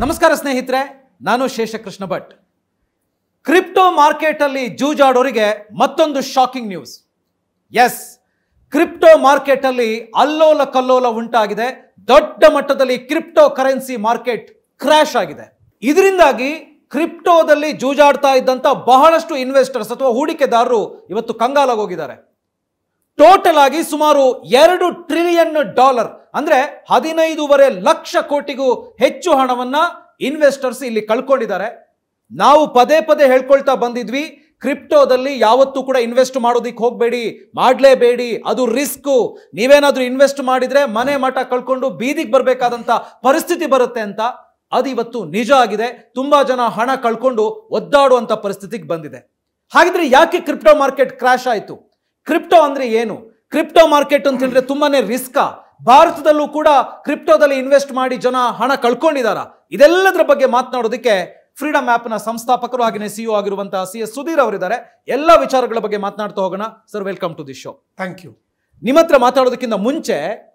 ನಮಸ್ಕಾರ ಸ್ನೇಹಿತರೆ ನಾನು ಶೇಷಕೃಷ್ಣ ಭಟ್ ಕ್ರಿಪ್ಟೋ ಮಾರ್ಕೆಟಲ್ಲಿ ಜೂಜಾಡೋರಿಗೆ ಮತ್ತೊಂದು ಶಾಕಿಂಗ್ ನ್ಯೂಸ್ ಎಸ್ ಕ್ರಿಪ್ಟೋ ಮಾರ್ಕೆಟಲ್ಲಿ ಅಲ್ಲೋಲ ಕಲ್ಲೋಲ ಉಂಟಾಗಿದೆ ದೊಡ್ಡ ಮಟ್ಟದಲ್ಲಿ ಕ್ರಿಪ್ಟೋ ಕರೆನ್ಸಿ ಮಾರ್ಕೆಟ್ ಕ್ರ್ಯಾಶ್ ಆಗಿದೆ ಇದರಿಂದಾಗಿ ಕ್ರಿಪ್ಟೋದಲ್ಲಿ ಜೂಜಾಡ್ತಾ ಇದ್ದಂಥ ಬಹಳಷ್ಟು ಇನ್ವೆಸ್ಟರ್ಸ್ ಅಥವಾ ಹೂಡಿಕೆದಾರರು ಇವತ್ತು ಕಂಗಾಲಾಗೋಗಿದ್ದಾರೆ ಟೋಟಲ್ ಆಗಿ ಸುಮಾರು ಎರಡು ಟ್ರಿಲಿಯನ್ ಡಾಲರ್ ಅಂದ್ರೆ ಹದಿನೈದೂವರೆ ಲಕ್ಷ ಕೋಟಿಗೂ ಹೆಚ್ಚು ಹಣವನ್ನ ಇನ್ವೆಸ್ಟರ್ಸ್ ಇಲ್ಲಿ ಕಳ್ಕೊಂಡಿದ್ದಾರೆ ನಾವು ಪದೇ ಪದೇ ಹೇಳ್ಕೊಳ್ತಾ ಬಂದಿದ್ವಿ ಕ್ರಿಪ್ಟೋದಲ್ಲಿ ಯಾವತ್ತೂ ಕೂಡ ಇನ್ವೆಸ್ಟ್ ಮಾಡೋದಿಕ್ಕೆ ಹೋಗಬೇಡಿ ಮಾಡಲೇಬೇಡಿ ಅದು ರಿಸ್ಕು ನೀವೇನಾದ್ರೂ ಇನ್ವೆಸ್ಟ್ ಮಾಡಿದ್ರೆ ಮನೆ ಮಠ ಕಳ್ಕೊಂಡು ಬೀದಿಗೆ ಬರಬೇಕಾದಂತ ಪರಿಸ್ಥಿತಿ ಬರುತ್ತೆ ಅಂತ ಅದು ಇವತ್ತು ನಿಜ ಆಗಿದೆ ತುಂಬಾ ಜನ ಹಣ ಕಳ್ಕೊಂಡು ಒದ್ದಾಡುವಂತ ಪರಿಸ್ಥಿತಿಗೆ ಬಂದಿದೆ ಹಾಗಿದ್ರೆ ಯಾಕೆ ಕ್ರಿಪ್ಟೋ ಮಾರ್ಕೆಟ್ ಕ್ರಾಶ್ ಆಯಿತು ಕ್ರಿಪ್ಟೋ ಅಂದ್ರೆ ಏನು ಕ್ರಿಪ್ಟೋ ಮಾರ್ಕೆಟ್ ಅಂತ ಹೇಳಿದ್ರೆ ತುಂಬಾನೇ ರಿಸ್ಕಾ ಭಾರತದಲ್ಲೂ ಕೂಡ ಕ್ರಿಪ್ಟೋದಲ್ಲಿ ಇನ್ವೆಸ್ಟ್ ಮಾಡಿ ಜನ ಹಣ ಕಳ್ಕೊಂಡಿದಾರ ಇದೆಲ್ಲದರ ಬಗ್ಗೆ ಮಾತನಾಡೋದಕ್ಕೆ ಫ್ರೀಡಮ್ ನ ಸಂಸ್ಥಾಪಕರು ಹಾಗೆಯೇ ಸಿಇಒ ಆಗಿರುವಂತಹ ಸಿ ಎಸ್ ಸುಧೀರ್ ಅವರಿದ್ದಾರೆ ಎಲ್ಲ ವಿಚಾರಗಳ ಬಗ್ಗೆ ಮಾತನಾಡ್ತಾ ಹೋಗೋಣ sir welcome to the show thank you ನಿಮ್ಮ ಹತ್ರ ಮಾತಾಡೋದಕ್ಕಿಂತ ಮುಂಚೆ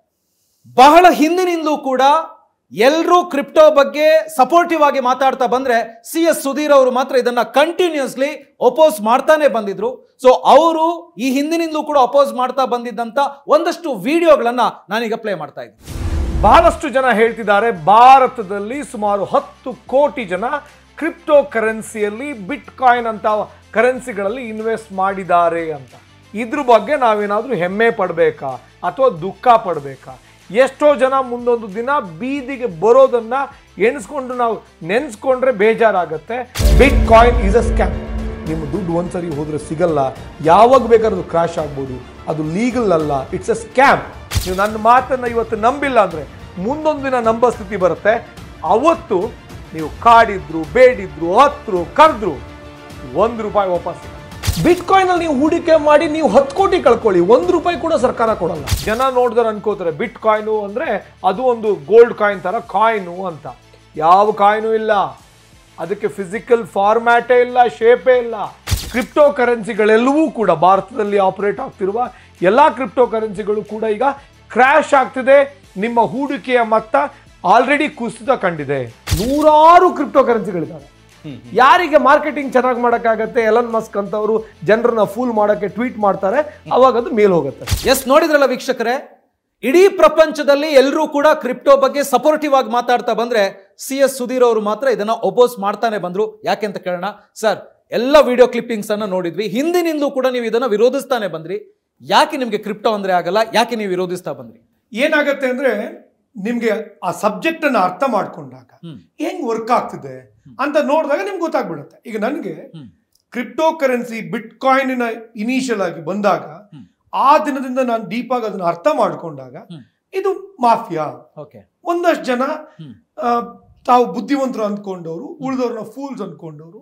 ಬಹಳ ಹಿಂದಿನಿಂದಲೂ ಕೂಡ ಎಲ್ಲರೂ ಕ್ರಿಪ್ಟೋ ಬಗ್ಗೆ ಸಪೋರ್ಟಿವ್ ಆಗಿ ಮಾತಾಡ್ತಾ ಬಂದ್ರೆ ಸಿ ಎಸ್ ಸುಧೀರ್ ಅವರು ಮಾತ್ರ ಇದನ್ನ ಕಂಟಿನ್ಯೂಸ್ಲಿ ಅಪೋಸ್ ಮಾಡ್ತಾನೆ ಬಂದಿದ್ರು ಸೊ ಅವರು ಈ ಹಿಂದಿನಿಂದಲೂ ಕೂಡ ಅಪೋಸ್ ಮಾಡ್ತಾ ಬಂದಿದ್ದಂತ ಒಂದಷ್ಟು ವಿಡಿಯೋಗಳನ್ನ ನಾನೀಗ ಪ್ಲೇ ಮಾಡ್ತಾ ಇದ್ದೀನಿ ಬಹಳಷ್ಟು ಜನ ಹೇಳ್ತಿದ್ದಾರೆ ಭಾರತದಲ್ಲಿ ಸುಮಾರು ಹತ್ತು ಕೋಟಿ ಜನ ಕ್ರಿಪ್ಟೋ ಕರೆನ್ಸಿಯಲ್ಲಿ ಬಿಟ್ ಕಾಯಿನ್ ಅಂತ ಕರೆನ್ಸಿಗಳಲ್ಲಿ ಇನ್ವೆಸ್ಟ್ ಮಾಡಿದ್ದಾರೆ ಅಂತ ಇದ್ರ ಬಗ್ಗೆ ನಾವೇನಾದ್ರೂ ಹೆಮ್ಮೆ ಪಡಬೇಕಾ ಅಥವಾ ದುಃಖ ಪಡಬೇಕಾ ಎಷ್ಟೋ ಜನ ಮುಂದೊಂದು ದಿನ ಬೀದಿಗೆ ಬರೋದನ್ನ ಎಣಿಸ್ಕೊಂಡು ನಾವು ನೆನೆಸ್ಕೊಂಡ್ರೆ ಬೇಜಾರಾಗತ್ತೆ bitcoin is a scam ನಿಮ್ಮ ದುಡ್ಡು ಒಂದ್ಸರಿ ಹೋದ್ರೆ ಸಿಗಲ್ಲ ಯಾವಾಗ ಬೇಕಾದ್ರೂ ಕ್ರಾಶ್ ಆಗ್ಬೋದು ಅದು ಲೀಗಲ್ ಅಲ್ಲ ಇಟ್ಸ್ ಅ ಸ್ಕ್ಯಾಮ್ ನೀವು ನನ್ನ ಮಾತನ್ನ ಇವತ್ತು ನಂಬಿಲ್ಲ ಅಂದ್ರೆ ಮುಂದೊಂದು ದಿನ ನಂಬೋ ಸ್ಥಿತಿ ಬರುತ್ತೆ ಅವತ್ತು ನೀವು ಕಾಡಿದ್ರು ಬೇಡಿದ್ರು ಹತ್ರು ಕರೆದ್ರು ಒಂದು ರೂಪಾಯಿ ವಾಪಸ್ ಬಿಟ್ ಕಾಯಿನ್ ಅಲ್ಲಿ ನೀವು ಹೂಡಿಕೆ ಮಾಡಿ ನೀವು ಹತ್ತು ಕೋಟಿ ಕಳ್ಕೊಳ್ಳಿ ಒಂದು ರೂಪಾಯಿ ಕೂಡ ಸರ್ಕಾರ ಕೊಡಲ್ಲ ಜನ ನೋಡಿದ್ರೆ ಅನ್ಕೋತಾರೆ ಬಿಟ್ ಕಾಯಿನು ಅಂದ್ರೆ ಅದು ಒಂದು ಗೋಲ್ಡ್ ಕಾಯಿನ್ ತರ ಕಾಯಿನು ಅಂತ ಯಾವ ಕಾಯಿನು ಇಲ್ಲ ಅದಕ್ಕೆ ಫಿಸಿಕಲ್ ಫಾರ್ಮ್ಯಾಟೇ ಇಲ್ಲ ಶೇಪೇ ಇಲ್ಲ ಕ್ರಿಪ್ಟೋ ಕರೆನ್ಸಿಗಳೆಲ್ಲವೂ ಕೂಡ ಭಾರತದಲ್ಲಿ ಆಪರೇಟ್ ಆಗ್ತಿರುವ ಎಲ್ಲ ಕ್ರಿಪ್ಟೋ ಕರೆನ್ಸಿಗಳು ಕೂಡ ಈಗ ಕ್ರ್ಯಾಶ್ ಆಗ್ತಿದೆ ನಿಮ್ಮ ಹೂಡಿಕೆಯ ಮೊತ್ತ ಆಲ್ರೆಡಿ ಕುಸಿತ ಕಂಡಿದೆ ನೂರಾರು ಕ್ರಿಪ್ಟೋ ಕರೆನ್ಸಿಗಳಿದ್ದಾವೆ ಯಾರಿಗೆ ಮಾರ್ಕೆಟಿಂಗ್ ಚೆನ್ನಾಗಿ ಮಾಡೋಕ್ಕಾಗತ್ತೆ ಎಲನ್ ಮಸ್ಕ್ ಅಂತವರು ಜನರನ್ನ ಫೂಲ್ ಮಾಡೋಕ್ಕೆ ಟ್ವೀಟ್ ಮಾಡ್ತಾರೆ ಅವಾಗ ಅದು ಮೇಲ್ ಹೋಗುತ್ತೆ ಎಸ್ ನೋಡಿದ್ರಲ್ಲ ವೀಕ್ಷಕರೇ ಇಡೀ ಪ್ರಪಂಚದಲ್ಲಿ ಎಲ್ಲರೂ ಕೂಡ ಕ್ರಿಪ್ಟೋ ಬಗ್ಗೆ ಸಪೋರ್ಟಿವ್ ಆಗಿ ಮಾತಾಡ್ತಾ ಬಂದ್ರೆ ಸಿ ಎಸ್ ಸುಧೀರ್ ಅವರು ಮಾತ್ರ ಇದನ್ನ ಒಪೋಸ್ ಮಾಡ್ತಾನೆ ಬಂದ್ರು ಯಾಕೆ ಅಂತ ಕೇಳೋಣ ಸರ್ ಎಲ್ಲ ವಿಡಿಯೋ ಕ್ಲಿಪ್ಪಿಂಗ್ಸ್ ಅನ್ನ ನೋಡಿದ್ವಿ ಹಿಂದಿನಿಂದಲೂ ಕೂಡ ನೀವು ಇದನ್ನ ವಿರೋಧಿಸ್ತಾನೆ ಬಂದ್ರಿ ಯಾಕೆ ನಿಮ್ಗೆ ಕ್ರಿಪ್ಟೋ ಅಂದ್ರೆ ಆಗಲ್ಲ ಯಾಕೆ ನೀವು ವಿರೋಧಿಸ್ತಾ ಬಂದ್ರಿ ಏನಾಗತ್ತೆ ಅಂದ್ರೆ ನಿಮ್ಗೆ ಆ ಸಬ್ಜೆಕ್ಟ್ ಅನ್ನ ಅರ್ಥ ಮಾಡ್ಕೊಂಡಾಗ ಹ್ಮ್. ಹೆಂಗ್ ವರ್ಕ್ ಆಗ್ತಿದೆ ಅಂತ ನೋಡಿದಾಗ ನಿಮ್ಗೆ ಗೊತ್ತಾಗ್ಬಿಡುತ್ತೆ ಈಗ ನನಗೆ ಹ್ಮ್. Crypto cryptocurrency bitcoin initial ಆಗಿ ಬಂದಾಗ ಹ್ಮ್. ಆ ದಿನದಿಂದ ನಾನು ಡೀಪ್ ಆಗಿ ಅದನ್ನ ಅರ್ಥ ಮಾಡ್ಕೊಂಡಾಗ ಹ್ಮ್. ಇದು ಮಾಫಿಯಾ ಓಕೆ ಒಂದಷ್ಟು ಜನ ಹ್ಮ್. ಆ, ತಾವು ಬುದ್ಧಿವಂತರು ಅಂದ್ಕೊಂಡವರು ಉಳಿದವ್ರನ್ನ ಫೂಲ್ಸ್ ಅಂದ್ಕೊಂಡವರು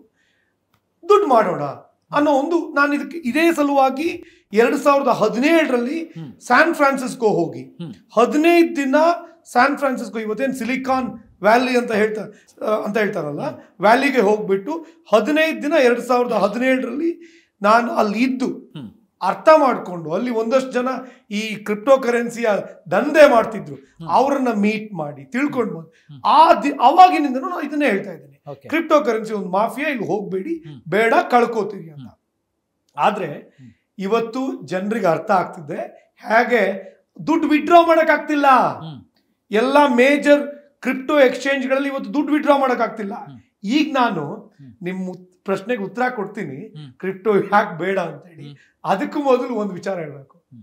ದುಡ್ಡು ಮಾಡೋಣ ಅನ್ನೋ ಒಂದು ನಾನು ಇದಕ್ಕೆ ಇದೇ ಸಲುವಾಗಿ ಎರಡು ಸಾವಿರದ ಹದಿನೇಳರಲ್ಲಿ ಹ್ಮ್. ಸ್ಯಾನ್ ಫ್ರಾನ್ಸಿಸ್ಕೋ ಹೋಗಿ ಹ್ಮ್. ಹದಿನೈದು ದಿನ ಸ್ಯಾನ್ ಫ್ರಾನ್ಸಿಸ್ಕೋ ಇವತ್ತೇನು ಸಿಲಿಕಾನ್ ವ್ಯಾಲಿ ಅಂತ ಹೇಳ್ತಾ ಆ, ಅಂತ ಹೇಳ್ತಾರಲ್ಲ ವ್ಯಾಲಿಗೆ ಹೋಗ್ಬಿಟ್ಟು ಹದಿನೈದು ದಿನ ಎರಡು ಸಾವಿರದ ಹದಿನೇಳರಲ್ಲಿ ನಾನು ಅಲ್ಲಿ ಇದ್ದು ಹ್ಮ್. ಅರ್ಥ ಮಾಡಿಕೊಂಡು ಅಲ್ಲಿ ಒಂದಷ್ಟು ಜನ ಈ ಕ್ರಿಪ್ಟೋ ಕರೆನ್ಸಿಯ ದಂಧೆ ಮಾಡ್ತಿದ್ರು ಅವರನ್ನ ಮೀಟ್ ಮಾಡಿ ತಿಳ್ಕೊಂಡು ಬಂದು ಆ ದಿ ಅವಾಗಿನಿಂದನೂ ನಾನು ಇದನ್ನೇ ಹೇಳ್ತಾ ಇದ್ದೀನಿ ಓಕೆ ಕ್ರಿಪ್ಟೋ ಕರೆನ್ಸಿ ಒಂದು ಮಾಫಿಯಾ ಇಲ್ಲಿ ಹೋಗ್ಬೇಡಿ ಹ್ಮ್. ಬೇಡ ಕಳ್ಕೋತೀವಿ ಅಂತ ಆದ್ರೆ ಹ್ಮ್. ಇವತ್ತು ಜನರಿಗೆ ಅರ್ಥ ಆಗ್ತಿದೆ ಹೇಗೆ ದುಡ್ಡು ವಿಡ್ರಾ ಆಗ್ತಿಲ್ಲ ಹ್ಮ್. ಎಲ್ಲ ಮೇಜರ್ ಕ್ರಿಪ್ಟೋ ಎಕ್ಸ್ಚೇಂಜ್ಗಳಲ್ಲಿ ಇವತ್ತು ದುಡ್ಡು ವಿಡ್ರಾ ಆಗ್ತಿಲ್ಲ ಹ್ಮ್. ಈಗ ನಾನು ಹ್ಮ್. ನಿಮ್ಮ ಉತ್- ಪ್ರಶ್ನೆಗೆ ಉತ್ತರ ಕೊಡ್ತೀನಿ ಹ್ಮ್. ಕ್ರಿಪ್ಟೋ ಯಾಕೆ ಬೇಡ ಅಂತೇಳಿ ಹ್ಮ್. ಅದಕ್ಕೂ ಮೊದಲು ಒಂದು ವಿಚಾರ ಹೇಳಬೇಕು ಹ್ಮ್.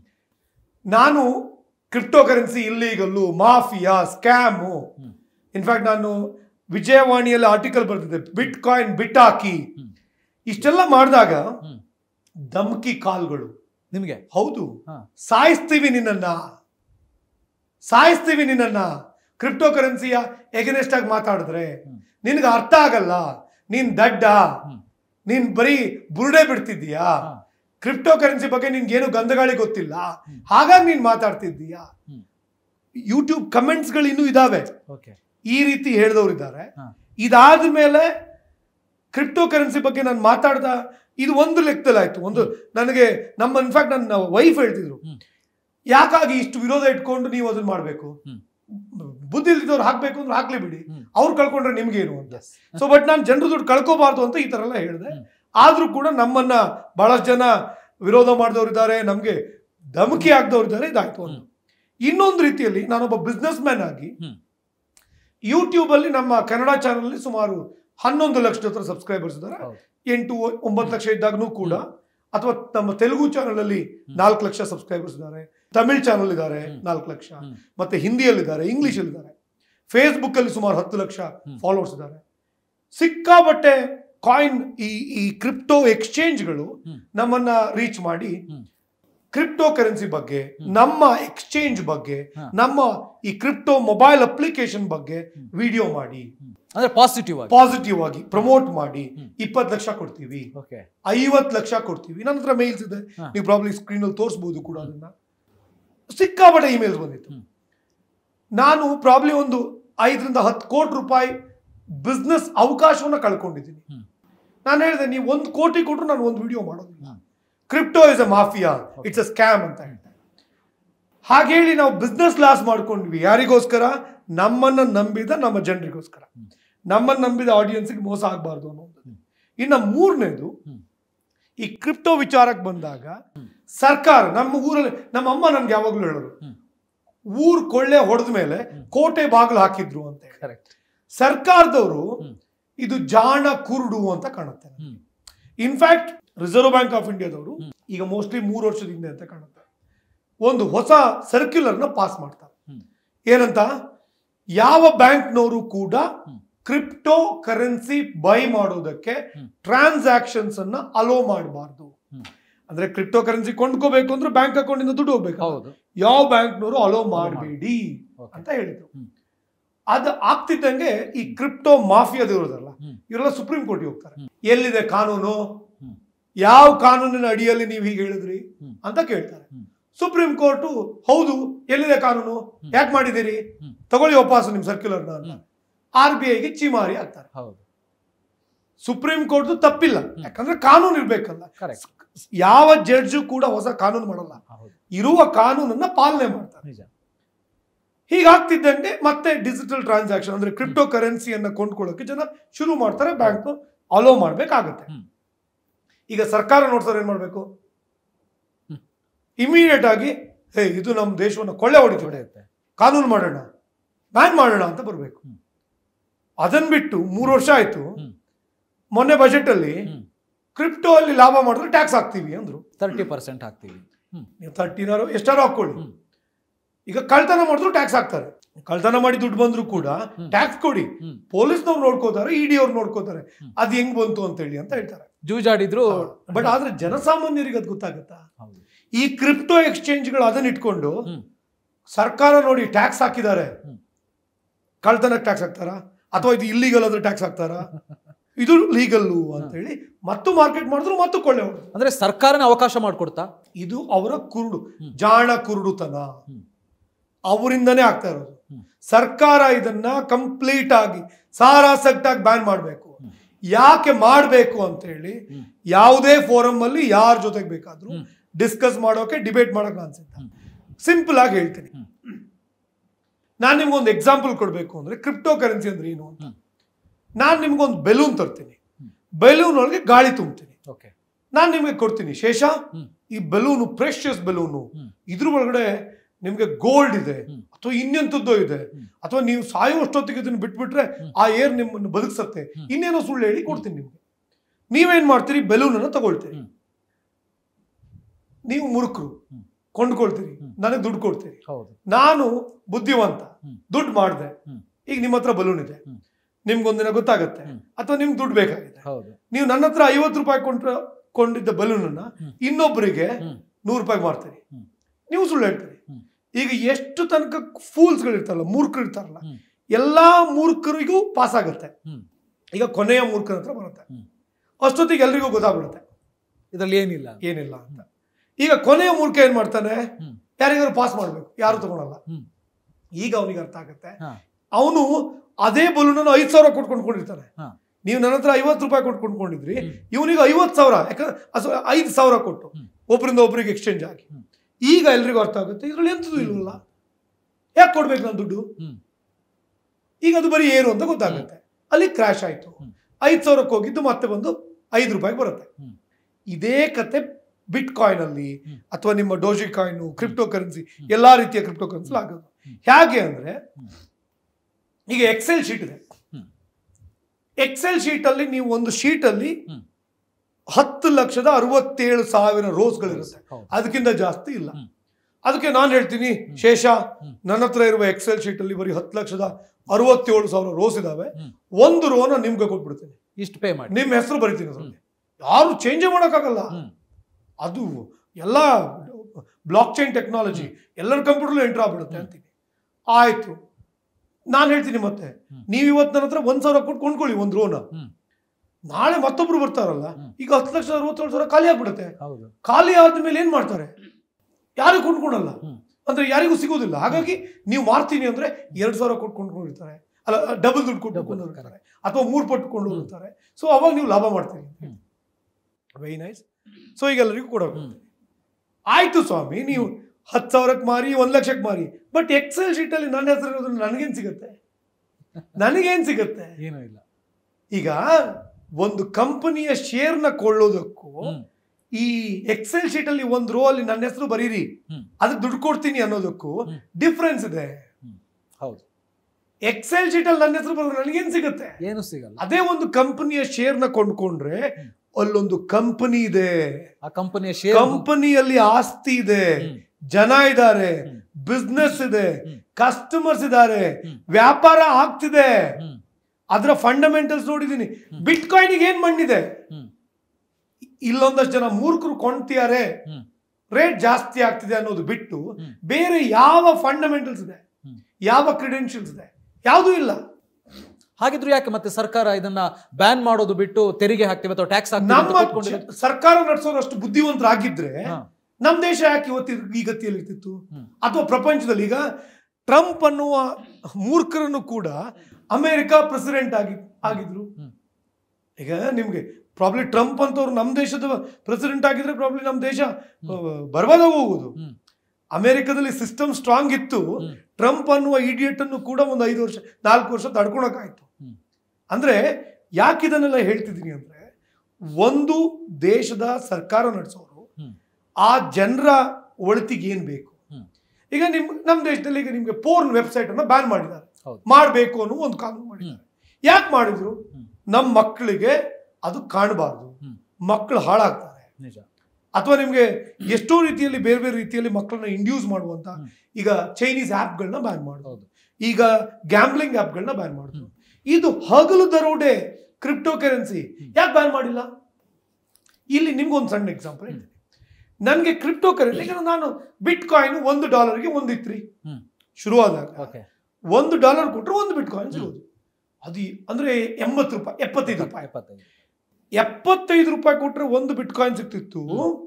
ನಾನು cryptocurrency illegal mafia scam ಹ್ಮ್. ಇನ್ಫ್ಯಾಕ್ಟ್ ನಾನು ವಿಜಯವಾಣಿಯಲ್ಲಿ ಆರ್ಟಿಕಲ್ ಬರ್ತಿದ್ದೆ ಬಿಟ್ ಕಾಯಿನ್ ಬಿಟ್ ಹಾಕಿ ಹ್ಮ್. ಇಷ್ಟೆಲ್ಲ ಮಾಡಿದಾಗ ಹ್ಮ್. ಧಮ್ಕಿ ಕಾಲ್ಗಳು ನಿಮ್ಗೆ ಹೌದು ಹಾ. ಸಾಯಿಸ್ತೀವಿ ನಿನ್ನನ್ನ ಸಾಯಿಸ್ತೀವಿ ನಿನ್ನನ್ನ ಕ್ರಿಪ್ಟೋ ಕರೆನ್ಸಿಯ ಎಗನೆಸ್ಟ್ ಆಗಿ ಮಾತಾಡಿದ್ರೆ ಹ್ಮ್. ನಿನಗೆ ಅರ್ಥ ಆಗಲ್ಲ ನೀನ್ ದಡ್ಡ ಹ್ಮ್. ನೀನ್ ಬರೀ ಬುರುಡೆ ಬಿಡ್ತಿದ್ದೀಯಾ ಹಾ. ಕ್ರಿಪ್ಟೋ ಕರೆನ್ಸಿ ಬಗ್ಗೆ ನಿನ್ಗೇನು ಗಂಧಗಾಳಿ ಗೊತ್ತಿಲ್ಲ ಹ್ಮ್. ಹಾಗಾಗಿ ನೀನ್ ಮಾತಾಡ್ತಿದ್ದೀಯಾ ಹ್ಮ್. ಯೂಟ್ಯೂಬ್ ಕಮೆಂಟ್ಸ್ಗಳು ಇನ್ನೂ ಇದಾವೆ ಓಕೆ ಈ ರೀತಿ ಹೇಳಿದವರು ಇದ್ದಾರೆ ಹಾ. ಇದಾದ ಮೇಲೆ ಕ್ರಿಪ್ಟೋ ಕರೆನ್ಸಿ ಬಗ್ಗೆ ನಾನು ಮಾತಾಡ್ದ ಇದು ಒಂದು ಲೆಕ್ಕದಲ್ಲಿ ಆಯ್ತು ಒಂದು ನನಗೆ ನಮ್ಮ ಇನ್ಫ್ಯಾಕ್ಟ್ ನನ್ನ ವೈಫ್ ಹೇಳ್ತಿದ್ರು ಹ್ಮ್. ಯಾಕಾಗಿ ಇಷ್ಟು ವಿರೋಧ ಇಟ್ಕೊಂಡು ನೀವು ಅದನ್ನ ಮಾಡಬೇಕು ಹ್ಮ್. ಬುದ್ಧಿ ಇಲ್ದಿದ್ದವ್ರು ಹಾಕ್ಬೇಕು ಅಂದ್ರೆ ಹಾಕ್ಲಿ ಬಿಡಿ ಹ್ಮ್. ಅವ್ರು ಕಳ್ಕೊಂಡ್ರೆ ನಿಮ್ಗೇನು ಅಂತ ಎಸ್ ಸೊ ಬಟ್ ನಾನು ಜನರು ದುಡ್ಡು ಕಳ್ಕೋಬಾರ್ದು ಅಂತ ಈ ತರ ಎಲ್ಲ ಹೇಳಿದೆ ಹ್ಮ್. ಆದ್ರೂ ಕೂಡ ನಮ್ಮನ್ನ ಬಹಳಷ್ಟು ಜನ ವಿರೋಧ ಮಾಡಿದವರಿದ್ದಾರೆ ನಮ್ಗೆ ಧಮಕಿ ಹಾಕ್ದವ್ರಿದ್ದಾರೆ ಇದಾಯ್ತು ಅಂತ ಹ್ಮ್. ಇನ್ನೊಂದು ರೀತಿಯಲ್ಲಿ ನಾನೊಬ್ಬ ಬಿಸ್ನೆಸ್ ಮ್ಯಾನ್ ಆಗಿ ಹ್ಮ್. ಯೂಟ್ಯೂಬ್ ಅಲ್ಲಿ ನಮ್ಮ ಕನ್ನಡ ಚಾನಲ್ ಅಲ್ಲಿ ಸುಮಾರು ಹನ್ನೊಂದು ಲಕ್ಷದ ಹತ್ರ ಸಬ್ಸ್ಕ್ರೈಬರ್ಸ್ ಇದ್ದಾರೆ ಹೌದು. ಎಂಟು ಒಂಬತ್ತು ಲಕ್ಷ ಇದ್ದಾಗನೂ ಕೂಡ ಅಥವಾ ನಮ್ಮ ತೆಲುಗು ಚಾನಲ್ ಅಲ್ಲಿ ನಾಲ್ಕು ಲಕ್ಷ ಸಬ್ಸ್ಕ್ರೈಬರ್ಸ್ ಇದ್ದಾರೆ ತಮಿಳ್ ಚಾನಲ್ ಇದ್ದಾರೆ ಹ್ಮ್. ನಾಲ್ಕು ಲಕ್ಷ ಹ್ಮ್. ಮತ್ತೆ ಹಿಂದಿಯಲ್ಲಿದ್ದಾರೆ ಇಂಗ್ಲಿಷ್ ಇದ್ದಾರೆ ಫೇಸ್ಬುಕ್ ಅಲ್ಲಿ ಸುಮಾರು ಹತ್ತು ಲಕ್ಷ ಹ್ಮ್. ಫಾಲೋವರ್ಸ್ ಇದ್ದಾರೆ ಸಿಕ್ಕಾಬಟ್ಟೆ ಕಾಯಿನ್ ಈ ಈ ಕ್ರಿಪ್ಟೋ ಎಕ್ಸ್ಚೇಂಜ್ಗಳು ಹ್ಮ್. ನಮ್ಮನ್ನ ರೀಚ್ ಮಾಡಿ ಹ್ಮ್. ಕ್ರಿಪ್ಟೋ ಕರೆನ್ಸಿ ಬಗ್ಗೆ ಹ್ಮ್. ನಮ್ಮ ಎಕ್ಸ್ಚೇಂಜ್ ಬಗ್ಗೆ ಹಾ. ನಮ್ಮ ಈ ಕ್ರಿಪ್ಟೋ ಮೊಬೈಲ್ ಅಪ್ಲಿಕೇಶನ್ ಬಗ್ಗೆ ಹ್ಮ್. ವಿಡಿಯೋ ಮಾಡಿ ಅಂದ್ರೆ ಪಾಸಿಟಿವ್ ಆಗಿ ಪಾಸಿಟಿವ್ ಆಗಿ ಪ್ರಮೋಟ್ ಮಾಡಿ ಹ್ಮ್. ಇಪ್ಪತ್ತು ಲಕ್ಷ ಕೊಡ್ತೀವಿ ಓಕೆ ಐವತ್ತು ಲಕ್ಷ ಕೊಡ್ತೀವಿ ನನ್ನ ಹತ್ರ ಮೇಲ್ಸ್ ಇದೆ ಹಾ. ನೀವು ಪ್ರಾಬ್ಲಿ ಸ್ಕ್ರೀನ್ ಅಲ್ಲಿ ತೋರಿಸಬಹುದು ಕೂಡ ಅದನ್ನ ಸಿಕ್ಕಾಪಟ್ಟೆ ಇಮೇಲ್ಸ್ ಬಂದಿತ್ತು ಹ್ಮ್. ನಾನು ಪ್ರಾಬ್ಲಿ ಒಂದು ಐದರಿಂದ ಹತ್ತು ಕೋಟಿ ರೂಪಾಯಿ ಬಿಸ್ನೆಸ್ ಅವಕಾಶವನ್ನ ಕಳ್ಕೊಂಡಿದ್ದೀನಿ ಹ್ಮ್. ನಾನು ಹೇಳಿದೆ ನೀವು ಒಂದು ಕೋಟಿ ಕೊಟ್ಟರು ನಾನು ಒಂದು ವಿಡಿಯೋ ಮಾಡೋದಿಲ್ಲ ಹ್ಮ್. Crypto is a mafia it's a scam ಅಂತ ಹೇಳ್ತಾರೆ ಹಾಗೆ ಹೇಳಿ ನಾವು ಬಿಸ್ನೆಸ್ ಲಾಸ್ ಮಾಡ್ಕೊಂಡ್ವಿ ಯಾರಿಗೋಸ್ಕರ ನಮ್ಮನ್ನ ನಂಬಿದ ನಮ್ಮ ಜನರಿಗೋಸ್ಕರ ಹ್ಮ್. ನಮ್ಮನ್ನ ನಂಬಿದ ಆಡಿಯನ್ಸ್ಗೆ ಮೋಸ ಆಗಬಾರ್ದು ಅನ್ನೋದು ಹ್ಮ್. ಇನ್ನು ಮೂರನೇದು ಹ್ಮ್. ಈ ಕ್ರಿಪ್ಟೋ ವಿಚಾರಕ್ಕೆ ಬಂದಾಗ ಹ್ಮ್. ಸರ್ಕಾರ ನಮ್ಮ ಊರಲ್ಲಿ ನಮ್ಮ ಅಮ್ಮ ನನ್ಗೆ ಯಾವಾಗಲೂ ಹೇಳೋರು ಹ್ಮ್. ಊರ್ ಕೊಳ್ಳೆ ಹೊಡೆದ ಮೇಲೆ ಹ್ಮ್. ಕೋಟೆ ಬಾಗಿಲು ಹಾಕಿದ್ರು ಅಂತ ಹೇಳಿ ಕರೆಕ್ಟ್ ಸರ್ಕಾರದವರು ಹ್ಮ್. ಇದು ಜಾಣ ಕುರುಡು ಅಂತ ಕಾಣುತ್ತೆ ಹ್ಮ್ ಇನ್ಫ್ಯಾಕ್ಟ್ ರಿಸರ್ವ್ ಬ್ಯಾಂಕ್ ಆಫ್ ಇಂಡಿಯಾದವರು ಹ್ಮ್. ಈಗ ಮೋಸ್ಟ್ಲಿ ಮೂರು ವರ್ಷದ ಹಿಂದೆ ಅಂತ ಕಾಣುತ್ತೆ ಒಂದು ಹೊಸ ಸರ್ಕ್ಯುಲರ್ನ ಪಾಸ್ ಮಾಡ್ತಾರೆ ಹ್ಮ್. ಏನಂತ ಯಾವ ಬ್ಯಾಂಕ್ನವರು ಕೂಡ ಹ್ಮ್. ಕ್ರಿಪ್ಟೋ ಕರೆನ್ಸಿ ಬೈ ಮಾಡೋದಕ್ಕೆ ಹ್ಮ್. ಟ್ರಾನ್ಸಾಕ್ಷನ್ಸ್ ಅನ್ನ ಅಲೋ ಮಾಡಬಾರ್ದು ಹ್ಮ್. ಅಂದ್ರೆ ಕ್ರಿಪ್ಟೋ ಕರೆನ್ಸಿ ಕೊಂಡ್ಕೋಬೇಕು ಅಂದ್ರೆ ಬ್ಯಾಂಕ್ ಅಕೌಂಟ್ ಇಂದ ದುಡ್ಡು ಹೋಗ್ಬೇಕು ಹೌದು ಯಾವ ಬ್ಯಾಂಕ್ನವರು ಅಲೋ ಮಾಡಬೇಡಿ Okay. ಅಂತ ಹೇಳಿದ್ರು ಹ್ಮ್. ಅದು ಆಗ್ತಿದ್ದಂಗೆ ಈ ಕ್ರಿಪ್ಟೋ ಮಾಫಿಯಾದ ಇರೋದಲ್ಲ ಹ್ಮ್. ಇವರೆಲ್ಲ ಸುಪ್ರೀಂ ಕೋರ್ಟ್ಗೆ ಹೋಗ್ತಾರೆ ಹ್ಮ್. ಎಲ್ಲಿದೆ ಕಾನೂನು ಹ್ಮ್. ಯಾವ ಕಾನೂನಿನ ಅಡಿಯಲ್ಲಿ ನೀವು ಹೀಗೆ ಹೇಳಿದ್ರಿ ಹ್ಮ್. ಅಂತ ಕೇಳ್ತಾರೆ ಹ್ಮ್. ಸುಪ್ರೀಂ ಕೋರ್ಟು ಹೌದು ಎಲ್ಲಿದೆ ಕಾನೂನು ಹ್ಮ್. ಯಾಕೆ ಮಾಡಿದ್ದೀರಿ ಹ್ಮ್. ತಗೊಳ್ಳಿ ವಾಪಸ್ ನಿಮ್ ಸರ್ಕ್ಯುಲರ್ನ ಅಂತ ಹ್ಮ್. ಆರ್ ಬಿ ಐಗೆ ಚೀಮಾರಿ ಆಗ್ತಾರೆ ಹೌದು ಸುಪ್ರೀಂ ಕೋರ್ಟ್ ತಪ್ಪಿಲ್ಲ ಯಾಕಂದ್ರೆ ಕಾನೂನು ಇರ್ಬೇಕಲ್ಲ ಕರೆಕ್ಟ್ ಯಾವ ಜಡ್ಜು ಕೂಡ ಹೊಸ ಕಾನೂನು ಮಾಡಲ್ಲ ಹೌದು ಇರುವ ಕಾನೂನನ್ನ ಪಾಲನೆ ಮಾಡ್ತಾರೆ ನಿಜ ಹೀಗಾಗ್ತಿದ್ದಂಗೆ ಮತ್ತೆ ಡಿಜಿಟಲ್ ಟ್ರಾನ್ಸಾಕ್ಷನ್ ಅಂದ್ರೆ ಕ್ರಿಪ್ಟೋ ಕರೆನ್ಸಿಯನ್ನ ಕೊಂಡ್ಕೊಳ್ಳೋಕೆ ಜನ ಶುರು ಮಾಡ್ತಾರೆ ಬ್ಯಾಂಕ್ ಅಲೋ ಮಾಡ್ಬೇಕಾಗತ್ತೆ ಹ್ಮ್. ಈಗ ಸರ್ಕಾರ ನೋಡ್ತಾರೆ ಏನ್ ಮಾಡ್ಬೇಕು ಹ್ಮ್. ಇಮಿಡಿಯೇಟ್ ಆಗಿ ಹೇ ಇದು ನಮ್ಮ ದೇಶವನ್ನ ಕೊಳ್ಳೆ ಹೊಡಿತಿದೆ ಹೊಡೆಯುತ್ತೆ ಕಾನೂನು ಮಾಡೋಣ ಬ್ಯಾನ್ ಮಾಡೋಣ ಅಂತ ಬರಬೇಕು ಹ್ಮ್. ಅದನ್ ಬಿಟ್ಟು ಮೂರು ವರ್ಷ ಆಯ್ತು ಹ್ಮ್. ಮೊನ್ನೆ ಬಜೆಟ್ ಅಲ್ಲಿ ಹ್ಮ್. ಕ್ರಿಪ್ಟೋ ಅಲ್ಲಿ ಲಾಭ ಮಾಡಿದ್ರೆ ಟ್ಯಾಕ್ಸ್ ಹಾಕ್ತೀವಿ ಅಂದ್ರು ತರ್ಟಿ ಪರ್ಸೆಂಟ್ ಹಾಕ್ತೀವಿ ಹ್ಮ್ ನೀವು ತರ್ಟಿನಾರು ಎಷ್ಟಾರು ಹಾಕೊಳ್ಳಿ ಹ್ಮ್. ಈಗ ಕಳ್ತನ ಮಾಡಿದ್ರು ಟ್ಯಾಕ್ಸ್ ಹಾಕ್ತಾರೆ ಕಳ್ತನ ಮಾಡಿ ದುಡ್ಡು ಬಂದ್ರು ಕೂಡ ಹ್ಮ್. ಟ್ಯಾಕ್ಸ್ ಕೊಡಿ ಹ್ಮ್ ಪೊಲೀಸ್ನವ್ರು ನೋಡ್ಕೋತಾರೆ ಇಡಿ ಅವ್ರು ನೋಡ್ಕೋತಾರೆ ಹ್ಮ್. ಅದು ಹೆಂಗ್ ಬಂತು ಅಂತ ಹೇಳಿ ಅಂತ ಹೇಳ್ತಾರೆ ಜೂಜಾಡಿದ್ರು ಬಟ್ ಆದ್ರೆ ಜನಸಾಮಾನ್ಯರಿಗೆ ಅದು ಗೊತ್ತಾಗುತ್ತಾ ಹೌದು ಈ ಕ್ರಿಪ್ಟೋ ಎಕ್ಸ್ಚೇಂಜ್ಗಳು ಅದನ್ನ ಇಟ್ಕೊಂಡು ಹ್ಮ್. ಸರ್ಕಾರ ನೋಡಿ ಟ್ಯಾಕ್ಸ್ ಹಾಕಿದ್ದಾರೆ ಹ್ಮ್. ಕಳ್ತನಕ್ಕೆ ಟ್ಯಾಕ್ಸ್ ಹಾಕ್ತಾರಾ ಅಥವಾ ಇದು ಇಲ್ಲಿಗಲ್ ಆದ್ರೆ ಟ್ಯಾಕ್ಸ್ ಹಾಕ್ತಾರಾ ಇದು ಲೀಗಲ್ಲು ಅಂತ ಹೇಳಿ ಮತ್ತು ಮಾರ್ಕೆಟ್ ಮಾಡಿದ್ರು ಮತ್ತು ಕೊಳ್ಳೆ ಹೊಡೆದ್ರು ಅಂದ್ರೆ ಸರ್ಕಾರನೇ ಅವಕಾಶ ಮಾಡಿಕೊಡ್ತಾ ಇದು ಅವರ ಕುರುಡು ಹ್ಮ್. ಜಾಣ ಕುರುಡುತನ ಹ್ಮ್. ಅವರಿಂದನೇ ಆಗ್ತಾ ಇರೋದು ಹ್ಮ್. ಸರ್ಕಾರ ಇದನ್ನ ಕಂಪ್ಲೀಟ್ ಆಗಿ ಸಾರಾಸಟ್ಟಾಗಿ ಬ್ಯಾನ್ ಮಾಡಬೇಕು ಹ್ಮ್. ಯಾಕೆ ಮಾಡಬೇಕು ಅಂತ ಹೇಳಿ ಹ್ಮ್. ಯಾವುದೇ ಫೋರಮ್ ಅಲ್ಲಿ ಯಾರ ಜೊತೆಗೆ ಬೇಕಾದ್ರೂ ಹ್ಮ್. ಡಿಸ್ಕಸ್ ಮಾಡೋಕೆ ಡಿಬೇಟ್ ಮಾಡೋಕೆ ಅನ್ಸುತ್ತೆ ಹ್ಮ್. ಸಿಂಪಲ್ ಆಗಿ ಹೇಳ್ತೀನಿ ಹ್ಮ್. ನಾನು ನಿಮ್ಗೊಂದು ಎಕ್ಸಾಂಪಲ್ ಕೊಡಬೇಕು ಅಂದ್ರೆ ಕ್ರಿಪ್ಟೋ ಕರೆನ್ಸಿ ಅಂದ್ರೆ ಏನು ಅಂತ ಹ್ಮ್. ನಾನು ನಿಮ್ಗೊಂದು ಬೆಲೂನ್ ತರ್ತೀನಿ ಹ್ಮ್. ಬೆಲೂನ್ ಒಳಗೆ ಗಾಳಿ ತುಂಬ್ತೀನಿ ಓಕೆ ನಾನು ನಿಮಗೆ ಕೊಡ್ತೀನಿ ಶೇಷ ಹ್ಮ್. ಈ ಬೆಲೂನು ಪ್ರೆಷಿಯಸ್ ಬೆಲೂನು ಹ್ಮ್. ಇದ್ರ ಒಳಗಡೆ ನಿಮ್ಗೆ ಗೋಲ್ಡ್ ಇದೆ ಹ್ಮ್. ಅಥವಾ ಇನ್ನೆಂಥದ್ದೋ ಇದೆ ಹ್ಮ್. ಅಥವಾ ನೀವು ಸಾಯುವಷ್ಟೊತ್ತಿಗೆ ಇದನ್ನ ಬಿಟ್ಬಿಟ್ರೆ ಹ್ಮ್. ಆ ಏರ್ ನಿಮ್ಮನ್ನು ಬದುಕ್ಸತ್ತೆ ಹ್ಮ್. ಇನ್ನೇನೋ ಸುಳ್ಳು ಹೇಳಿ ಕೊಡ್ತೀನಿ ನಿಮ್ಗೆ ನೀವೇನ್ ಮಾಡ್ತೀರಿ ಬೆಲೂನ್ ಅನ್ನ ತಗೊಳ್ತೀರಿ ಹ್ಮ್. ನೀವು ಮುರುಕರು ಹ್ಮ್. ಕೊಂಡ್ಕೊಳ್ತೀರಿ ಹ್ಮ್. ನನಗೆ ದುಡ್ಡು ಕೊಡ್ತೀರಿ ಹೌದು ನಾನು ಬುದ್ಧಿವಂತ ಹ್ಮ್. ದುಡ್ಡು ಮಾಡಿದೆ ಹ್ಮ್. ಈಗ ನಿಮ್ಮ ಹತ್ರ ಬಲೂನ್ ಇದೆ ಹ್ಮ್. ನಿಮ್ಗೊಂದಿನ ಗೊತ್ತಾಗತ್ತೆ ಹ್ಮ್. ಅಥವಾ ನಿಮ್ಗೆ ದುಡ್ಡು ಬೇಕಾಗಿದೆ ಹೌದು ನೀವು ನನ್ನ ಹತ್ರ ಐವತ್ತು ರೂಪಾಯಿ ಕೊಂಡ್ರ ಕೊಂಡಿದ್ದ ಬಲೂನ್ ಅನ್ನ ಹ್ಮ್. ಇನ್ನೊಬ್ಬರಿಗೆ ಹ್ಮ್. ನೂರು ರೂಪಾಯಿ ಮಾರ್ತೀರಿ ಹ್ಮ್. ನೀವು ಸುಳ್ಳು ಹೇಳ್ತೀರಿ ಹ್ಮ್. ಈಗ ಎಷ್ಟು ತನಕ ಫೂಲ್ಸ್ಗಳು ಇರ್ತಾರಲ್ಲ ಮೂರ್ಖರು ಇರ್ತಾರಲ್ಲ ಹ್ಮ್. ಎಲ್ಲಾ ಮೂರ್ಖರಿಗೂ ಪಾಸ್ ಆಗುತ್ತೆ ಹ್ಮ್. ಈಗ ಕೊನೆಯ ಮೂರ್ಖರ ಹತ್ರ ಬರುತ್ತೆ ಹ್ಮ್. ಅಷ್ಟೊತ್ತಿಗೆ ಎಲ್ರಿಗೂ ಗೊತ್ತಾಗ್ಬಿಡುತ್ತೆ ಇದ್ರಲ್ಲಿ ಏನಿಲ್ಲ ಏನಿಲ್ಲ ಅಂತ ಈಗ ಕೊನೆಯ ಮೂರ್ಖ ಏನ್ ಮಾಡ್ತಾನೆ ಹ್ಮ್. ಯಾರಿಗಾದ್ರು ಪಾಸ್ ಮಾಡ್ಬೇಕು ಯಾರು ತಗೊಳಲ್ಲ ಹ್ಮ್. ಈಗ ಅವನಿಗೆ ಅರ್ಥ ಆಗುತ್ತೆ ಹಾ. ಅವನು ಅದೇ ಬಲೂನನ್ನು ಐದು ಸಾವಿರ ಕೊಟ್ಕೊಂಡ್ಕೊಂಡಿರ್ತಾನೆ ಹಾ. ನೀವು ನನ್ನ ಹತ್ರ ಐವತ್ತು ರೂಪಾಯಿ ಕೊಟ್ಕೊಂಡ್ಕೊಂಡಿದ್ರಿ ಹ್ಮ್. ಇವನಿಗೆ ಐವತ್ತು ಸಾವಿರ ಯಾಕಂದ್ರೆ ಐದು ಸಾವಿರ ಕೊಟ್ಟು ಹ್ಮ್. ಒಬ್ಬರಿಂದ ಒಬ್ಬರಿಗೆ ಎಕ್ಸ್ಚೇಂಜ್ ಆಗಿ ಹ್ಮ್. ಈಗ ಎಲ್ರಿಗೂ ಅರ್ಥ ಆಗುತ್ತೆ ಇದ್ರಲ್ಲಿ ಎಂಥದ್ದು ಇಲ್ವಲ್ಲ ಯಾಕೆ ಕೊಡ್ಬೇಕು ನಾನು ದುಡ್ಡು ಹ್ಮ್. ಈಗ ಅದು ಬರೀ ಏರು ಅಂತ ಗೊತ್ತಾಗುತ್ತೆ ಅಲ್ಲಿ ಕ್ರ್ಯಾಶ್ ಆಯ್ತು ಹ್ಮ್. ಐದು ಸಾವಿರಕ್ಕೆ ಹೋಗಿದ್ದು ಮತ್ತೆ ಬಂದು ಐದು ರೂಪಾಯಿಗೆ ಬರುತ್ತೆ ಹ್ಮ್. ಇದೇ ಕತೆ ಬಿಟ್ ಕಾಯಿನ್ ಅಲ್ಲಿ ಹ್ಮ್. ಅಥವಾ ನಿಮ್ಮ ಡೋಜಿ ಕಾಯಿನ್ ಕ್ರಿಪ್ಟೋ ಕರೆನ್ಸಿ ಹ್ಮ್. ಎಲ್ಲಾ ರೀತಿಯ ಕ್ರಿಪ್ಟೋ ಕರೆನ್ಸಿ ಆಗೋದು ಹ್ಮ್. ಹೇಗೆ ಅಂದ್ರೆ ಹ್ಮ್. ಈಗ ಎಕ್ಸೆಲ್ ಶೀಟ್ ಇದೆ ಹ್ಮ್. ಎಕ್ಸೆಲ್ ಶೀಟ್ ಅಲ್ಲಿ ನೀವು ಒಂದು ಶೀಟ್ ಅಲ್ಲಿ ಹ್ಮ್. ಹತ್ತು ಲಕ್ಷದ ಅರವತ್ತೇಳು ಸಾವಿರ ರೋಸ್ಗಳಿರುತ್ತೆ ಹೌದು. ಅದಕ್ಕಿಂತ ಜಾಸ್ತಿ ಇಲ್ಲ ಹ್ಮ್. ಅದಕ್ಕೆ ನಾನು ಹೇಳ್ತೀನಿ ಶೇಷ ಹ್ಮ್. ನನ್ನ ಹತ್ರ ಇರುವ ಎಕ್ಸೆಲ್ ಶೀಟ್ ಅಲ್ಲಿ ಬರೀ ಹತ್ತು ಲಕ್ಷದ ಅರವತ್ತೇಳು ಸಾವಿರ ರೋಸ್ ಇದಾವೆ ಹ್ಮ್. ಒಂದು ರೋನ ನಿಮ್ಗೆ ಕೊಟ್ಬಿಡ್ತೀನಿ ಇಷ್ಟು ಪೇ ಮಾಡಿ ನಿಮ್ಮ ಹೆಸರು ಬರಿತೀನಿ ಅದರಲ್ಲಿ ಯಾರು ಚೇಂಜೇ ಮಾಡೋಕ್ಕಾಗಲ್ಲ ಹ್ಮ್. ಅದು ಎಲ್ಲ ಬ್ಲಾಕ್ ಚೈನ್ ಟೆಕ್ನಾಲಜಿ ಎಲ್ಲರ ಕಂಪ್ಯೂಟರ್ಲು ಎಂಟ್ರ್ ಆಗ್ಬಿಡುತ್ತೆ ಅಂತೀನಿ ಆಯ್ತು ನಾನು ಹೇಳ್ತೀನಿ ಮತ್ತೆ ಹ್ಮ್. ನೀವು ಇವತ್ತು ನನ್ನ ಹತ್ರ ಒಂದ್ ಸಾವಿರ ಕೊಟ್ಟು ಕೊಂಡ್ಕೊಳ್ಳಿ ಒಂದು ರೋನ ಹ್ಮ್. ನಾಳೆ ಮತ್ತೊಬ್ರು ಬರ್ತಾರಲ್ಲ ಹ್ಮ್. ಈಗ ಹತ್ತು ಲಕ್ಷ ಅರವತ್ತೇಳು ಸಾವಿರ ಖಾಲಿ ಆಗ್ಬಿಡುತ್ತೆ ಹೌದು ಖಾಲಿ ಆದ್ಮೇಲೆ ಏನ್ ಮಾಡ್ತಾರೆ ಯಾರಿಗೂ ಕೊಂಡ್ಕೊಳಲ್ಲ ಹ್ಮ್. ಅಂದ್ರೆ ಯಾರಿಗೂ ಸಿಗೋದಿಲ್ಲ ಹಾಗಾಗಿ ನೀವು ಮಾರ್ತೀನಿ ಅಂದ್ರೆ ಎರಡ್ ಸಾವಿರ ಕೊಟ್ಟು ಕೊಂಡ್ಕೊಂಡಿರ್ತಾರೆ ಅಲ್ಲ ಡಬಲ್ ದುಡ್ಡು ಕೊಟ್ಟು Double, ಕೊಂಡ್ಕೊಂಡಿರ್ತಾರೆ ಅಥವಾ ಮೂರು ಪಟ್ಟು ಕೊಂಡ್ಕೊಂಡಿರ್ತಾರೆ ಸೊ ಅವಾಗ ನೀವು ಲಾಭ ಮಾಡ್ತೀರಿ ಹ್ಮ್. ವೆರಿ ನೈಸ್ ಸೊ ಈಗ ಎಲ್ಲರಿಗೂ ಕೊಡೋದು ಹ್ಮ್. ಆಯ್ತು ಸ್ವಾಮಿ ನೀವು ಹತ್ತು ಸಾವಿರಕ್ಕೆ ಮಾರಿ ಒಂದ್ ಲಕ್ಷಕ್ಕೆ ಮಾರಿ ಬಟ್ ಎಕ್ಸೆಲ್ ಶೀಟ್ ಅಲ್ಲಿ ನನ್ನ ಹೆಸರು ಇರೋದು ನನಗೇನ್ ಸಿಗುತ್ತೆ ನನಗೇನ್ ಸಿಗುತ್ತೆ ಏನೂ ಇಲ್ಲ ಈಗ ಒಂದು ಕಂಪನಿಯ ಶೇರ್ನ ಕೊಳ್ಳೋದಕ್ಕೂ ಹ್ಮ್. ಈ ಎಕ್ಸೆಲ್ ಶೀಟ್ ಅಲ್ಲಿ ಒಂದ್ ರೋ ಅಲ್ಲಿ ನನ್ನ ಹೆಸರು ಬರೀರಿ ಹ್ಮ್. ಅದಕ್ಕೆ ದುಡ್ಡು ಕೊಡ್ತೀನಿ ಅನ್ನೋದಕ್ಕೂ ಹ್ಮ್. ಡಿಫ್ರೆನ್ಸ್ ಇದೆ ಹೌದು ಎಕ್ಸೆಲ್ ಶೀಟ್ ಅಲ್ಲಿ ನನ್ನ ಹೆಸರು ಬರೋದು ನನಗೇನ್ ಸಿಗುತ್ತೆ ಏನು ಸಿಗಲ್ಲ ಅದೇ ಒಂದು ಕಂಪನಿಯ ಶೇರ್ನ ಕೊಂಡ್ಕೊಂಡ್ರೆ ಹ್ಮ್. ಅಲ್ಲೊಂದು ಕಂಪನಿ ಇದೆ ಆ ಕಂಪನಿಯ ಶೇರ್ ಕಂಪನಿಯಲ್ಲಿ ಆಸ್ತಿ ಇದೆ ಹ್ಮ್. ಜನ ಇದ್ದಾರೆ ಹ್ಮ್. ಬಿಸ್ನೆಸ್ ಇದೆ ಹ್ಮ್. ಕಸ್ಟಮರ್ಸ್ ಇದ್ದಾರೆ ಹ್ಮ್. ವ್ಯಾಪಾರ ಆಗ್ತಿದೆ ಹ್ಮ್. ಅದರ ಫಂಡಮೆಂಟಲ್ಸ್ ನೋಡಿದೀನಿ ಬಿಟ್ ಕಾಯಿನ್ಗೆ ಏನ್ ಮಣ್ಣಿದೆ ಹ್ಮ್. ಇಲ್ಲೊಂದಷ್ಟು ಜನ ಮೂರ್ಖರು ಕೊಂಡ್ತಿದ್ದಾರೆ ಹ್ಮ್. ರೇಟ್ ಜಾಸ್ತಿ ಆಗ್ತಿದೆ ಅನ್ನೋದು ಬಿಟ್ಟು ಹ್ಮ್. ಬೇರೆ ಯಾವ ಫಂಡಮೆಂಟಲ್ಸ್ ಇದೆ ಹ್ಮ್. ಯಾವ ಕ್ರಿಡೆನ್ಷಿಯಲ್ಸ್ ಇದೆ ಯಾವುದೂ ಇಲ್ಲ ಹಾಗಿದ್ರು ಯಾಕೆ ಮತ್ತೆ ಸರ್ಕಾರ ಇದನ್ನ ಬ್ಯಾನ್ ಮಾಡೋದು ಬಿಟ್ಟು ತೆರಿಗೆ ಹಾಕ್ತಿವೆ ಅಥವಾ ಟ್ಯಾಕ್ಸ್ ನಮ್ಮ ಹಾಕ್ತಿವೆ ಜ- ಸರ್ಕಾರ ನಡೆಸೋರು ಅಷ್ಟು ಬುದ್ಧಿವಂತರಾಗಿದ್ರೆ ಹಾ. ನಮ್ಮ ದೇಶ ಯಾಕೆ ಇವತ್ತು ಈ ಗತಿಯಲ್ಲಿ ಇರ್ತಿತ್ತು ಹ್ಮ್. ಅಥವಾ ಪ್ರಪಂಚದಲ್ಲಿ ಈಗ ಟ್ರಂಪ್ ಅನ್ನುವ ಮೂರ್ಖರನ್ನು ಕೂಡ ಅಮೆರಿಕ ಪ್ರೆಸಿಡೆಂಟ್ ಆಗಿ ಆಗಿದ್ರು ಹ್ಮ್. ಈಗ ನಿಮ್ಗೆ ಪ್ರಾಬ್ಲಿ ಟ್ರಂಪ್ ಅಂತವ್ರು ನಮ್ಮ ದೇಶದ ಪ್ರೆಸಿಡೆಂಟ್ ಆಗಿದ್ರೆ ಪ್ರಾಬ್ಲಿ ನಮ್ಮ ದೇಶ ಬರ್ಬಾದ ಹೋಗುದು ಹ್ಮ್. ಅಮೆರಿಕದಲ್ಲಿ ಸಿಸ್ಟಮ್ ಸ್ಟ್ರಾಂಗ್ ಇತ್ತು ಹ್ಮ್. ಟ್ರಂಪ್ ಅನ್ನುವ ಇಡಿಯಟ್ ಅನ್ನು ಕೂಡ ಒಂದು ಐದು ವರ್ಷ ನಾಲ್ಕು ವರ್ಷ ತಡ್ಕೊಳಕಾಯ್ತು ಹ್ಮ್. ಅಂದ್ರೆ ಯಾಕೆ ಇದನ್ನೆಲ್ಲ ಹೇಳ್ತಿದ್ದೀನಿ ಅಂದ್ರೆ ಒಂದು ದೇಶದ ಸರ್ಕಾರ ನಡೆಸೋರು ಹ್ಮ್. ಆ ಜನರ ಒಳಿತಿಗೆ ಏನ್ ಬೇಕು ಹ್ಮ್. ಈಗ ನಿಮ್ ನಮ್ಮ ದೇಶದಲ್ಲಿ ಈಗ ನಿಮ್ಗೆ ಪೋರ್ನ್ ವೆಬ್ಸೈಟ್ ಅನ್ನ ಬ್ಯಾನ್ ಮಾಡಿದ್ದಾರೆ ಹೌದು. ಮಾಡಬೇಕು ಅನ್ನೋ ಒಂದು ಕಾನೂನು ಮಾಡಿದ್ದಾರೆ ಯಾಕೆ ಮಾಡಿದ್ರು ಹ್ಮ್. ನಮ್ಮ ಮಕ್ಕಳಿಗೆ ಅದು ಕಾಣಬಾರ್ದು ಹ್ಮ್. ಮಕ್ಕಳು ಹಾಳಾಗ್ತಾರೆ ನಿಜ ಅಥವಾ ನಿಮಗೆ ಎಷ್ಟೋ ರೀತಿಯಲ್ಲಿ ಬೇರೆ ಬೇರೆ ರೀತಿಯಲ್ಲಿ ಮಕ್ಕಳನ್ನ ಇಂಡ್ಯೂಸ್ ಮಾಡುವಂತ ಹ್ಮ್. ಈಗ ಚೈನೀಸ್ ಆ್ಯಪ್ಗಳನ್ನ ಬ್ಯಾನ್ ಮಾಡೋದು ಹೌದು ಈಗ ಗ್ಯಾಮ್ಲಿಂಗ್ ಆ್ಯಪ್ಗಳನ್ನ ಬ್ಯಾನ್ ಮಾಡೋದು ಇದು ಹಗಲು ದರೋಡೆ ಕ್ರಿಪ್ಟೋ ಕರೆನ್ಸಿ ಯಾಕೆ ಬ್ಯಾನ್ ಮಾಡಿಲ್ಲ ಇಲ್ಲಿ ನಿಮ್ಗೊಂದು ಸಣ್ಣ ಎಕ್ಸಾಂಪಲ್ ಹೇಳ್ತೀನಿ ನನಗೆ ಕ್ರಿಪ್ಟೋ ಕರೆನ್ಸಿ ಈಗ ನಾನು ಬಿಟ್ ಕಾಯಿನ್ ಒಂದು ಡಾಲರ್ಗೆ ಒಂದು ಇತ್ರಿ ಹ್ಮ್. ಶುರುವಾದಾಗ ಓಕೆ ಒಂದು ಡಾಲರ್ ಕೊಟ್ಟರೆ ಒಂದು ಬಿಟ್ ಕಾಯಿನ್ ಸಿಗೋದು ಅದು ಈ- ಅಂದ್ರೆ ಎಂಬತ್ತು ರೂಪಾಯಿ ಎಪ್ಪತ್ತೈದು ರೂಪಾಯಿ ಎಪ್ಪತ್ತೈದು ಎಪ್ಪತ್ತೈದು ರೂಪಾಯಿ ಕೊಟ್ರೆ ಒಂದು ಬಿಟ್ ಕಾಯಿನ್ ಸಿಗ್ತಿತ್ತು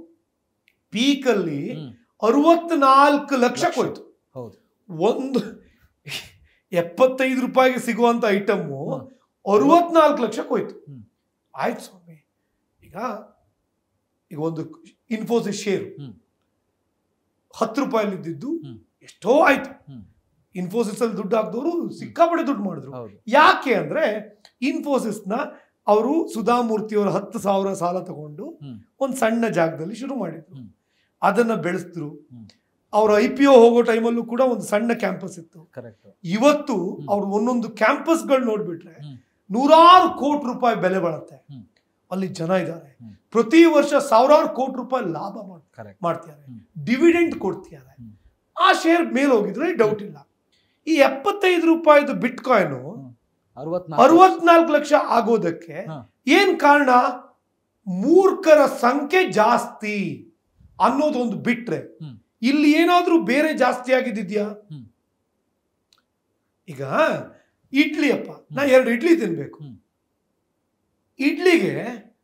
ಪೀಕಲ್ಲಿ ಹ್ಮ್. ಅರವತ್ನಾಲ್ಕು ಲಕ್ಷ ಲಕ್ಷ. ಹೋಯ್ತು ಹೌದು ಒಂದು ಎಪ್ಪತ್ತೈದು ರೂಪಾಯಿಗೆ ಸಿಗುವಂತ ಐಟಮ್ಮು ಹ್ಮ್. ಅರವತ್ನಾಲ್ಕು ಲಕ್ಷಕ್ಕೆ ಹೋಯ್ತು ಹ್ಮ್. ಆಯ್ತು ಸ್ವಾಮಿ ಈಗ ಈಗ ಒಂದು ಇನ್ಫೋಸಿಸ್ ಶೇರು ಹ್ಮ್. ಹತ್ತು ರೂಪಾಯಲ್ಲಿದ್ದು ಹ್ಮ್. ಎಷ್ಟೋ ಆಯ್ತು ಹ್ಮ್. ಇನ್ಫೋಸಿಸ್ ಅಲ್ಲಿ ದುಡ್ಡು ಹಾಕಿದವರು ಸಿಕ್ಕಾಪಟ್ಟೆ ದುಡ್ಡು ಮಾಡಿದ್ರು ಹೌದು ಯಾಕೆ ಅಂದ್ರೆ ಇನ್ಫೋಸಿಸ್ನ ಅವರು ಸುಧಾಮೂರ್ತಿ ಅವರ ಹತ್ತು ಸಾವಿರ ಸಾಲ ತಗೊಂಡು ಹ್ಮ್. ಒಂದು ಸಣ್ಣ ಜಾಗದಲ್ಲಿ ಶುರು ಮಾಡಿದ್ರು ಹ್ಮ್. ಅದನ್ನ ಬೆಳೆಸಿದ್ರು ಹ್ಮ್. ಅವ್ರ ಐ ಪಿ ಒ ಹೋಗೋ ಟೈಮಲ್ಲೂ ಕೂಡ ಒಂದು ಸಣ್ಣ ಕ್ಯಾಂಪಸ್ ಇತ್ತು ಕರೆಕ್ಟ್ ಇವತ್ತು ಅವ್ರು ಒಂದೊಂದು ಕ್ಯಾಂಪಸ್ಗಳು ನೋಡ್ಬಿಟ್ರೆ ಹ್ಮ್. ನೂರಾರು ಕೋಟಿ ರೂಪಾಯಿ ಬೆಲೆ ಬಾಳುತ್ತೆ ಹ್ಮ್. ಅಲ್ಲಿ ಜನ ಇದ್ದಾರೆ ಹ್ಮ್. ಪ್ರತಿ ವರ್ಷ ಸಾವಿರಾರು ಕೋಟಿ ರೂಪಾಯಿ ಲಾಭ ಮಾಡ್- ಕರೆಕ್ಟ್ ಮಾಡ್ತಿದ್ದಾರೆ ಹ್ಮ್. ಡಿವಿಡೆಂಟ್ ಕೊಡ್ತಿದ್ದಾರೆ ಹ್ಮ್. ಆ ಶೇರ್ ಮೇಲೆ ಹೋಗಿದ್ರೆ ಡೌಟ್ ಇಲ್ಲ ಈ ಎಪ್ಪತ್ತೈದು ರೂಪಾಯಿದು ಬಿಟ್ ಕಾಯಿನು ಅರವತ್ನಾಲ್ಕು ಅರವತ್ನಾಲ್ಕು ಲಕ್ಷ ಆಗೋದಕ್ಕೆ ಹಾ. ಏನ್ ಕಾರಣ ಮೂರ್ಖರ ಸಂಖ್ಯೆ ಜಾಸ್ತಿ ಅನ್ನೋದೊಂದು ಬಿಟ್ರೆ ಹ್ಮ್. ಇಲ್ಲಿ ಏನಾದ್ರೂ ಬೇರೆ ಜಾಸ್ತಿ ಆಗಿದ್ಯಾ ಹ್ಮ್. ಈಗ ಇಡ್ಲಿ ಅಪ್ಪ ನಾ ಎರಡು ಇಡ್ಲಿ ತಿನ್ಬೇಕು ಹ್ಮ್. ಇಡ್ಲಿಗೆ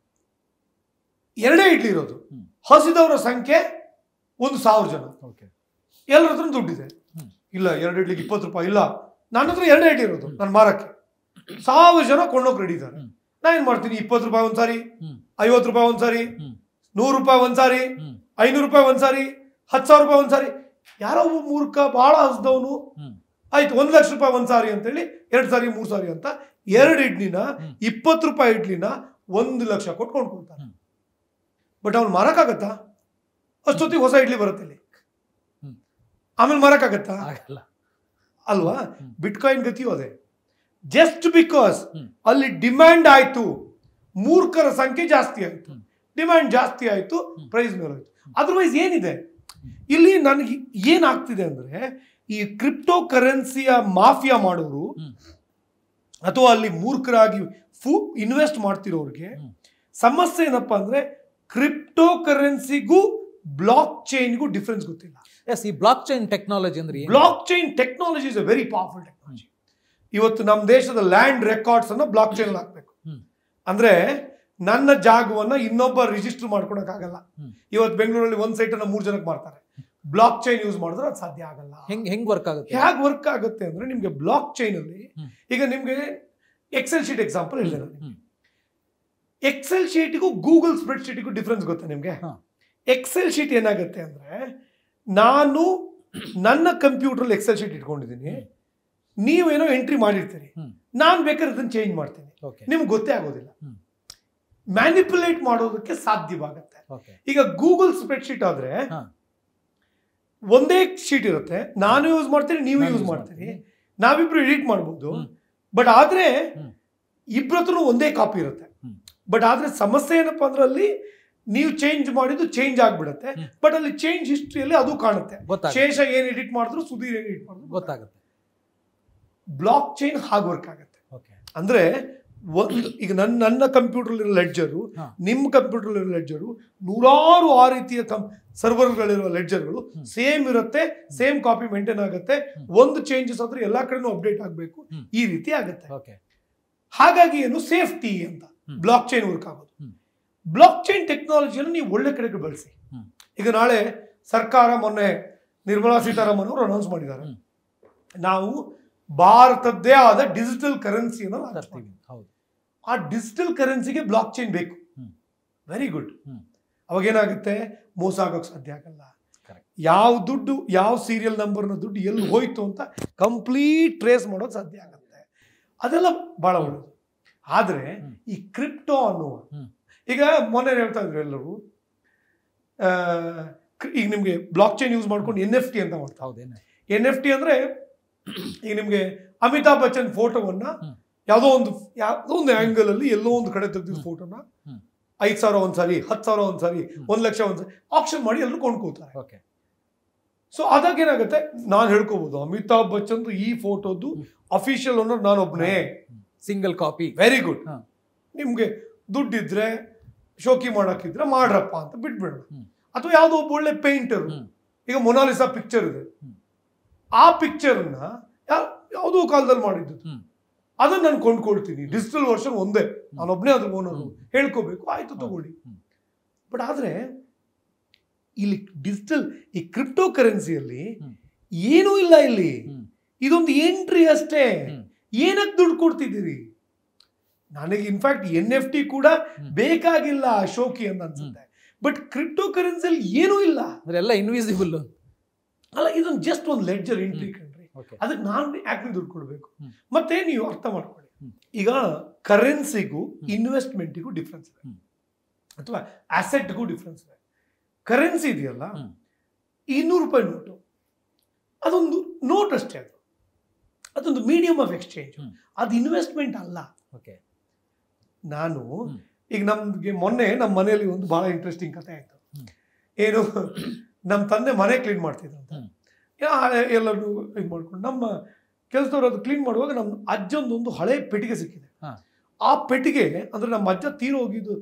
ಎರಡೇ ಇಡ್ಲಿ ಇರೋದು ಹ್ಮ್. ಹಸಿದವರ ಸಂಖ್ಯೆ ಒಂದು ಸಾವಿರ ಜನ ಓಕೆ ಎಲ್ಲರ ಹತ್ರ ದುಡ್ಡಿದೆ ಹ್ಮ್. ಇಲ್ಲ ಎರಡು ಇಡ್ಲಿಗೆ ಇಪ್ಪತ್ತು ರೂಪಾಯಿ ಇಲ್ಲ ನನ್ನ ಹತ್ರ ಎರಡೇ ಇಡ್ಲಿ ಇರೋದು ನನ್ನ ಮಾರಕ್ಕೆ ಸಾವಿರ ಜನ ಕೊಂಡೋಗಿ ರೆಡಿ ಇದ್ದಾರೆ ಹ್ಮ್. ನಾ ಏನ್ ಮಾಡ್ತೀನಿ ಇಪ್ಪತ್ತು ರೂಪಾಯಿ ಒಂದ್ಸಾರಿ ಹ್ಮ್. ಐವತ್ತು ರೂಪಾಯಿ ಒಂದ್ಸಾರಿ ಹ್ಮ್. ನೂರು ರೂಪಾಯಿ ಒಂದ್ಸಾರಿ ಹ್ಮ್. ಐನೂರು ರೂಪಾಯಿ ಒಂದ್ಸಾರಿ ಹತ್ತು ಸಾವಿರ ರೂಪಾಯಿ ಒಂದ್ಸಾರಿ ಯಾರೋ ಒಬ್ಬ ಮೂರ್ಖ ಬಹಳ ಹಸ್ದವನು ಹ್ಮ್. ಆಯ್ತು ಒಂದು ಲಕ್ಷ ರೂಪಾಯಿ ಒಂದು ಸಾರಿ ಅಂತೇಳಿ ಎರಡು ಸಾರಿ ಮೂರು ಸಾರಿ ಅಂತ ಎರಡು ಇಡ್ಲಿನ ಹ್ಮ್. ಇಪ್ಪತ್ತು ರೂಪಾಯಿ ಇಡ್ಲಿನ ಒಂದು ಲಕ್ಷ ಕೊಟ್ಟು ಕೊಂಡ್ಕೊಳ್ತಾನೆ ಹ್ಮ್. ಬಟ್ ಅವ್ನು ಮಾರಕ್ಕಾಗತ್ತಾ ಅಷ್ಟೊತ್ತಿಗೆ ಹೊಸ ಇಡ್ಲಿ ಬರುತ್ತೆ ಇಲ್ಲಿ ಹ್ಮ್. ಆಮೇಲೆ ಮಾರಕ್ಕಾಗತ್ತಾ ಆಗಲ್ಲ ಅಲ್ವಾ ಹ್ಮ್. ಬಿಟ್ಕಾಯಿನ್ ಗತಿಯೂ ಅದೇ ಜಸ್ಟ್ ಬಿಕಾಸ್ ಹ್ಮ್. ಅಲ್ಲಿ ಡಿಮ್ಯಾಂಡ್ ಆಯ್ತು ಮೂರ್ಖರ ಸಂಖ್ಯೆ ಜಾಸ್ತಿ ಆಯ್ತು ಹ್ಮ್. ಡಿಮ್ಯಾಂಡ್ ಜಾಸ್ತಿ ಆಯ್ತು ಹ್ಮ್. ಪ್ರೈಸ್ ಮೇಲೆ ಹೋಯ್ತು ಅದರ್ವೈಸ್ ಏನಿದೆ ಇಲ್ಲಿ ನನಗೆ ಏನಾಗ್ತಿದೆ ಅಂದ್ರೆ ಈ ಕ್ರಿಪ್ಟೋ ಕರೆನ್ಸಿಯ ಮಾಫಿಯಾ ಮಾಡೋರು ಹ್ಮ್. ಅಥವಾ ಅಲ್ಲಿ ಮೂರ್ಖರಾಗಿ ಫು ಇನ್ವೆಸ್ಟ್ ಮಾಡ್ತಿರೋರಿಗೆ ಹ್ಮ್. ಸಮಸ್ಯೆ ಏನಪ್ಪಾ ಅಂದ್ರೆ ಕ್ರಿಪ್ಟೋ ಕರೆನ್ಸಿಗೂ ಬ್ಲಾಕ್ ಚೈನ್ಗೂ ಡಿಫ್ರೆನ್ಸ್ ಗೊತ್ತಿಲ್ಲ ಎಸ್ ಈ ಬ್ಲಾಕ್ ಚೈನ್ ಟೆಕ್ನಾಲಜಿ ಅಂದ್ರೆ ಏನು? Blockchain technology is a very powerful technology ಇವತ್ತು ನಮ್ಮ ದೇಶದ ಲ್ಯಾಂಡ್ ರೆಕಾರ್ಡ್ಸ್ ಅನ್ನ ಬ್ಲಾಕ್ ಚೈನ್ ಹಾಕ್ಬೇಕು ಹ್ಮ್. ಅಂದ್ರೆ ನನ್ನ ಜಾಗವನ್ನ ಇನ್ನೊಬ್ಬ ರಿಜಿಸ್ಟರ್ ಮಾಡ್ಕೊಳಕ್ಕಾಗಲ್ಲ ಹ್ಮ್. ಇವತ್ತು ಬೆಂಗಳೂರಲ್ಲಿ ಒಂದ್ ಸೈಟ್ ಅನ್ನ ಮೂರ್ ಜನಕ್ಕೆ ಮಾಡ್ತಾರೆ ಬ್ಲಾಕ್ ಚೈನ್ ಯೂಸ್ ಮಾಡಿದ್ರೆ ಅದು ಸಾಧ್ಯ ಆಗಲ್ಲ ಹೆಂಗ್ ಹೆಂಗ್ ವರ್ಕ್ ಆಗುತ್ತೆ ಹೇಗೆ ವರ್ಕ್ ಆಗುತ್ತೆ ಅಂದ್ರೆ ನಿಮ್ಗೆ ಬ್ಲಾಕ್ ಚೈನ್ ಅಲ್ಲಿ ಹ್ಮ್. ಈಗ ನಿಮ್ಗೆ ಎಕ್ಸೆಲ್ ಶೀಟ್ ಎಕ್ಸಾಂಪಲ್ ಹೇಳಿದೆ ನಾನು ಹ್ಮ್. ಎಕ್ಸೆಲ್ ಶೀಟಿಗೂ ಗೂಗಲ್ ಸ್ಪ್ರೆಡ್ ಶೀಟಿಗೂ ಡಿಫ್ರೆನ್ಸ್ ಗೊತ್ತಾ ನಿಮ್ಗೆ ಹಾ. ಎಕ್ಸೆಲ್ ಶೀಟ್ ಏನಾಗುತ್ತೆ ಅಂದ್ರೆ ನಾನು ನನ್ನ ಕಂಪ್ಯೂಟರ್ ಎಕ್ಸೆಲ್ ಶೀಟ್ ಇಟ್ಕೊಂಡಿದ್ದೀನಿ ಹ್ಮ್. ನೀವೇನೋ ಎಂಟ್ರಿ ಮಾಡಿರ್ತೀರಿ ಹ್ಮ್. ನಾನು ಬೇಕಾದ್ರೆ ಅದನ್ನ ಚೇಂಜ್ ಮಾಡ್ತೀನಿ ಓಕೆ ನಿಮ್ಗೆ ಗೊತ್ತೇ ಆಗೋದಿಲ್ಲ ಹ್ಮ್. ಮ್ಯಾನಿಪುಲೇಟ್ ಮಾಡೋದಕ್ಕೆ ಸಾಧ್ಯವಾಗುತ್ತೆ ಓಕೆ ಈಗ ಗೂಗಲ್ ಸ್ಪ್ರೆಡ್ ಶೀಟ್ ಆದ್ರೆ ಹಾ. ಒಂದೇ ಶೀಟ್ ಇರುತ್ತೆ ನಾನು ಯೂಸ್ ಮಾಡ್ತೀನಿ ನೀವು ನಾನು ಯೂಸ್ use ಮಾಡ್ತೀರಿ ಮಾಡ್ತೀನಿ. ನಾವಿಬ್ರು ಎಡಿಟ್ ಮಾಡ್ಬೋದು ಹ್ಮ್. ಬಟ್ ಆದ್ರೆ ಹ್ಮ್. ಇಬ್ರ ಹತ್ರನೂ ಒಂದೇ ಕಾಪಿ ಇರುತ್ತೆ ಹ್ಮ್. ಬಟ್ ಆದ್ರೆ ಸಮಸ್ಯೆ ಏನಪ್ಪಾ ಅಂದ್ರೆ ಅಲ್ಲಿ ನೀವು ಚೇಂಜ್ ಮಾಡಿದ್ದು ಚೇಂಜ್ ಆಗ್ಬಿಡುತ್ತೆ ಹ್ಮ್. ಬಟ್ ಅಲ್ಲಿ ಚೇಂಜ್ ಹಿಸ್ಟ್ರಿಯಲ್ಲಿ ಅದು ಕಾಣುತ್ತೆ ಗೊತ್ತಾಗುತ್ತೆ ಶೇಷ ಏನ್ ಎಡಿಟ್ ಮಾಡಿದ್ರು ಸುಧೀರ್ ಏನ್ ಎಡಿಟ್ ಮಾಡಿದ್ರು ಗೊತ್ತಾಗುತ್ತೆ ಬ್ಲಾಕ್ ಚೈನ್ ಹಾಗೆ ವರ್ಕ್ ಆಗುತ್ತೆ ಓಕೆ ಅಂದ್ರೆ ಒಂದು ಈಗ ನನ್ನ ನನ್ನ ಕಂಪ್ಯೂಟರ್ ಇರೋ ಲೆಡ್ಜರು ಹಾ. ನಿಮ್ಮ ಕಂಪ್ಯೂಟರ್ ಇರೋ ಲೆಡ್ಜರು ನೂರಾರು ಆ ರೀತಿಯ ಕಂ ಸರ್ವರ್ಗಳಿರುವ ಲೆಡ್ಜರ್ಗಳು ಹ್ಮ್. ಸೇಮ್ ಇರುತ್ತೆ ಸೇಮ್ ಕಾಪಿ ಮೇಂಟೈನ್ ಆಗುತ್ತೆ ಹ್ಮ್. ಒಂದು ಚೇಂಜಸ್ ಆದ್ರೆ ಎಲ್ಲಾ ಕಡೆನೂ ಅಪ್ಡೇಟ್ ಆಗಬೇಕು ಹ್ಮ್. ಈ ರೀತಿ ಆಗುತ್ತೆ ಓಕೆ ಹಾಗಾಗಿ ಏನು ಸೇಫ್ಟಿ ಅಂತ ಹ್ಮ್. ಬ್ಲಾಕ್ ಚೈನ್ ವರ್ಕ್ ಆಗೋದು ಹ್ಮ್. ಬ್ಲಾಕ್ ಚೈನ್ ಟೆಕ್ನಾಲಜಿಯನ್ನು ನೀವು ಒಳ್ಳೆ ಕಡೆಗೆ ಬಳಸಿ ಹ್ಮ್. ಈಗ ನಾಳೆ ಸರ್ಕಾರ ಮೊನ್ನೆ ನಿರ್ಮಲಾ ಸೀತಾರಾಮನ್ ಅವರು ಅನೌನ್ಸ್ ಮಾಡಿದ್ದಾರೆ ಹ್ಮ್. ನಾವು ಭಾರತದ್ದೇ ಆದ ಡಿಜಿಟಲ್ ಕರೆನ್ಸಿಯನ್ನು launch ತರ್ತೀವಿ ಮಾಡ್ತೀವಿ. ಹೌದು ಆ ಡಿಜಿಟಲ್ ಕರೆನ್ಸಿಗೆ ಬ್ಲಾಕ್ ಚೈನ್ ಬೇಕು ಹ್ಮ್. ವೆರಿ ಗುಡ್ ಹ್ಮ್. ಅವಾಗ ಏನಾಗುತ್ತೆ ಮೋಸ ಆಗೋಕೆ ಸಾಧ್ಯ ಆಗಲ್ಲ Correct. ಯಾವ ದುಡ್ಡು ಯಾವ ಸೀರಿಯಲ್ ನಂಬರ್ನ ದುಡ್ಡು ಎಲ್ಲಿ ಹೋಯ್ತು ಅಂತ ಕಂಪ್ಲೀಟ್ ಟ್ರೇಸ್ ಮಾಡೋದು ಸಾಧ್ಯ ಆಗುತ್ತೆ ಅದೆಲ್ಲ ಬಹಳ ಒಳ್ಳೆಯದು ಆದರೆ ಹ್ಮ್. ಈ ಕ್ರಿಪ್ಟೋ ಅನ್ನುವ ಹ್ಮ್. ಈಗ ಮೊನ್ನೆ ಹೇಳ್ತಾ ಇದ್ರು ಎಲ್ಲರೂ ಆ, ಕ್ರಿ- ಈಗ ನಿಮಗೆ ಬ್ಲಾಕ್ ಚೈನ್ ಯೂಸ್ ಮಾಡ್ಕೊಂಡು ಎನ್ ಎಫ್ ಟಿ ಅಂತ ಮಾಡ್ತಾರೆ ಹೌದೇನೆ ಎನ್ ಎಫ್ ಟಿ ಅಂದ್ರೆ ಈಗ ನಿಮಗೆ ಅಮಿತಾಬ್ ಬಚ್ಚನ್ ಫೋಟೋವನ್ನ ಹ್ಮ್. ಯಾವುದೋ ಒಂದು ಯಾವುದೋ ಒಂದು ಆಂಗಲ್ ಅಲ್ಲಿ ಎಲ್ಲೋ ಒಂದು ಕಡೆ ತೆಗೆದಿದ್ದ ಹ್ಮ್. ಫೋಟೋನ ಹ್ಮ್. ಐದ್ ಸಾವಿರ ಒಂದ್ಸರಿ ಹತ್ತು ಸಾವಿರ ಒಂದ್ಸರಿ ಹ್ಮ್. ಒಂದ್ ಲಕ್ಷ ಒಂದ್ಸರಿ ಆಪ್ಷನ್ ಮಾಡಿ ಎಲ್ಲರೂ ಕೊಂಡ್ಕೋತಾರೆ ಓಕೆ ಸೊ ಅದಾಗ ಏನಾಗುತ್ತೆ ನಾನು ಹೇಳ್ಕೋಬಹುದು ಅಮಿತಾಬ್ ಬಚ್ಚನ್ ಈ ಫೋಟೋದು ಹ್ಮ್. ಅಫಿಷಿಯಲ್ ಓನರ್ ನಾನೊಬ್ನೇ ಸಿಂಗಲ್ ಕಾಪಿ ವೆರಿ ಗುಡ್ ಹಾ. ನಿಮ್ಗೆ ದುಡ್ಡಿದ್ರೆ ಶೋಕಿ ಮಾಡಕ್ಕಿದ್ರೆ ಮಾಡ್ರಪ್ಪ ಅಂತ ಬಿಟ್ಬಿಡೋಣ ಹ್ಮ್. ಅಥವಾ ಯಾವುದೋ ಒಬ್ಬ ಒಳ್ಳೆ ಪೇಂಟರ್ ಹ್ಮ್. ಈಗ ಮೊನಾಲಿಸಾ ಪಿಕ್ಚರ್ ಇದೆ ಹ್ಮ್. ಆ ಪಿಕ್ಚರ್ನ ಯಾವುದೋ ಕಾಲದಲ್ಲಿ ಮಾಡಿದ್ದು ಹ್ಮ್. ಅದನ್ನ ನಾನು ಕೊಂಡ್ಕೊಳ್ತೀನಿ ಡಿಜಿಟಲ್ ವರ್ಷನ್ ಒಂದೇ ನಾನೊಬ್ಬನೇ ಅದ್ರ ಓನರು ಹ್ಮ್. ಹೇಳ್ಕೋಬೇಕು ಆಯ್ತು ತಗೊಳ್ಳಿ ಹ್ಮ್. ಬಟ್ ಆದ್ರೆ ಇಲ್ಲಿ ಡಿಜಿಟಲ್ ಈ ಕ್ರಿಪ್ಟೋ ಕರೆನ್ಸಿಯಲ್ಲಿ ಹ್ಮ್. ಏನೂ ಇಲ್ಲ ಇಲ್ಲಿ ಹ್ಮ್. ಇದೊಂದು ಎಂಟ್ರಿ ಅಷ್ಟೇ ಹ್ಮ್. ಏನಕ್ಕೆ ದುಡ್ಡು ಕೊಡ್ತಿದ್ದೀರಿ ನನಗೆ ಇನ್ಫ್ಯಾಕ್ಟ್ ಎನ್ ಎಫ್ ಟಿ ಕೂಡ ಹ್ಮ್. ಬೇಕಾಗಿಲ್ಲ ಆ ಶೋಕಿ ಅಂತ ಅನ್ಸುತ್ತೆ ಬಟ್ ಕ್ರಿಪ್ಟೋ ಕರೆನ್ಸಿಯಲ್ಲಿ ಏನೂ ಇಲ್ಲ ಅಂದ್ರೆ ಎಲ್ಲ ಇನ್ವಿಸಿಬಲ್ ಅಲ್ಲ ಇದೊಂದು ಜಸ್ಟ್ ಒಂದು ಲೆಡ್ಜರ್ ಎಂಟ್ರಿ ಕಣ್ರಿ ಓಕೆ ಅದಕ್ಕೆ ನಾನು ಯಾಕೆ ದುಡ್ಡು ಕೊಡಬೇಕು ಹ್ಮ್. ಮತ್ತೆ ನೀವು ಅರ್ಥ ಮಾಡ್ಕೊಳ್ಳಿ ಹ್ಮ್. ಈಗ ಕರೆನ್ಸಿಗೂ ಇನ್ವೆಸ್ಟ್ಮೆಂಟಿಗೂ ಡಿಫ್ರೆನ್ಸ್ ಇದೆ ಹ್ಮ್. ಅಥವಾ ಅಸೆಟ್ಗೂ ಡಿಫ್ರೆನ್ಸ್ ಇದೆ ಕರೆನ್ಸಿ ಇದೆಯಲ್ಲ ಹ್ಮ್. ಇನ್ನೂರು ರೂಪಾಯಿ ನೋಟು ಅದೊಂದು ನೋಟ್ ಅಷ್ಟೇ ಅದು ಅದೊಂದು ಮೀಡಿಯಮ್ ಆಫ್ ಎಕ್ಸ್ಚೇಂಜ್ ಹ್ಮ್. ಅದು ಇನ್ವೆಸ್ಟ್ಮೆಂಟ್ ಅಲ್ಲ ಓಕೆ ನಾನು ಹ್ಮ್. ಈಗ ನಮ್ಗೆ ಮೊನ್ನೆ ನಮ್ಮ ಮನೆಯಲ್ಲಿ ಒಂದು ಬಹಳ ಇಂಟ್ರೆಸ್ಟಿಂಗ್ ಕಥೆ ಆಯ್ತು ಹ್ಮ್. ಏನು ನಮ್ಮ ತಂದೆ ಮನೆ ಕ್ಲೀನ್ ಮಾಡ್ತಿದ್ರಂತೆ ಹ್ಮ್. ಎಲ್ಲರೂ ಇದು ಮಾಡ್ಕೊಂಡು ನಮ್ಮ ಕೆಲಸದವ್ರು ಅದು ಕ್ಲೀನ್ ಮಾಡುವಾಗ ನಮ್ಮ ಅಜ್ಜಂದೊಂದು ಹಳೆ ಪೆಟ್ಟಿಗೆ ಸಿಕ್ಕಿದೆ ಹಾ. ಆ ಪೆಟ್ಟಿಗೆ ಅಂದ್ರೆ ನಮ್ಮ ಅಜ್ಜ ತೀರೋ ಹೋಗಿದ್ದು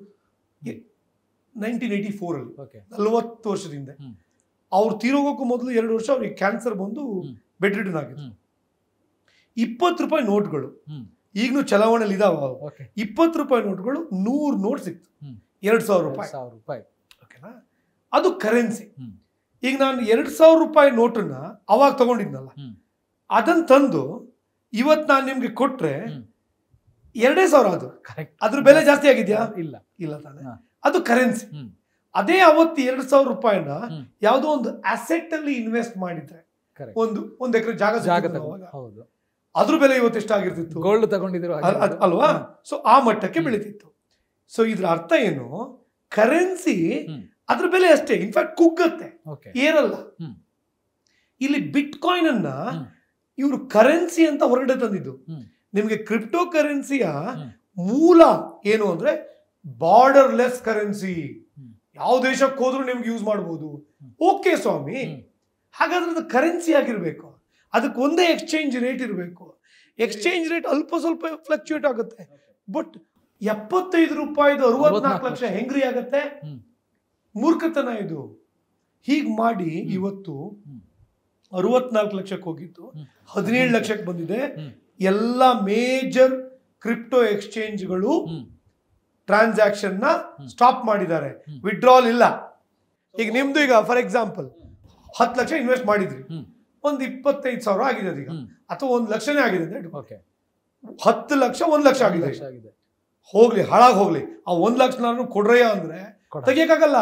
ನೈನ್ಟೀನ್ ಏಯ್ಟಿ ಫೋರಲ್ಲಿ ಓಕೆ ನಲವತ್ತು ವರ್ಷದಿಂದ ಹ್ಮ್. ಅವ್ರು ತೀರೋಗೋಕ್ಕೂ ಮೊದಲು ಎರಡು ವರ್ಷ ಅವ್ರಿಗೆ ಕ್ಯಾನ್ಸರ್ ಬಂದು ಹ್ಮ್. ಬೆಡ್ ರಿಟನ್ ಆಗಿತ್ತು ಹ್ಮ್. ಇಪ್ಪತ್ತು ರೂಪಾಯಿ ನೋಟ್ಗಳು ಹ್ಮ್ ಈಗಲೂ ಚಲಾವಣೆಯಲ್ಲಿ ಇದಾವ ಅವು. ಓಕೆ ಇಪ್ಪತ್ತು ರೂಪಾಯಿ ನೋಟ್ಗಳು ನೂರು ನೋಟ್ ಸಿಕ್ತು ಹ್ಮ್. ಎರಡು ಸಾವಿರ ರೂಪಾಯಿ ಸಾವಿರ ರೂಪಾಯಿ ಓಕೆನಾ ಅದು ಕರೆನ್ಸಿ ಹ್ಮ್. ಈಗ ನಾನು ಎರಡು ಸಾವಿರ ರೂಪಾಯಿ ನೋಟನ್ನ ಅವಾಗ ತಗೊಂಡಿದ್ನಲ್ಲ ಹ್ಮ್. ಅದನ್ನ ತಂದು ಇವತ್ತು ನಾನು ನಿಮ್ಗೆ ಕೊಟ್ರೆ ಹ್ಮ್. ಎರಡೇ ಸಾವಿರ ಅದು ಕರೆಕ್ಟ್ ಅದ್ರ ಬೆಲೆ ಜಾಸ್ತಿ ಆಗಿದ್ಯಾ ಇಲ್ಲ ಇಲ್ಲ ತಾನೆ ಹಾ. ಅದು ಕರೆನ್ಸಿ ಹ್ಮ್ ಅದೇ ಅವತ್ತು ಎರಡು ಸಾವಿರ ರೂಪಾಯಿನ ಹ್ಮ್. ಯಾವುದೋ ಒಂದು ಅಸೆಟ್ ಅಲ್ಲಿ ಇನ್ವೆಸ್ಟ್ ಮಾಡಿದ್ರೆ Correct. ಒಂದು ಒಂದ್ ಎಕರೆ ಜಾಗ ಜಾಗ ಸಿಕ್ಕಿತ್ತು ತಗೊಂಡು ಅವಾಗ. ಹೌದು ಅದ್ರ ಬೆಲೆ ಇವತ್ತು ಎಷ್ಟಾಗಿರ್ತಿತ್ತು ಗೋಲ್ಡ್ ತಗೊಂಡಿದ್ರು ಅಲ್- ಅಲ್- ಅಲ್ವಾ ಸೊ ಆ ಮಟ್ಟಕ್ಕೆ ಬೆಳೀತಿತ್ತು ಸೊ ಇದ್ರ ಅರ್ಥ ಏನು ಕರೆನ್ಸಿ ಹ್ಮ್. ಅದ್ರ ಬೆಲೆ ಅಷ್ಟೇ ಇನ್ಫ್ಯಾಕ್ಟ್ ಕುಗ್ಗತ್ತೆ ಓಕೆ ಏರಲ್ಲ ಹ್ಮ್. ಇಲ್ಲಿ ಬಿಟ್ ಕಾಯಿನ್ ಅನ್ನ ಹ್ಮ್. ಇವರು ಕರೆನ್ಸಿ ಅಂತ ಹೊರಗಡೆ ತಂದಿದ್ದು ಹ್ಮ್. ನಿಮಗೆ ಕ್ರಿಪ್ಟೋ ಕರೆನ್ಸಿಯ ಹ್ಮ್. ಮೂಲ ಏನು ಅಂದ್ರೆ ಬಾರ್ಡರ್ಲೆಸ್ ಕರೆನ್ಸಿ ಹ್ಮ್. ಯಾವ ದೇಶಕ್ಕೆ ಹೋದ್ರೂ ನಿಮ್ಗೆ ಯೂಸ್ ಮಾಡ್ಬೋದು ಹ್ಮ್. ಓಕೆ ಸ್ವಾಮಿ ಹ್ಮ್. ಹಾಗಾದ್ರೆ ಅದು ಕರೆನ್ಸಿ ಆಗಿರ್ಬೇಕು ಅದಕ್ಕೆ ಒಂದೇ ಎಕ್ಸ್ಚೇಂಜ್ ರೇಟ್ ಇರಬೇಕು ಎಕ್ಸ್ಚೇಂಜ್ ರೇಟ್ ಅಲ್ಪ ಸ್ವಲ್ಪ ಫ್ಲಕ್ಚುಯೇಟ್ ಆಗುತ್ತೆ ಬಟ್ ಎಪ್ಪತ್ತೈದು ರೂಪಾಯಿದು ಅರವತ್ನಾಲ್ಕು ಲಕ್ಷ ಹೆಂಗ್ರಿ ಆಗತ್ತೆ ಹ್ಮ್. ಮೂರ್ಖತನ ಇದು ಹೀಗ್ ಮಾಡಿ ಹ್ಮ್. ಇವತ್ತು ಹ್ಮ್. ಅರವತ್ನಾಲ್ಕು ಲಕ್ಷಕ್ಕೆ ಹೋಗಿತ್ತು ಹ್ಮ್. ಹದಿನೇಳು ಲಕ್ಷಕ್ಕೆ ಬಂದಿದೆ ಹ್ಮ್. ಎಲ್ಲ ಮೇಜರ್ ಕ್ರಿಪ್ಟೋ ಎಕ್ಸ್ಚೇಂಜ್ಗಳು ಹ್ಮ್. ಟ್ರಾನ್ಸಾಕ್ಷನ್ ನ ಹ್ಮ್. ಸ್ಟಾಪ್ ಮಾಡಿದ್ದಾರೆ ಹ್ಮ್. ವಿಡ್ರಾಲ್ ಇಲ್ಲ ಈಗ ನಿಮ್ದು ಈಗ ಫಾರ್ ಎಕ್ಸಾಂಪಲ್ ಹತ್ತು ಲಕ್ಷ ಇನ್ವೆಸ್ಟ್ ಮಾಡಿದ್ರಿ ಹ್ಮ್. ಒಂದು ಇಪ್ಪತ್ತೈದು ಸಾವಿರ ಆಗಿದೆ ಅದೀಗ ಹ್ಮ್. ಅಥವಾ ಒಂದು ಲಕ್ಷನೇ ಆಗಿದೆ ಅಂತ ಇಟ್ಕೊ. ಓಕೆ ಹತ್ತು ಲಕ್ಷ ಒಂದು ಲಕ್ಷ ಆಗಿದೆ ಲಕ್ಷ ಆಗಿದೆ ಹೋಗ್ಲಿ ಹಾಳಾಗಿ ಹೋಗ್ಲಿ ಆ ಒಂದ್ ಲಕ್ಷ ನಾನು ಕೊಡ್ರಯ್ಯ ಅಂದ್ರೆ ಕೊಡ. ತೆಗಿಯಕ್ಕಾಗಲ್ಲ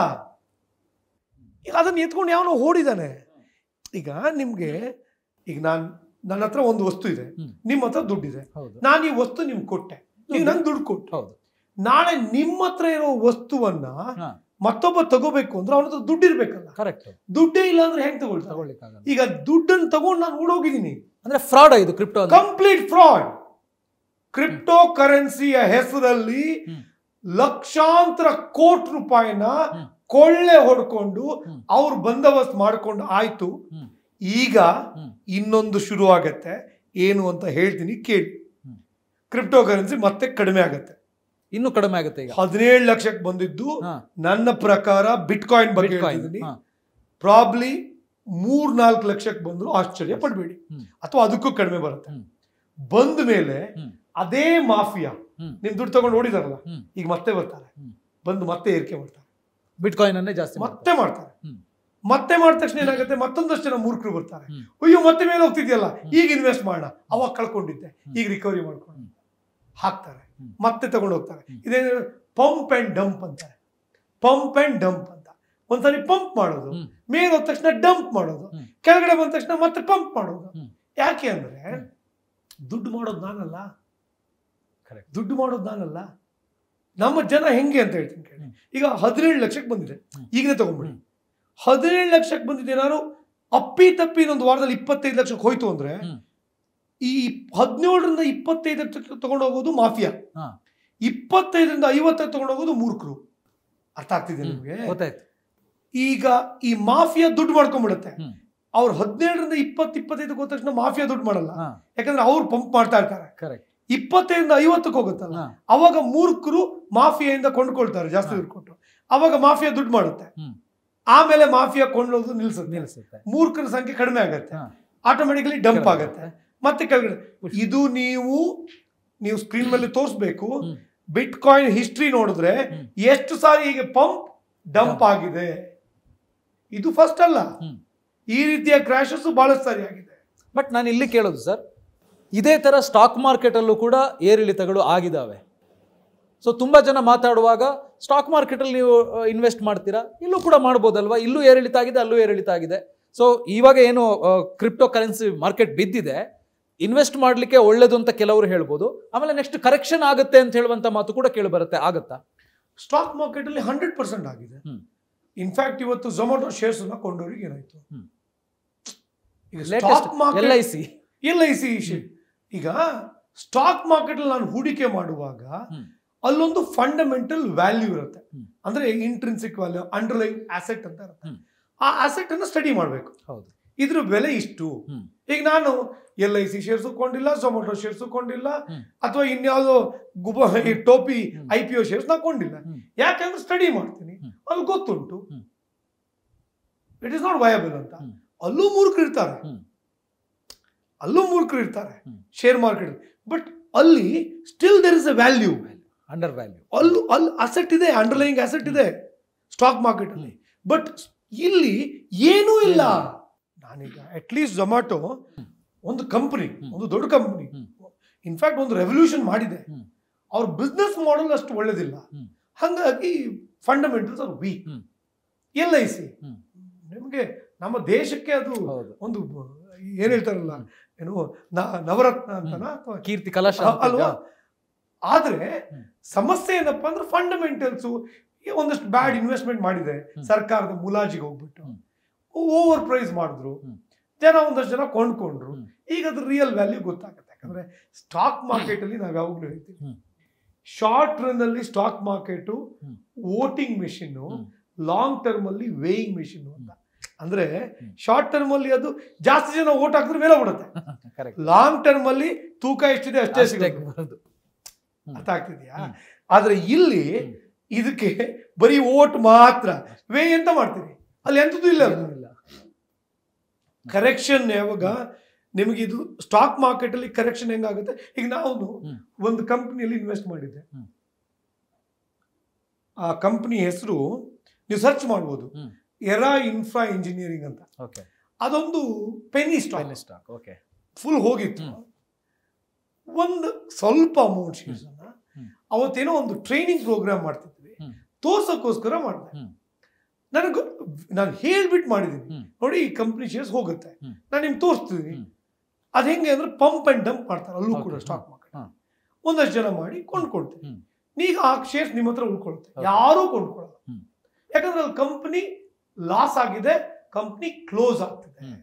ಈಗ ಅದನ್ನ ಎತ್ಕೊಂಡು ಯಾವನೋ ಓಡಿದಾನೆ ಈಗ ನಿಮ್ಗೆ ಈಗ ನಾನ್ ನನ್ನ ಹತ್ರ ಒಂದು ವಸ್ತು ಇದೆ ಹ್ಮ್. ನಿಮ್ಮ ಹತ್ರ ದುಡ್ಡಿದೆ ಹೌದು ನಾನು ಈ ವಸ್ತು ನಿಮ್ಗೆ ಕೊಟ್ಟೆ ನೀವು ನಂಗೆ ದುಡ್ಡು ಕೊಟ್ಟು ಹೌದು ನಾಳೆ ನಿಮ್ಮ ಹತ್ರ ಇರೋ ವಸ್ತುವನ್ನ ಹಾ. ಮತ್ತೊಬ್ಬ ತಗೋಬೇಕು ಅಂದ್ರೆ ಅವನ ಹತ್ರ ದುಡ್ಡು ಇರ್ಬೇಕಲ್ಲ ಕರೆಕ್ಟ್ ದುಡ್ಡೇ ಇಲ್ಲ ಅಂದ್ರೆ ಹೆಂಗ್ ತಗೊಳ್ತಾರೆ ತಗೊಳ್ಳಿಕ್ಕಾಗಲ್ಲ ಈಗ ದುಡ್ಡನ್ನು ತಗೊಂಡು ನಾನು ಓಡೋಗಿದ್ದೀನಿ ಅಂದ್ರೆ ಫ್ರಾಡ್ ಇದು ಕ್ರಿಪ್ಟೋ ಕಂಪ್ಲೀಟ್ ಫ್ರಾಡ್ ಕ್ರಿಪ್ಟೋ ಕರೆನ್ಸಿಯ ಹೆಸರಲ್ಲಿ ಹ್ಮ್. ಲಕ್ಷಾಂತರ ಕೋಟಿ ರೂಪಾಯಿನ ಹ್ಮ್. ಕೊಳ್ಳೆ ಹೊಡ್ಕೊಂಡು ಹ್ಮ್. ಅವ್ರು ಬಂದೋಬಸ್ತ್ ಮಾಡ್ಕೊಂಡು ಆಯ್ತು ಹ್ಮ್. ಈಗ ಹ್ಮ್. ಇನ್ನೊಂದು ಶುರು ಆಗತ್ತೆ ಏನು ಅಂತ ಹೇಳ್ತೀನಿ ಕೇಳಿ ಹ್ಮ್. ಕ್ರಿಪ್ಟೋ ಕರೆನ್ಸಿ ಮತ್ತೆ ಕಡಿಮೆ ಆಗತ್ತೆ ಇನ್ನೂ ಕಡಿಮೆ ಆಗುತ್ತೆ ಈಗ ಹದಿನೇಳು ಲಕ್ಷಕ್ಕೆ ಬಂದಿದ್ದು ಹಾ. ನನ್ನ ಪ್ರಕಾರ ಬಿಟ್ ಕಾಯಿನ್ ಬಗ್ಗೆ Bitcoin. ಹೇಳ್ತಿದ್ದೀನಿ ಹಾ. ಪ್ರಾಬ್ಲಿ ಮೂರ್ ನಾಲ್ಕು ಲಕ್ಷಕ್ಕೆ ಬಂದ್ರು ಆಶ್ಚರ್ಯ ಪಡಬೇಡಿ ಹ್ಮ್. ಅಥವಾ ಅದಕ್ಕೂ ಕಡಿಮೆ ಬರುತ್ತೆ ಹ್ಮ್. ಬಂದ ಮೇಲೆ ಹ್ಮ್. ಅದೇ ಮಾಫಿಯಾ ಹ್ಮ್. ನಿಮ್ ದುಡ್ಡು ತಗೊಂಡು ಓಡಿದಾರಲ್ಲ ಹ್ಮ್. ಈಗ ಮತ್ತೆ ಬರ್ತಾರೆ ಹ್ಮ್. ಬಂದು ಮತ್ತೆ ಏರಿಕೆ ಮಾಡ್ತಾರೆ ಬಿಟ್ಕಾಯಿನ್ ಅನ್ನೇ ಜಾಸ್ತಿ ಮಾಡ್ತಾರೆ. ಮತ್ತೆ ಮಾಡ್ತಾರೆ ಹ್ಮ್. ಮತ್ತೆ ಮಾಡಿದ ತಕ್ಷಣ ಏನಾಗುತ್ತೆ ಮತ್ತೊಂದಷ್ಟು ಜನ ಮೂರ್ಖರು ಬರ್ತಾರೆ ಹ್ಮ್. ಅಯ್ಯೋ ಮತ್ತೆ ಮೇಲೆ ಹೋಗ್ತಿದ್ಯಲ್ಲ ಈಗ ಇನ್ವೆಸ್ಟ್ ಮಾಡೋಣ ಅವಾಗ ಕಳ್ಕೊಂಡಿದ್ದೆ ಈಗ ರಿಕವರಿ ಮಾಡ್ಕೊಂಡು ಹ್ಮ್. ಹಾಕ್ತಾರೆ ಹ್ಮ್. ಮತ್ತೆ ತಗೊಂಡು ಹೋಗ್ತಾರೆ ಹ್ಮ್. ಇದೇನು ಪಂಪ್ ಅಂಡ್ ಡಂಪ್ ಅಂತಾರೆ ಪಂಪ್ ಅಂಡ್ ಡಂಪ್ ಅಂತ ಒಂದ್ಸರಿ ಪಂಪ್ ಮಾಡೋದು ಹ್ಮ್. ಮೇಲೆ ಹೋದ ತಕ್ಷಣ ಡಂಪ್ ಮಾಡೋದು ಹ್ಮ್. ಕೆಳಗಡೆ ಬಂದ ತಕ್ಷಣ ಮತ್ತೆ ಪಂಪ್ ಮಾಡೋದು ಹ್ಮ್. ಯಾಕೆ ಅಂದ್ರೆ ಹ್ಮ್. ದುಡ್ಡು ಮಾಡೋದು ನಾನಲ್ಲ Correct. ದುಡ್ಡು ಮಾಡೋದು ನಾನಲ್ಲ ನಮ್ಮ ಜನ ಹೆಂಗೆ ಅಂತ ಹೇಳ್ತೀನಿ ಕೇಳಿ ಹ್ಮ್. ಈಗ ಹದಿನೇಳು ಲಕ್ಷಕ್ಕೆ ಬಂದಿದೆ ಹ್ಮ್. ಈಗಲೇ ತಗೊಂಡ್ಬಿಡಿ ಹ್ಮ್. ಹದಿನೇಳು ಲಕ್ಷಕ್ಕೆ ಬಂದಿದೆ ಏನಾದ್ರು ಅಪ್ಪಿ ತಪ್ಪಿ ಇನ್ನೊಂದು ವಾರದಲ್ಲಿ ಇಪ್ಪತ್ತೈದು ಲಕ್ಷಕ್ಕೆ ಹೋಯ್ತು ಅಂದ್ರೆ ಹ್ಮ್. ಈ ಹದಿನೇಳರಿಂದ ಇಪ್ಪತ್ತೈದು ಲಕ್ಷಕ್ಕೆ ತಗೊಂಡೋಗೋದು ಮಾಫಿಯಾ ಹಾ. ಇಪ್ಪತ್ತೈದರಿಂದ ಐವತ್ತಕ್ಕೆ ತಗೊಂಡೋಗೋದು ಮೂರ್ಖರು ಅರ್ಥ ಆಗ್ತಿದೆ ಹ್ಮ್. ನಿಮ್ಗೆ ಗೊತ್ತಾಯ್ತು ಈಗ ಈ ಮಾಫಿಯಾ ದುಡ್ಡು ಮಾಡ್ಕೊಂಡ್ಬಿಡುತ್ತೆ ಹ್ಮ್. ಅವ್ರು ಹದಿನೇಳರಿಂದ ಇಪ್ಪತ್ತು ಇಪ್ಪತ್ತೈದಕ್ಕೆ ಹೋದ ತಕ್ಷಣ ಮಾಫಿಯಾ ದುಡ್ಡು ಮಾಡಲ್ಲ ಹಾ ಯಾಕಂದ್ರೆ ಅವ್ರು ಪಂಪ್ ಮಾಡ್ತಾ ಇರ್ತಾರೆ ಕರೆಕ್ಟ್ ಇಪ್ಪತ್ತೈದರಿಂದ ಐವತ್ತಕ್ಕೆ ಹೋಗುತ್ತಲ್ಲ ಹಾ ಅವಾಗ ಮೂರ್ಖರು ಮಾಫಿಯಾಯಿಂದ ಕೊಂಡ್ಕೊಳ್ತಾರೆ ಜಾಸ್ತಿ ಹಾ. ದುಡ್ಡು ಕೊಟ್ಟು ಅವಾಗ ಮಾಫಿಯಾ ದುಡ್ಡು ಮಾಡುತ್ತೆ ಹ್ಮ್. ಆಮೇಲೆ ಮಾಫಿಯಾ ಕೊಂಡೋದು ನಿಲ್ಸುತ್ತೆ ನಿಲ್ಲಿಸುತ್ತೆ ಮೂರ್ಖರ ಸಂಖ್ಯೆ ಕಡಿಮೆ ಆಗುತ್ತೆ ಹಾ. ಆಟೋಮೆಟಿಕಲಿ ಡಂಪ್ ಕೆಳಗಡೆ ಆಗುತ್ತೆ ಮತ್ತೆ ಕೆಳಗಡೆ ಇದು ನೀವು ನೀವು ಸ್ಕ್ರೀನ್ ಮೇಲೆ ತೋರಿಸ್ಬೇಕು ಹ್ಮ್. ಬಿಟ್ ಕಾಯಿನ್ ಹಿಸ್ಟ್ರಿ ನೋಡಿದ್ರೆ ಹ್ಮ್. ಎಷ್ಟು ಸಾರಿ ಹೀಗೆ ಪಂಪ್ ಡಂಪ್ Dump. ಆಗಿದೆ ಇದು ಫಸ್ಟ್ ಅಲ್ಲ ಹ್ಮ್. ಈ ರೀತಿಯ ಕ್ರಾಶಸ್ ಬಹಳಷ್ಟು ಸಾರಿ ಆಗಿದೆ ಬಟ್ ನಾನು ಇಲ್ಲಿ ಕೇಳೋದು ಸರ್ ಇದೇ ಥರ ಸ್ಟಾಕ್ ಮಾರ್ಕೆಟಲ್ಲೂ ಕೂಡ ಏರಿಳಿತಗಳು ಆಗಿದ್ದಾವೆ ಸೊ ತುಂಬ ಜನ ಮಾತಾಡುವಾಗ ಸ್ಟಾಕ್ ಮಾರ್ಕೆಟಲ್ಲಿ ನೀವು ಇನ್ವೆಸ್ಟ್ ಮಾಡ್ತೀರಾ ಇಲ್ಲೂ ಕೂಡ ಮಾಡ್ಬೋದಲ್ವಾ ಇಲ್ಲೂ ಏರಿಳಿತ ಆಗಿದೆ ಅಲ್ಲೂ ಏರಿಳಿತ ಆಗಿದೆ ಸೊ ಇವಾಗ ಏನು ಕ್ರಿಪ್ಟೋ ಕರೆನ್ಸಿ ಮಾರ್ಕೆಟ್ ಬಿದ್ದಿದೆ ಇನ್ವೆಸ್ಟ್ ಮಾಡಲಿಕ್ಕೆ ಒಳ್ಳೇದು ಅಂತ ಕೆಲವರು ಹೇಳ್ಬೋದು ಆಮೇಲೆ ನೆಕ್ಸ್ಟ್ ಕರೆಕ್ಷನ್ ಆಗುತ್ತೆ ಅಂತ ಹೇಳುವಂಥ ಮಾತು ಕೂಡ ಕೇಳಿ ಬರುತ್ತೆ ಆಗುತ್ತಾ ಸ್ಟಾಕ್ ಮಾರ್ಕೆಟ್ ಅಲ್ಲಿ ಹಂಡ್ರೆಡ್ ಪರ್ಸೆಂಟ್ ಆಗಿದೆ ಹ್ಮ್. ಇನ್ಫ್ಯಾಕ್ಟ್ ಇವತ್ತು ಝೊಮ್ಯಾಟೊ ಶೇರ್ಸ್ ಕೊಂಡವ್ರಿಗೆ ಏನಾಯ್ತು ಹ್ಮ್. ಈಗ latest stock market L I C L I C ಈಗ ಸ್ಟಾಕ್ ಮಾರ್ಕೆಟ್ ಅಲ್ಲಿ ನಾನು ಹೂಡಿಕೆ ಮಾಡುವಾಗ ಹ್ಮ್. ಅಲ್ಲೊಂದು ಫಂಡಮೆಂಟಲ್ ವ್ಯಾಲ್ಯೂ ಇರುತ್ತೆ ಹ್ಮ್. ಅಂದ್ರೆ ಇಂಟ್ರಿನ್ಸಿಕ್ ವ್ಯಾಲ್ಯೂ ಅಂಡರ್ಲೈನ್ ಆಸೆಟ್ ಅಂತ ಇರುತ್ತೆ ಹ್ಮ್. ಆ ಆಸೆಟ್ ಅನ್ನು ಸ್ಟಡಿ ಮಾಡಬೇಕು ಹೌದು ಇದ್ರ ಬೆಲೆ ಇಷ್ಟು ಹ್ಮ್. ಈಗ ನಾನು ಎಲ್ ಐ ಸಿ ಶೇರ್ಸ್ ಕೊಂಡಿಲ್ಲ ಝೊಮ್ಯಾಟೊ ಶೇರ್ಸ್ ಕೊಂಡಿಲ್ಲ ಹ್ಮ್. ಅಥವಾ ಇನ್ಯಾವುದೋ ಗುಬ ಈ ಟೋಪಿ ಹ್ಮ್. ಐ ಪಿ ಒ ಶೇರ್ಸ್ ನಾ ಕೊಂಡಿಲ್ಲ ಹ್ಮ್. ಯಾಕಂದ್ರೆ ಸ್ಟಡಿ ಮಾಡ್ತೀನಿ ಹ್ಮ್. ಅಲ್ಲಿ ಗೊತ್ತುಂಟು ಹ್ಮ್. ಇಟ್ ಇಸ್ ನಾಟ್ ವಯಬಲ್ ಅಂತ ಹ್ಮ್. ಅಲ್ಲೂ ಮೂರ್ಖರು ಇರ್ತಾರೆ ಹ್ಮ್. ಅಲ್ಲೂ ಮೂರ್ಖರು ಇರ್ತಾರೆ ಹ್ಮ್. ಶೇರ್ ಮಾರ್ಕೆಟ್ ಬಟ್ ಅಲ್ಲಿ still there is a value under value ಅಲ್ಲೂ ಅಲ್ಲಿ ಅಸೆಟ್ ಇದೆ ಅಂಡರ್ಲೈಯಿಂಗ್ ಅಸೆಟ್ ಇದೆ ಸ್ಟಾಕ್ ಮಾರ್ಕೆಟ್ ಅಲ್ಲಿ ಬಟ್ ಇಲ್ಲಿ ಏನೂ ಇಲ್ಲ ನಾನೀಗ ಅಟ್ಲೀಸ್ಟ್ ಝೊಮ್ಯಾಟೊ ಒಂದು ಕಂಪನಿ ಹ್ಮ್. ಒಂದು ದೊಡ್ಡ ಕಂಪನಿ ಹ್ಮ್. ಇನ್ಫ್ಯಾಕ್ಟ್ ಒಂದು ರೆವಲ್ಯೂಷನ್ ಮಾಡಿದೆ ಹ್ಮ್. ಅವ್ರ ಬಿಸ್ನೆಸ್ ಮಾಡೆಲ್ ಅಷ್ಟು ಒಳ್ಳೇದಿಲ್ಲ ಹ್ಮ್. ಹಾಗಾಗಿ ಫಂಡಮೆಂಟಲ್ಸ್ ಆರ್ ವೀಕ್ ಹ್ಮ್. ಎಲ್ ಐ ಸಿ ಹ್ಮ್. ನಿಮಗೆ ನಮ್ಮ ದೇಶಕ್ಕೆ ಅದು ಹೌದು ಒಂದು ಏನ್ ಹೇಳ್ತಾರಲ್ಲ ಏನು ನ- ನವರತ್ನ ಅಂತನ ಅಥವಾ ಕೀರ್ತಿ ಕಲಶ ಅ- ಅಲ್ವಾ ಆದ್ರೆ ಹ್ಮ್. ಸಮಸ್ಯೆ ಏನಪ್ಪಾ ಅಂದ್ರೆ ಫಂಡಮೆಂಟಲ್ಸು ಒಂದಷ್ಟು ಬ್ಯಾಡ್ ಇನ್ವೆಸ್ಟ್ಮೆಂಟ್ ಮಾಡಿದೆ ಹ್ಮ್. ಸರ್ಕಾರದ ಮುಲಾಜಿಗೆ ಹೋಗ್ಬಿಟ್ಟು ಹ್ಮ್. ಓವರ್ ಪ್ರೈಸ್ ಮಾಡಿದ್ರು ಹ್ಮ್. ಜನ ಒಂದಷ್ಟು ಜನ ಕೊಂಡ್ಕೊಂಡ್ರು ಹ್ಮ್. ಈಗ ಅದ್ರ ರಿಯಲ್ ವ್ಯಾಲ್ಯೂ ಗೊತ್ತಾಗುತ್ತೆ ಯಾಕಂದ್ರೆ ಸ್ಟಾಕ್ ಮಾರ್ಕೆಟ್ ಅಲ್ಲಿ ನಾವ್ ಯಾವಾಗ್ಲೂ ಹೇಳ್ತೀವಿ ಹ್ಮ್. ಶಾರ್ಟ್ ರನ್ ಅಲ್ಲಿ ಸ್ಟಾಕ್ ಮಾರ್ಕೆಟ್ ಹ್ಮ್. ವೋಟಿಂಗ್ ಮೆಷಿನ್ ಹ್ಮ್. ಲಾಂಗ್ ಟರ್ಮ್ ಅಲ್ಲಿ ವೇಯಿಂಗ್ ಮೆಷಿನ್ ಅಂತ ಅಂದ್ರೆ ಹ್ಮ್. ಶಾರ್ಟ್ ಟರ್ಮ್ ಅಲ್ಲಿ ಅದು ಜಾಸ್ತಿ ಜನ ಓಟ್ ಹಾಕಿದ್ರೆ ಮೇಲೆ ಬಿಡುತ್ತೆ ಕರೆಕ್ಟ್ ಲಾಂಗ್ ಟರ್ಮ್ ಅಲ್ಲಿ ತೂಕ ಎಷ್ಟಿದೆ ಅಷ್ಟೇ ಸಿಗುತ್ತೆ ಬರೋದು ಅರ್ಥ ಆಗ್ತಿದ್ಯಾ ಹ್ಮ್. ಆದ್ರೆ ಇಲ್ಲಿ ಹ್ಮ್. ಇದಕ್ಕೆ ಬರೀ ಓಟ್ ಮಾತ್ರ ವೇ ಎಂತ ಮಾಡ್ತೀರಿ ಅಲ್ಲಿ ಎಂತದ್ದು ಇಲ್ಲ ಏನೂ ಇಲ್ಲ. ಕರೆಕ್ಷನ್ ಯಾವಾಗ ನಿಮಗೆ ಇದು ಸ್ಟಾಕ್ ಮಾರ್ಕೆಟ್ ಅಲ್ಲಿ ಕರೆಕ್ಷನ್ ಹೆಂಗಾಗುತ್ತೆ ಈಗ ನಾವು ಹ್ಮ್. ಒಂದು ಕಂಪ್ನಿಯಲ್ಲಿ ಇನ್ವೆಸ್ಟ್ ಮಾಡಿದ್ದೆ ಹ್ಮ್. ಆ ಕಂಪ್ನಿ ಹೆಸರು ನೀವು ಸರ್ಚ್ ಮಾಡ್ಬೋದು ಹ್ಮ್. ಎರಾ ಇನ್ಫ್ರಾ ಇಂಜಿನಿಯರಿಂಗ್ ಅಂತ ಓಕೆ ಅದೊಂದು penny stock pen stock okay full ಹೋಗಿತ್ತು ಹ್ಮ್. ಒಂದು ಸ್ವಲ್ಪ ಅಮೌಂಟ್ ಶೇರ್ಸ್ ಅನ್ನ ಹ್ಮ್. ಅವತ್ತೇನೋ ಒಂದು ಟ್ರೈನಿಂಗ್ ಪ್ರೋಗ್ರಾಮ್ ಮಾಡ್ತಿದ್ವಿ ಹ್ಮ್. ತೋರ್ಸಕ್ಕೋಸ್ಕರ ಮಾಡಿದೆ ಹ್ಮ್. ನನಗೆ ನಾನು ಹೇಳ್ಬಿಟ್ಟು ಮಾಡಿದ್ದೀನಿ ಹ್ಮ್. ನೋಡಿ ಈ ಕಂಪ್ನಿ ಶೇರ್ಸ್ ಹೋಗುತ್ತೆ ಹ್ಮ್. ನಾನು ನಿಮ್ಗೆ ತೋರಿಸ್ತೀನಿ ಹ್ಮ್. ಅದು ಹೆಂಗೆ ಅಂದ್ರೆ ಪಂಪ್ ಅಂಡ್ ಡಂಪ್ ಮಾಡ್ತಾರೆ ಅಲ್ಲೂ ಕೂಡ Okay. ಸ್ಟಾಕ್ ಮಾರ್ಕೆಟ್ ಹ್ಮ್. ಒಂದಷ್ಟು ಜನ ಮಾಡಿ ಕೊಂಡ್ಕೊಳ್ತೀವಿ ಹ್ಮ್. ಈಗ ಆ ಶೇರ್ಸ್ ನಿಮ್ಮ ಹತ್ರ ಉಳ್ಕೊಳುತ್ತೆ Okay. ಯಾರೂ ಕೊಂಡ್ಕೊಳ್ಳಲ್ಲ ಹ್ಮ್. ಯಾಕಂದ್ರೆ ಅಲ್ಲಿ ಕಂಪ್ನಿ ಲಾಸ್ ಆಗಿದೆ ಕಂಪ್ನಿ ಕ್ಲೋಸ್ ಆಗ್ತಿದೆ ಹ್ಮ್.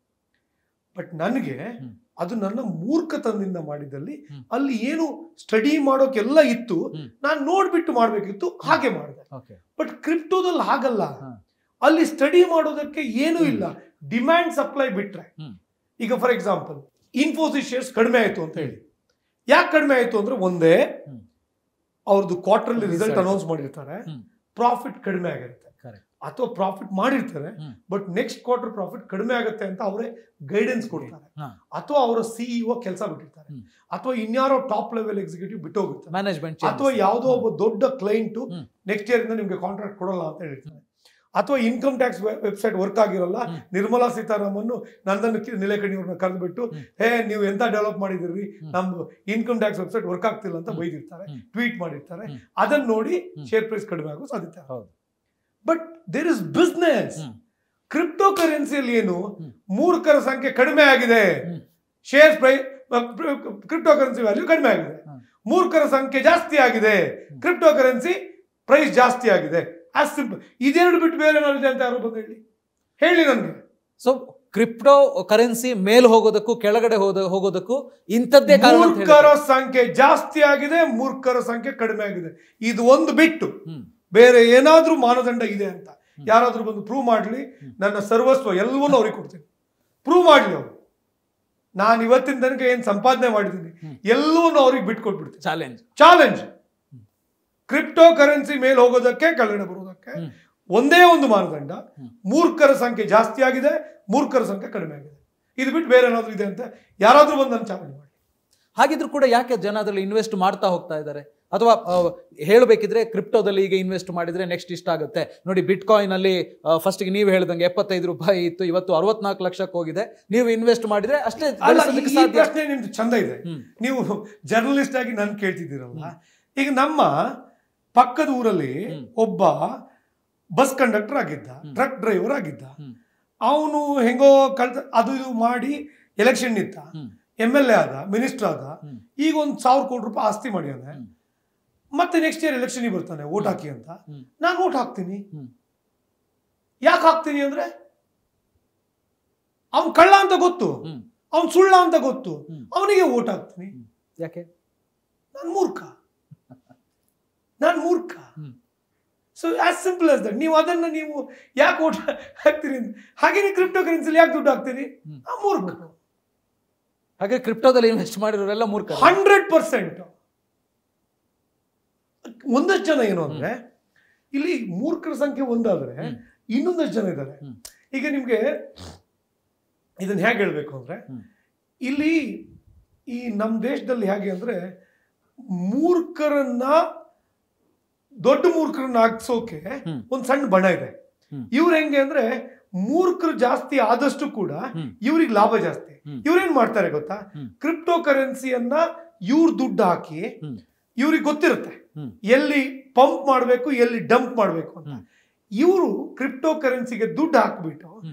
ಬಟ್ ನನಗೆ ಹ್ಮ್. ಅದು ನನ್ನ ಮೂರ್ಖತನದಿಂದ ಮಾಡಿದಲ್ಲಿ ಹ್ಮ್. ಅಲ್ಲಿ ಏನು ಸ್ಟಡಿ ಮಾಡೋಕೆಲ್ಲ ಇತ್ತು ಹ್ಮ್. ನಾನು ನೋಡ್ಬಿಟ್ಟು ಮಾಡ್ಬೇಕಿತ್ತು ಹಾಗೆ ಮಾಡಿದೆ ಓಕೆ ಬಟ್ ಕ್ರಿಪ್ಟೋದಲ್ಲಿ ಹಾಗಲ್ಲ ಹಾ. ಅಲ್ಲಿ ಸ್ಟಡಿ ಮಾಡೋದಕ್ಕೆ ಏನೂ ಇಲ್ಲ ಡಿಮ್ಯಾಂಡ್ ಸಪ್ಲೈ ಬಿಟ್ರೆ ಹ್ಮ್. ಈಗ ಫಾರ್ ಎಕ್ಸಾಂಪಲ್ ಇನ್ಫೋಸಿಸ್ ಶೇರ್ಸ್ ಕಡಿಮೆ ಆಯ್ತು ಅಂತ ಹೇಳಿ ಯಾಕೆ ಕಡಿಮೆ ಆಯ್ತು ಅಂದ್ರೆ ಒಂದೇ ಹ್ಮ್. ಅವ್ರದ್ದು ಕ್ವಾರ್ಟರ್ಲಿ ರಿಸಲ್ಟ್ Result. ಅನೌನ್ಸ್ ಮಾಡಿರ್ತಾರೆ ಹ್ಮ್. ಪ್ರಾಫಿಟ್ ಕಡಿಮೆ ಆಗಿರುತ್ತೆ Correct. ಅಥವಾ ಪ್ರಾಫಿಟ್ ಮಾಡಿರ್ತಾರೆ ಹ್ಮ್. ಬಟ್ ನೆಕ್ಸ್ಟ್ ಕ್ವಾರ್ಟರ್ ಪ್ರಾಫಿಟ್ ಕಡಿಮೆ ಆಗುತ್ತೆ ಅಂತ ಅವರೇ ಗೈಡೆನ್ಸ್ ಕೊಡ್ತಾರೆ ಹಾ. ಅಥವಾ ಅವರ ಸಿಇಒ ಕೆಲಸ ಬಿಟ್ಟಿರ್ತಾರೆ ಹ್ಮ್. ಅಥವಾ ಇನ್ಯಾರೋ ಟಾಪ್ ಲೆವೆಲ್ ಎಕ್ಸಿಕ್ಯೂಟಿವ್ ಬಿಟ್ಟೋಗುತ್ತೆ ಮ್ಯಾನೇಜ್ಮೆಂಟ್ ಅಥವಾ ಯಾವುದೋ ಒಬ್ಬ ದೊಡ್ಡ ಕ್ಲೈಂಟು ಹ್ಮ್. ನೆಕ್ಸ್ಟ್ ಇಯರ್ ಇಂದ ನಿಮ್ಗೆ ಕಾಂಟ್ರಾಕ್ಟ್ ಕೊಡಲ್ಲ ಅಂತ ಹೇಳ್ತಾರೆ ಅಥವಾ ಇನ್ಕಮ್ ಟ್ಯಾಕ್ಸ್ ವೆಬ್ಸೈಟ್ ವರ್ಕ್ ಆಗಿರಲ್ಲ ಹ್ಮ್. ನಿರ್ಮಲಾ ಸೀತಾರಾಮನ್ ನಂದನ್ ನಿಲೇಕಣಿಯವ್ರನ್ನ ಕರೆದ್ಬಿಟ್ಟು ಹ್ಮ್. ಹೇ ನೀವು ಎಂತ ಡೆವಲಪ್ ಮಾಡಿದಿರಿ ಹ್ಮ್. ನಮ್ದು ಇನ್ಕಮ್ ಟ್ಯಾಕ್ಸ್ ವೆಬ್ಸೈಟ್ ವರ್ಕ್ ಆಗ್ತಿಲ್ಲ ಅಂತ ಹ್ಮ್. ಬೈದಿರ್ತಾರೆ ಹ್ಮ್. ಟ್ವೀಟ್ ಮಾಡಿರ್ತಾರೆ ಹ್ಮ್. ಅದನ್ನ ನೋಡಿ ಹ್ಮ್. ಶೇರ್ ಪ್ರೈಸ್ ಕಡಿಮೆ ಆಗೋ ಸಾಧ್ಯತೆ ಹೌದು ಬಟ್ ದೇರ್ ಇಸ್ ಬಿಸ್ನೆಸ್ ಹ್ಮ್. ಕ್ರಿಪ್ಟೋ ಕರೆನ್ಸಿಯಲ್ಲಿ ಏನು ಹ್ಮ್. ಮೂರ್ಖರ ಸಂಖ್ಯೆ ಕಡಿಮೆ ಆಗಿದೆ ಹ್ಮ್. Share price crypto currency value ಕಡಿಮೆ ಆಗಿದೆ ಹ್ಮ್. ಮೂರ್ಖರ ಸಂಖ್ಯೆ ಜಾಸ್ತಿ ಆಗಿದೆ ಕ್ರಿಪ್ಟೋ ಕರೆನ್ಸಿ ಪ್ರೈಸ್ ಜಾಸ್ತಿ ಆಗಿದೆ ಆಸ್ ಸಿಂಪಲ್ ಇದೆರಡು ಬಿಟ್ಟು ಬೇರೆ ಏನಾದ್ರು ಇದೆ ಅಂತ ಯಾರು ಬಂದು ಹೇಳಿ ಹೇಳಿ ನನಗೆ ಸೊ ಕ್ರಿಪ್ಟೋ ಕರೆನ್ಸಿ ಮೇಲ್ ಹೋಗೋದಕ್ಕೂ ಕೆಳಗಡೆ ಹೋದ ಹೋಗೋದಕ್ಕೂ ಇಂಥದ್ದೇ ಕಾರಣ ಅಂತ ಮೂರ್ಖರ ಹೇಳ್ತಾರೆ. ಸಂಖ್ಯೆ ಜಾಸ್ತಿ ಆಗಿದೆ ಮೂರ್ಖರ ಸಂಖ್ಯೆ ಕಡಿಮೆ ಆಗಿದೆ ಇದು ಒಂದು ಬಿಟ್ಟು ಹ್ಮ್. ಬೇರೆ ಏನಾದ್ರೂ ಮಾನದಂಡ ಇದೆ ಅಂತ ಯಾರಾದ್ರೂ ಬಂದು ಪ್ರೂವ್ ಮಾಡ್ಲಿ ನನ್ನ ಸರ್ವಸ್ವ ಎಲ್ಲವನ್ನೂ ಅವ್ರಿಗೆ ಕೊಡ್ತೀನಿ ಪ್ರೂವ್ ಮಾಡ್ಲಿ ಅವ್ರು ನಾನು ಇವತ್ತಿನ ತನಕ ಏನ್ ಸಂಪಾದನೆ ಮಾಡಿದ್ದೀನಿ ಹ್ಮ್. ಎಲ್ಲವನ್ನೂ ಅವ್ರಿಗೆ ಬಿಟ್ಕೊಟ್ಬಿಡ್ತೀನಿ ಚಾಲೆಂಜ್ ಚಾಲೆಂಜ್ ಕ್ರಿಪ್ಟೋ ಕರೆನ್ಸಿ ಮೇಲೆ ಹೋಗೋದಕ್ಕೆ ಕೆಳಗಡೆ ಬರೋದಕ್ಕೆ ಹ್ಮ್. ಒಂದೇ ಒಂದು ಮಾನದಂಡ ಹ್ಮ್. ಮೂರ್ಖರ ಸಂಖ್ಯೆ ಜಾಸ್ತಿ ಆಗಿದೆ ಮೂರ್ಖರ ಸಂಖ್ಯೆ ಕಡಿಮೆ ಆಗಿದೆ ಇದು ಬಿಟ್ಟು ಬೇರೆ ಏನಾದ್ರು ಇದೆ ಅಂತ ಯಾರಾದ್ರೂ ಬಂದು ನನ್ನ ಚಾಲೆಂಜ್ ಮಾಡಿ ಹಾಗಿದ್ರು ಕೂಡ ಯಾಕೆ ಜನ ಅದರಲ್ಲಿ ಇನ್ವೆಸ್ಟ್ ಮಾಡ್ತಾ ಹೋಗ್ತಾ ಇದ್ದಾರೆ ಅಥವಾ ಆ, ಹೇಳಬೇಕಿದ್ರೆ ಕ್ರಿಪ್ಟೋದಲ್ಲಿ ಈಗ ಇನ್ವೆಸ್ಟ್ ಮಾಡಿದ್ರೆ ನೆಕ್ಸ್ಟ್ ಇಷ್ಟ ಆಗುತ್ತೆ ನೋಡಿ ಬಿಟ್ ಕಾಯಿನ್ ಅಲ್ಲಿ ಫಸ್ಟ್ಗೆ ನೀವು ಹೇಳ್ದಂಗೆ ಎಪ್ಪತ್ತೈದು ರೂಪಾಯಿ ಇತ್ತು ಇವತ್ತು ಅರವತ್ನಾಲ್ಕು ಲಕ್ಷಕ್ಕೆ ಹೋಗಿದೆ ನೀವು ಇನ್ವೆಸ್ಟ್ ಮಾಡಿದ್ರೆ ಅಷ್ಟೇ ಅಲ್ಲ ಈ- ಗಳಿಸೋದಕ್ಕೆ ಈ ಸಾಧ್ಯ ಪ್ರಶ್ನೆ ನಿಮ್ದು ಚಂದ ಇದೆ ಹ್ಮ್. ನೀವು ಜರ್ನಲಿಸ್ಟ್ ಆಗಿ ನಾನು ಕೇಳ್ತಿದ್ದೀರಲ್ಲ ಈಗ ನಮ್ಮ ಪಕ್ಕದ ಊರಲ್ಲಿ ಹ್ಮ್. ಒಬ್ಬ ಬಸ್ ಕಂಡಕ್ಟರ್ ಆಗಿದ್ದ ಟ್ರಕ್ ಡ್ರೈವರ್ ಆಗಿದ್ದ ಹ್ಮ್. ಅವನು ಹೆಂಗೋ ಕಳ್ತ ಅದು ಇದು ಮಾಡಿ ಎಲೆಕ್ಷನ್ ನಿಂತ ಹ್ಮ್. ಎಮ್ ಎಲ್ ಎ ಆದ ಮಿನಿಸ್ಟರ್ ಆದ ಹ್ಮ್. ಈಗ ಒಂದು ಸಾವಿರ ಕೋಟಿ ರೂಪಾಯಿ ಆಸ್ತಿ ಮಾಡ್ಯಾನೆ ಹ್ಮ್. ಮತ್ತೆ ನೆಕ್ಸ್ಟ್ ಇಯರ್ ಎಲೆಕ್ಷನ್ಗೆ ಬರ್ತಾನೆ ಓಟ್ ಹಾಕಿ ಅಂತ ಹ್ಮ್. ನಾನು ಓಟ್ ಹಾಕ್ತೀನಿ ಹ್ಮ್. ಯಾಕೆ ಹಾಕ್ತೀನಿ ಅಂದ್ರೆ ಅವ್ನ್ ಕಳ್ಳ ಅಂತ ಗೊತ್ತು ಹ್ಮ್. ಅವ್ನ್ ಸುಳ್ಳ ಅಂತ ಗೊತ್ತು ಹ್ಮ್. ಅವನಿಗೆ ಓಟ್ ಹಾಕ್ತೀನಿ ಯಾಕೆ ನಾನು ಮೂರ್ಖ ನಾನು ಮೂರ್ಖ ಹ್ಮ್. So as simple as that ನೀವು ಅದನ್ನ ನೀವು ಯಾಕೆ ಓಟ್ ಹಾಕ್ತೀರಿ ಅಂತ ಹಾಗೇನೆ ಕ್ರಿಪ್ಟೋ ಕರೆನ್ಸಿಲಿ ಯಾಕೆ ದುಡ್ಡು ಹಾಕ್ತೀರಿ ಹ್ಮ್. ಆ ಮೂರ್ಖ ಹಾಗೆ ಕ್ರಿಪ್ಟೋದಲ್ಲಿ ಇನ್ವೆಸ್ಟ್ ಮಾಡಿರೋರೆಲ್ಲ ಮೂರ್ಖ ಹಂಡ್ರೆಡ್ ಪರ್ಸೆಂಟ್ ಒಂದಷ್ಟು ಜನ ಏನು ಅಂದ್ರೆ ಇಲ್ಲಿ ಮೂರ್ಖರ ಸಂಖ್ಯೆ ಒಂದಾದ್ರೆ ಹ್ಮ್. ಇನ್ನೊಂದಷ್ಟು ಜನ ಇದ್ದಾರೆ ಹ್ಮ್. ಈಗ ನಿಮ್ಗೆ ಇದನ್ನ ಹೇಗೆ ಹೇಳ್ಬೇಕು ಅಂದ್ರೆ ಹ್ಮ್. ಇಲ್ಲಿ ಈ ನಮ್ಮ ದೇಶದಲ್ಲಿ ಹೇಗೆ ಅಂದ್ರೆ ಮೂರ್ಖರನ್ನ ದೊಡ್ಡ ಮೂರ್ಖರನ್ನ ಹಾಕ್ಸೋಕೆ ಹ್ಮ್. ಒಂದ್ ಸಣ್ಣ ಬಣ ಇದೆ ಹ್ಮ್. ಇವ್ರು ಹೆಂಗೆ ಅಂದ್ರೆ ಮೂರ್ಖರು ಜಾಸ್ತಿ ಆದಷ್ಟು ಕೂಡ ಹ್ಮ್. ಇವ್ರಿಗೆ ಲಾಭ ಜಾಸ್ತಿ ಹ್ಮ್. ಇವ್ರೇನ್ ಮಾಡ್ತಾರೆ ಗೊತ್ತಾ ಹ್ಮ್. ಕ್ರಿಪ್ಟೋ ಕರೆನ್ಸಿಯನ್ನ ಇವ್ರು ದುಡ್ಡು ಹಾಕಿ ಹ್ಮ್. ಇವ್ರಿಗೆ ಗೊತ್ತಿರುತ್ತೆ ಹ್ಮ್. ಎಲ್ಲಿ ಪಂಪ್ ಮಾಡಬೇಕು ಎಲ್ಲಿ ಡಂಪ್ ಮಾಡಬೇಕು ಅಂತ ಹ್ಮ್. ಇವರು ಕ್ರಿಪ್ಟೋ ಕರೆನ್ಸಿಗೆ ದುಡ್ಡು ಹಾಕ್ಬಿಟ್ಟು ಹ್ಮ್.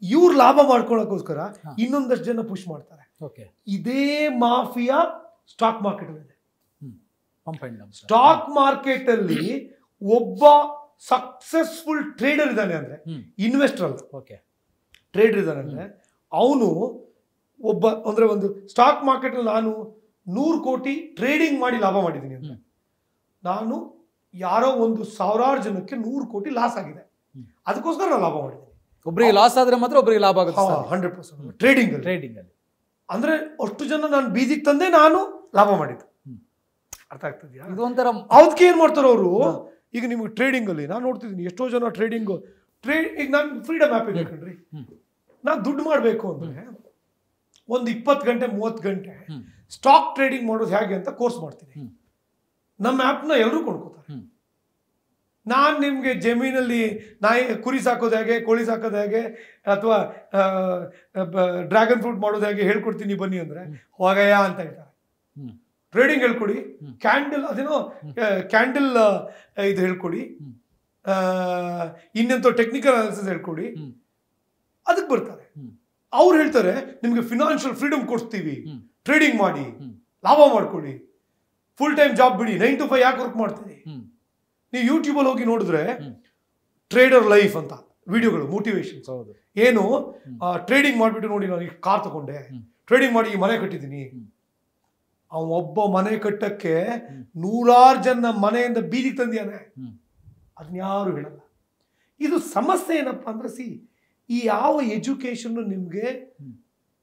ಇವ್ರು ಲಾಭ ಮಾಡ್ಕೊಳ್ಳೋಕ್ಕೋಸ್ಕರ ಹಾ. ಇನ್ನೊಂದಷ್ಟು ಜನ ಪುಷ್ ಮಾಡ್ತಾರೆ ಓಕೆ ಇದೇ ಮಾಫಿಯಾ ಸ್ಟಾಕ್ ಮಾರ್ಕೆಟ್ ಇದೆ pump and dump stock market ಅಲ್ಲಿ ಒಬ್ಬ ಸಕ್ಸಸ್ಫುಲ್ ಟ್ರೇಡರ್ ಇದ್ದಾನೆ ಅಂದ್ರೆ ಹ್ಮ್ ಇನ್ವೆಸ್ಟರ್ ಅಲ್ಲ ಓಕೆ ಟ್ರೇಡರ್ ಇದ್ದಾನೆ ಅಂದ್ರೆ ಅವನು ಒಬ್ಬ ಅಂದ್ರೆ ಒಂದು ಸ್ಟಾಕ್ ಮಾರ್ಕೆಟ್ ಅಲ್ಲಿ ನಾನು ನೂರು ಕೋಟಿ ಟ್ರೇಡಿಂಗ್ ಮಾಡಿ ಲಾಭ ಮಾಡಿದ್ದೀನಿ ಅಂತ ಹ್ಮ್. ನಾನು ಯಾರೋ ಒಂದು ಸಾವಿರಾರು ಜನಕ್ಕೆ ನೂರು ಕೋಟಿ ಲಾಸ್ ಆಗಿದೆ ಹ್ಮ್. ಅದಕ್ಕೋಸ್ಕರ ನಾನು ಲಾಭ ಮಾಡಿದ್ದೀನಿ ಒಬ್ರಿಗೆ ಲಾಸ್ ಆದ್ರೆ ಮಾತ್ರ ಒಬ್ರಿಗೆ ಲಾಭ ಆಗುತ್ತೆ ಹಂಡ್ರೆಡ್ ಪರ್ಸೆಂಟ್ ಟ್ರೇಡಿಂಗ್ ಅಲ್ಲಿ ಟ್ರೇಡಿಂಗ್ ಅಲ್ಲಿ ಅಂದ್ರೆ ಅಷ್ಟು ಜನ ನಾನು ಬೀದಿಗೆ ತಂದೆ ನಾನು ಲಾಭ ಮಾಡಿದ್ದು ಹ್ಮ್. ಅರ್ಥ ಆಗ್ತದ್ಯಾ ಇದು ಒಂಥರ ಅದಕ್ಕೆ ಏನ್ ಮಾಡ್ತಾರೆ ಅವರು ಹಾ. ಈಗ ನಿಮ್ಗೆ ಟ್ರೇಡಿಂಗ್ ಅಲ್ಲಿ ನಾನು ನೋಡ್ತಿದ್ದೀನಿ ಎಷ್ಟೋ ಜನ ಟ್ರೇಡಿಂಗ್ ಟ್ರೇಡ್ ಈಗ ನಾನು ಫ್ರೀಡಮ್ ಆ್ಯಪ್ ಇದೆ ಕಣ್ರಿ ಹ್ಮ್. ನಾನು ದುಡ್ಡು ಮಾಡಬೇಕು ಅಂದ್ರೆ ಒಂದು ಇಪ್ಪತ್ತು ಗಂಟೆ ಮೂವತ್ತು ಗಂಟೆ ಹ್ಮ್. ಸ್ಟಾಕ್ ಟ್ರೇಡಿಂಗ್ ಮಾಡೋದು ಹೇಗೆ ಅಂತ ಕೋರ್ಸ್ ಮಾಡ್ತೀನಿ ಹ್ಮ್. ನಮ್ಮ ಆ್ಯಪ್ನ ಎಲ್ಲರೂ ಕೊಂಡ್ಕೋತಾರೆ ಹ್ಮ್. ನಾನು ನಿಮಗೆ ಜಮೀನಲ್ಲಿ ನಾಯಿ ಕುರಿ ಸಾಕೋದು ಹೇಗೆ ಕೋಳಿ ಸಾಕೋದು ಹೇಗೆ ಅಥವಾ ಡ್ರ್ಯಾಗನ್ ಫ್ರೂಟ್ ಮಾಡೋದು ಹೇಗೆ ಹೇಳ್ಕೊಡ್ತೀನಿ ಬನ್ನಿ ಅಂದರೆ ಹೋಗಯ್ಯ ಅಂತ ಹೇಳ್ತಾರೆ ಹ್ಮ್. ಟ್ರೇಡಿಂಗ್ ಹೇಳ್ಕೊಡಿ ಹ್ಮ್. ಕ್ಯಾಂಡಲ್ ಅದೇನೋ ಕ್ಯಾಂಡಲ್ ಇದು ಹೇಳ್ಕೊಡಿ ಹ್ಮ್. ಆ, ಇನ್ನೆಂತೋ ಟೆಕ್ನಿಕಲ್ ಅನಾಲಿಸಿಸ್ ಹೇಳ್ಕೊಡಿ ಹ್ಮ್. ಅದಕ್ಕೆ ಬರ್ತಾರೆ ಹ್ಮ್. ಅವ್ರು ಹೇಳ್ತಾರೆ ನಿಮಗೆ ಫಿನಾನ್ಷಿಯಲ್ ಫ್ರೀಡಮ್ ಕೊಡ್ತೀವಿ ಹ್ಮ್. ಟ್ರೇಡಿಂಗ್ ಮಾಡಿ ಹ್ಮ್. ಲಾಭ ಮಾಡ್ಕೊಳ್ಳಿ ಫುಲ್ ಟೈಮ್ ಜಾಬ್ ಬಿಡಿ ನೈನ್ ಟು ಫೈವ್ ಯಾಕೆ ವರ್ಕ್ ಮಾಡ್ತೀರಿ ಹ್ಮ್ ನೀವು ಯೂಟ್ಯೂಬಲ್ಲಿ ಹೋಗಿ ನೋಡಿದ್ರೆ ಹ್ಮ್. ಟ್ರೇಡರ್ ಲೈಫ್ ಅಂತ ವಿಡಿಯೋಗಳು ಮೋಟಿವೇಶನ್ಸ್ ಹೌದು ಏನು ಹ್ಮ್. ಟ್ರೇಡಿಂಗ್ ಮಾಡಿಬಿಟ್ಟು ನೋಡಿ ನಾನು ಈ ಕಾರ್ ತಗೊಂಡೆ ಹ್ಮ್. ಟ್ರೇಡಿಂಗ್ ಮಾಡಿ ಈ ಮನೆ ಕಟ್ಟಿದ್ದೀನಿ ಹ್ಮ್. ಅವ ಒಬ್ಬ ಮನೆ ಕಟ್ಟಕ್ಕೆ ಹ್ಮ್. ನೂರಾರು ಜನ ಮನೆಯಿಂದ ಬೀದಿಗೆ ತಂದಿಯಾನೆ ಹ್ಮ್. ಅದನ್ನ ಯಾರು ಹೇಳಲ್ಲ ಇದು ಸಮಸ್ಯೆ ಏನಪ್ಪ ಅಂದ್ರೆ ಸಿ ಈ ಯಾವ ಎಜುಕೇಶನ್ ನಿಮಗೆ ಹ್ಮ್.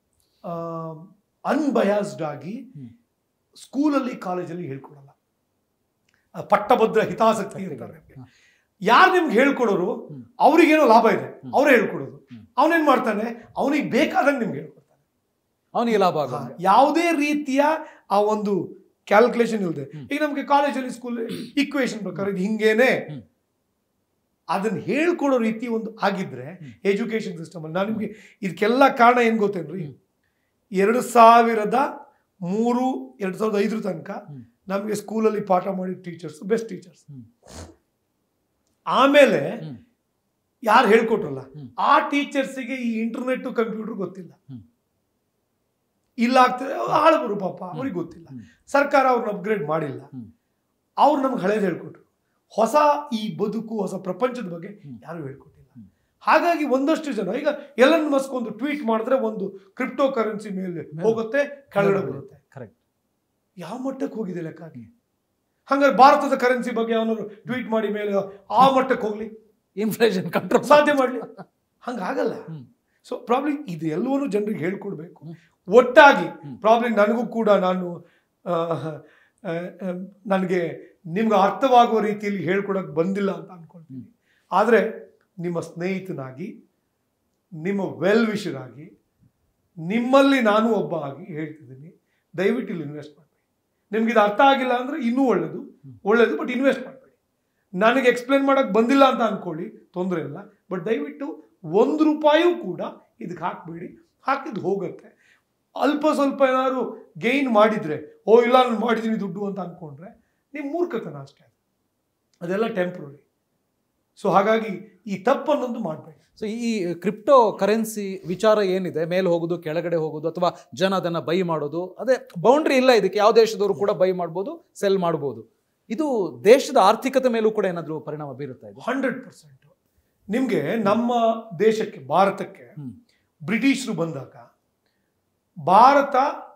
ಅನ್ಬಯಾಸ್ಡ್ ಆಗಿ ಹ್ಮ್. ಸ್ಕೂಲಲ್ಲಿ ಕಾಲೇಜಲ್ಲಿ ಹೇಳ್ಕೊಡಲ್ಲ ಆ ಪಟ್ಟಭದ್ರ ಹಿತಾಸಕ್ತಿ ಅಂತಾರೆ ಹ್ಮ್. ಯಾರು ನಿಮ್ಗೆ ಹೇಳ್ಕೊಡೋರು ಹ್ಮ್. ಅವ್ರಿಗೇನೋ ಲಾಭ ಇದೆ ಹ್ಮ್. ಅವರೇ ಹೇಳ್ಕೊಡೋದು ಹ್ಮ್. ಅವನೇನ್ ಮಾಡ್ತಾನೆ ಅವನಿಗೆ ಬೇಕಾದಂಗೆ ನಿಮ್ಗೆ ಹೇಳ್ಕೊಡ್ತಾನೆ ಅವನಿಗೆ ಲಾಭ ಹಾ, ಆಗುತ್ತೆ ಯಾವುದೇ ರೀತಿಯ ಆ ಒಂದು ಕ್ಯಾಲ್ಕುಲೇಷನ್ ಇಲ್ಲದೆ ಹ್ಮ್. ಈಗ ನಮಗೆ ಕಾಲೇಜಲ್ಲಿ ಸ್ಕೂಲ್ ಇಕ್ವೇಶನ್ ಪ್ರಕಾರ ಇದು ಹಿಂಗೇನೆ ಹ್ಮ್. ಅದನ್ನ ಹೇಳ್ಕೊಡೋ ರೀತಿ ಒಂದು ಆಗಿದ್ರೆ ಹ್ಮ್. ಎಜುಕೇಶನ್ ಸಿಸ್ಟಮ್ ಅಲ್ಲಿ ನಾನು ನಿಮಗೆ ಇದಕ್ಕೆಲ್ಲ ಕಾರಣ ಏನ್ ಗೊತ್ತೇನ್ರಿ ಹ್ಮ್. ಎರಡು ಸಾವಿರದ ಮೂರು ಎರಡು ಸಾವಿರದ ಐದರ ತನಕ ಹ್ಮ್. ನಮಗೆ ಸ್ಕೂಲಲ್ಲಿ ಪಾಠ ಮಾಡಿದ ಟೀಚರ್ಸ್ ಬೆಸ್ಟ್ ಟೀಚರ್ಸ್ ಹ್ಮ್. ಆಮೇಲೆ ಹ್ಮ್. ಯಾರು ಹೇಳ್ಕೊಟ್ರಲ್ಲ ಹ್ಮ್. ಆ ಟೀಚರ್ಸಿಗೆ ಈ ಇಂಟರ್ನೆಟ್ ಕಂಪ್ಯೂಟರ್ ಗೊತ್ತಿಲ್ಲ ಹ್ಮ್. ಇಲ್ಲ ಆಗ್ತದೆ ಆಳಬರು ಪಾಪ ಅವ್ರಿಗೆ ಗೊತ್ತಿಲ್ಲ ಹ್ಮ್. ಸರ್ಕಾರ ಅವ್ರನ್ನ ಅಪ್ಗ್ರೇಡ್ ಮಾಡಿಲ್ಲ ಹ್ಮ್. ಅವ್ರು ನಮ್ಗೆ ಹಳೇದು ಹೇಳ್ಕೊಟ್ರು ಹೊಸ ಈ ಬದುಕು ಹೊಸ ಪ್ರಪಂಚದ ಬಗ್ಗೆ ಹ್ಮ್. ಯಾರು ಹೇಳ್ಕೊಟ್ಟಿಲ್ಲ ಹ್ಮ್. ಹಾಗಾಗಿ ಒಂದಷ್ಟು ಜನ ಈಗ ಎಲನ್ ಮಸ್ಕ್ ಒಂದು ಟ್ವೀಟ್ ಮಾಡಿದ್ರೆ ಒಂದು ಕ್ರಿಪ್ಟೋ ಕರೆನ್ಸಿ ಮೇಲೆ ಹೋಗುತ್ತೆ ಕೆಳಗಡೆ ಬರುತ್ತೆ ಕರೆಕ್ಟ್ ಯಾವ ಮಟ್ಟಕ್ಕೆ ಹೋಗಿದೆ ಲೆಕ್ಕ ಹಾಕಿ ಹಂಗಾರೆ ಭಾರತದ ಕರೆನ್ಸಿ ಬಗ್ಗೆ ಅವನು ಟ್ವೀಟ್ ಮಾಡಿ ಮೇಲೆ ಆ ಮಟ್ಟಕ್ಕೆ ಹೋಗ್ಲಿ ಇನ್ಫ್ಲೇಷನ್ ಕಂಟ್ರೋಲ್ ಸಾಧ್ಯ ಮಾಡಲಿ ಹಂಗಾಗಲ್ಲ ಹ್ಮ್. ಸೊ ಪ್ರಾಬ್ಲಿ ಇದು ಎಲ್ಲವನ್ನೂ ಜನರಿಗೆ ಹೇಳ್ಕೊಡ್ಬೇಕು ಹ್ಮ್. ಒಟ್ಟಾಗಿ ಹ್ಮ್. ಪ್ರಾಬ್ಲಿ ನನಗೂ ಕೂಡ ನಾನು ಆ, ಆ, ಆ, ನನಗೆ ನಿಮ್ಗೆ ಅರ್ಥವಾಗುವ ರೀತಿಯಲ್ಲಿ ಹೇಳ್ಕೊಡಕ್ಕೆ ಬಂದಿಲ್ಲ ಅಂತ ಅನ್ಕೊಳ್ತೀನಿ ಆದರೆ ನಿಮ್ಮ ಸ್ನೇಹಿತನಾಗಿ ನಿಮ್ಮ ವೆಲ್ ವಿಷರಾಗಿ ನಿಮ್ಮಲ್ಲಿ ನಾನು ಒಬ್ಬ ಆಗಿ ಹೇಳ್ತಿದ್ದೀನಿ ದಯವಿಟ್ಟು ಇಲ್ಲಿ ಇನ್ವೆಸ್ಟ್ ಮಾಡಬೇಡಿ ನಿಮ್ಗೆ ಇದು ಅರ್ಥ ಆಗಿಲ್ಲ ಅಂದರೆ ಇನ್ನೂ ಒಳ್ಳೇದು ಒಳ್ಳೇದು ಬಟ್ ಇನ್ವೆಸ್ಟ್ ಮಾಡಬೇಡಿ ನನಗೆ ಎಕ್ಸ್ಪ್ಲೇನ್ ಮಾಡೋಕ್ಕೆ ಬಂದಿಲ್ಲ ಅಂತ ಅಂದ್ಕೊಳ್ಳಿ ತೊಂದರೆ ಇಲ್ಲ ಬಟ್ ದಯವಿಟ್ಟು ಒಂದು ರೂಪಾಯೂ ಕೂಡ ಇದಕ್ಕೆ ಹಾಕಬೇಡಿ ಹಾಕಿದ್ದು ಹೋಗುತ್ತೆ ಅಲ್ಪ ಸ್ವಲ್ಪ ಏನಾದ್ರು ಗೈನ್ ಮಾಡಿದರೆ ಓ ಇಲ್ಲ ನಾನು ಮಾಡಿದ್ದೀನಿ ದುಡ್ಡು ಅಂತ ಅಂದ್ಕೊಂಡ್ರೆ ನಿಮ್ಮ ಮೂರ್ಖತನ ಅಷ್ಟೇ ಅದೆಲ್ಲ ಟೆಂಪ್ರರಿ ಸೊ ಹಾಗಾಗಿ ಈ ತಪ್ಪನ್ನೊಂದು ಮಾಡಬೇಡಿ ಸೊ ಈ ಕ್ರಿಪ್ಟೋ ಕರೆನ್ಸಿ ವಿಚಾರ ಏನಿದೆ ಮೇಲೆ ಹೋಗೋದು ಕೆಳಗಡೆ ಹೋಗೋದು ಅಥವಾ ಜನ ಅದನ್ನ ಬೈ ಮಾಡೋದು ಅದೇ ಬೌಂಡ್ರಿ ಇಲ್ಲ ಇದಕ್ಕೆ ಯಾವ ದೇಶದವರು ಕೂಡ ಬೈ ಮಾಡ್ಬೋದು ಸೆಲ್ ಮಾಡ್ಬೋದು ಇದು ದೇಶದ ಆರ್ಥಿಕತೆ ಮೇಲೂ ಕೂಡ ಏನಾದರೂ ಪರಿಣಾಮ ಬೀರುತ್ತಾ ಇದು ಹಂಡ್ರೆಡ್ ಪರ್ಸೆಂಟ್ ನಿಮಗೆ ನಮ್ಮ ದೇಶಕ್ಕೆ ಭಾರತಕ್ಕೆ ಹ್ಮ್. ಬ್ರಿಟಿಷರು ಬಂದಾಗ ಭಾರತ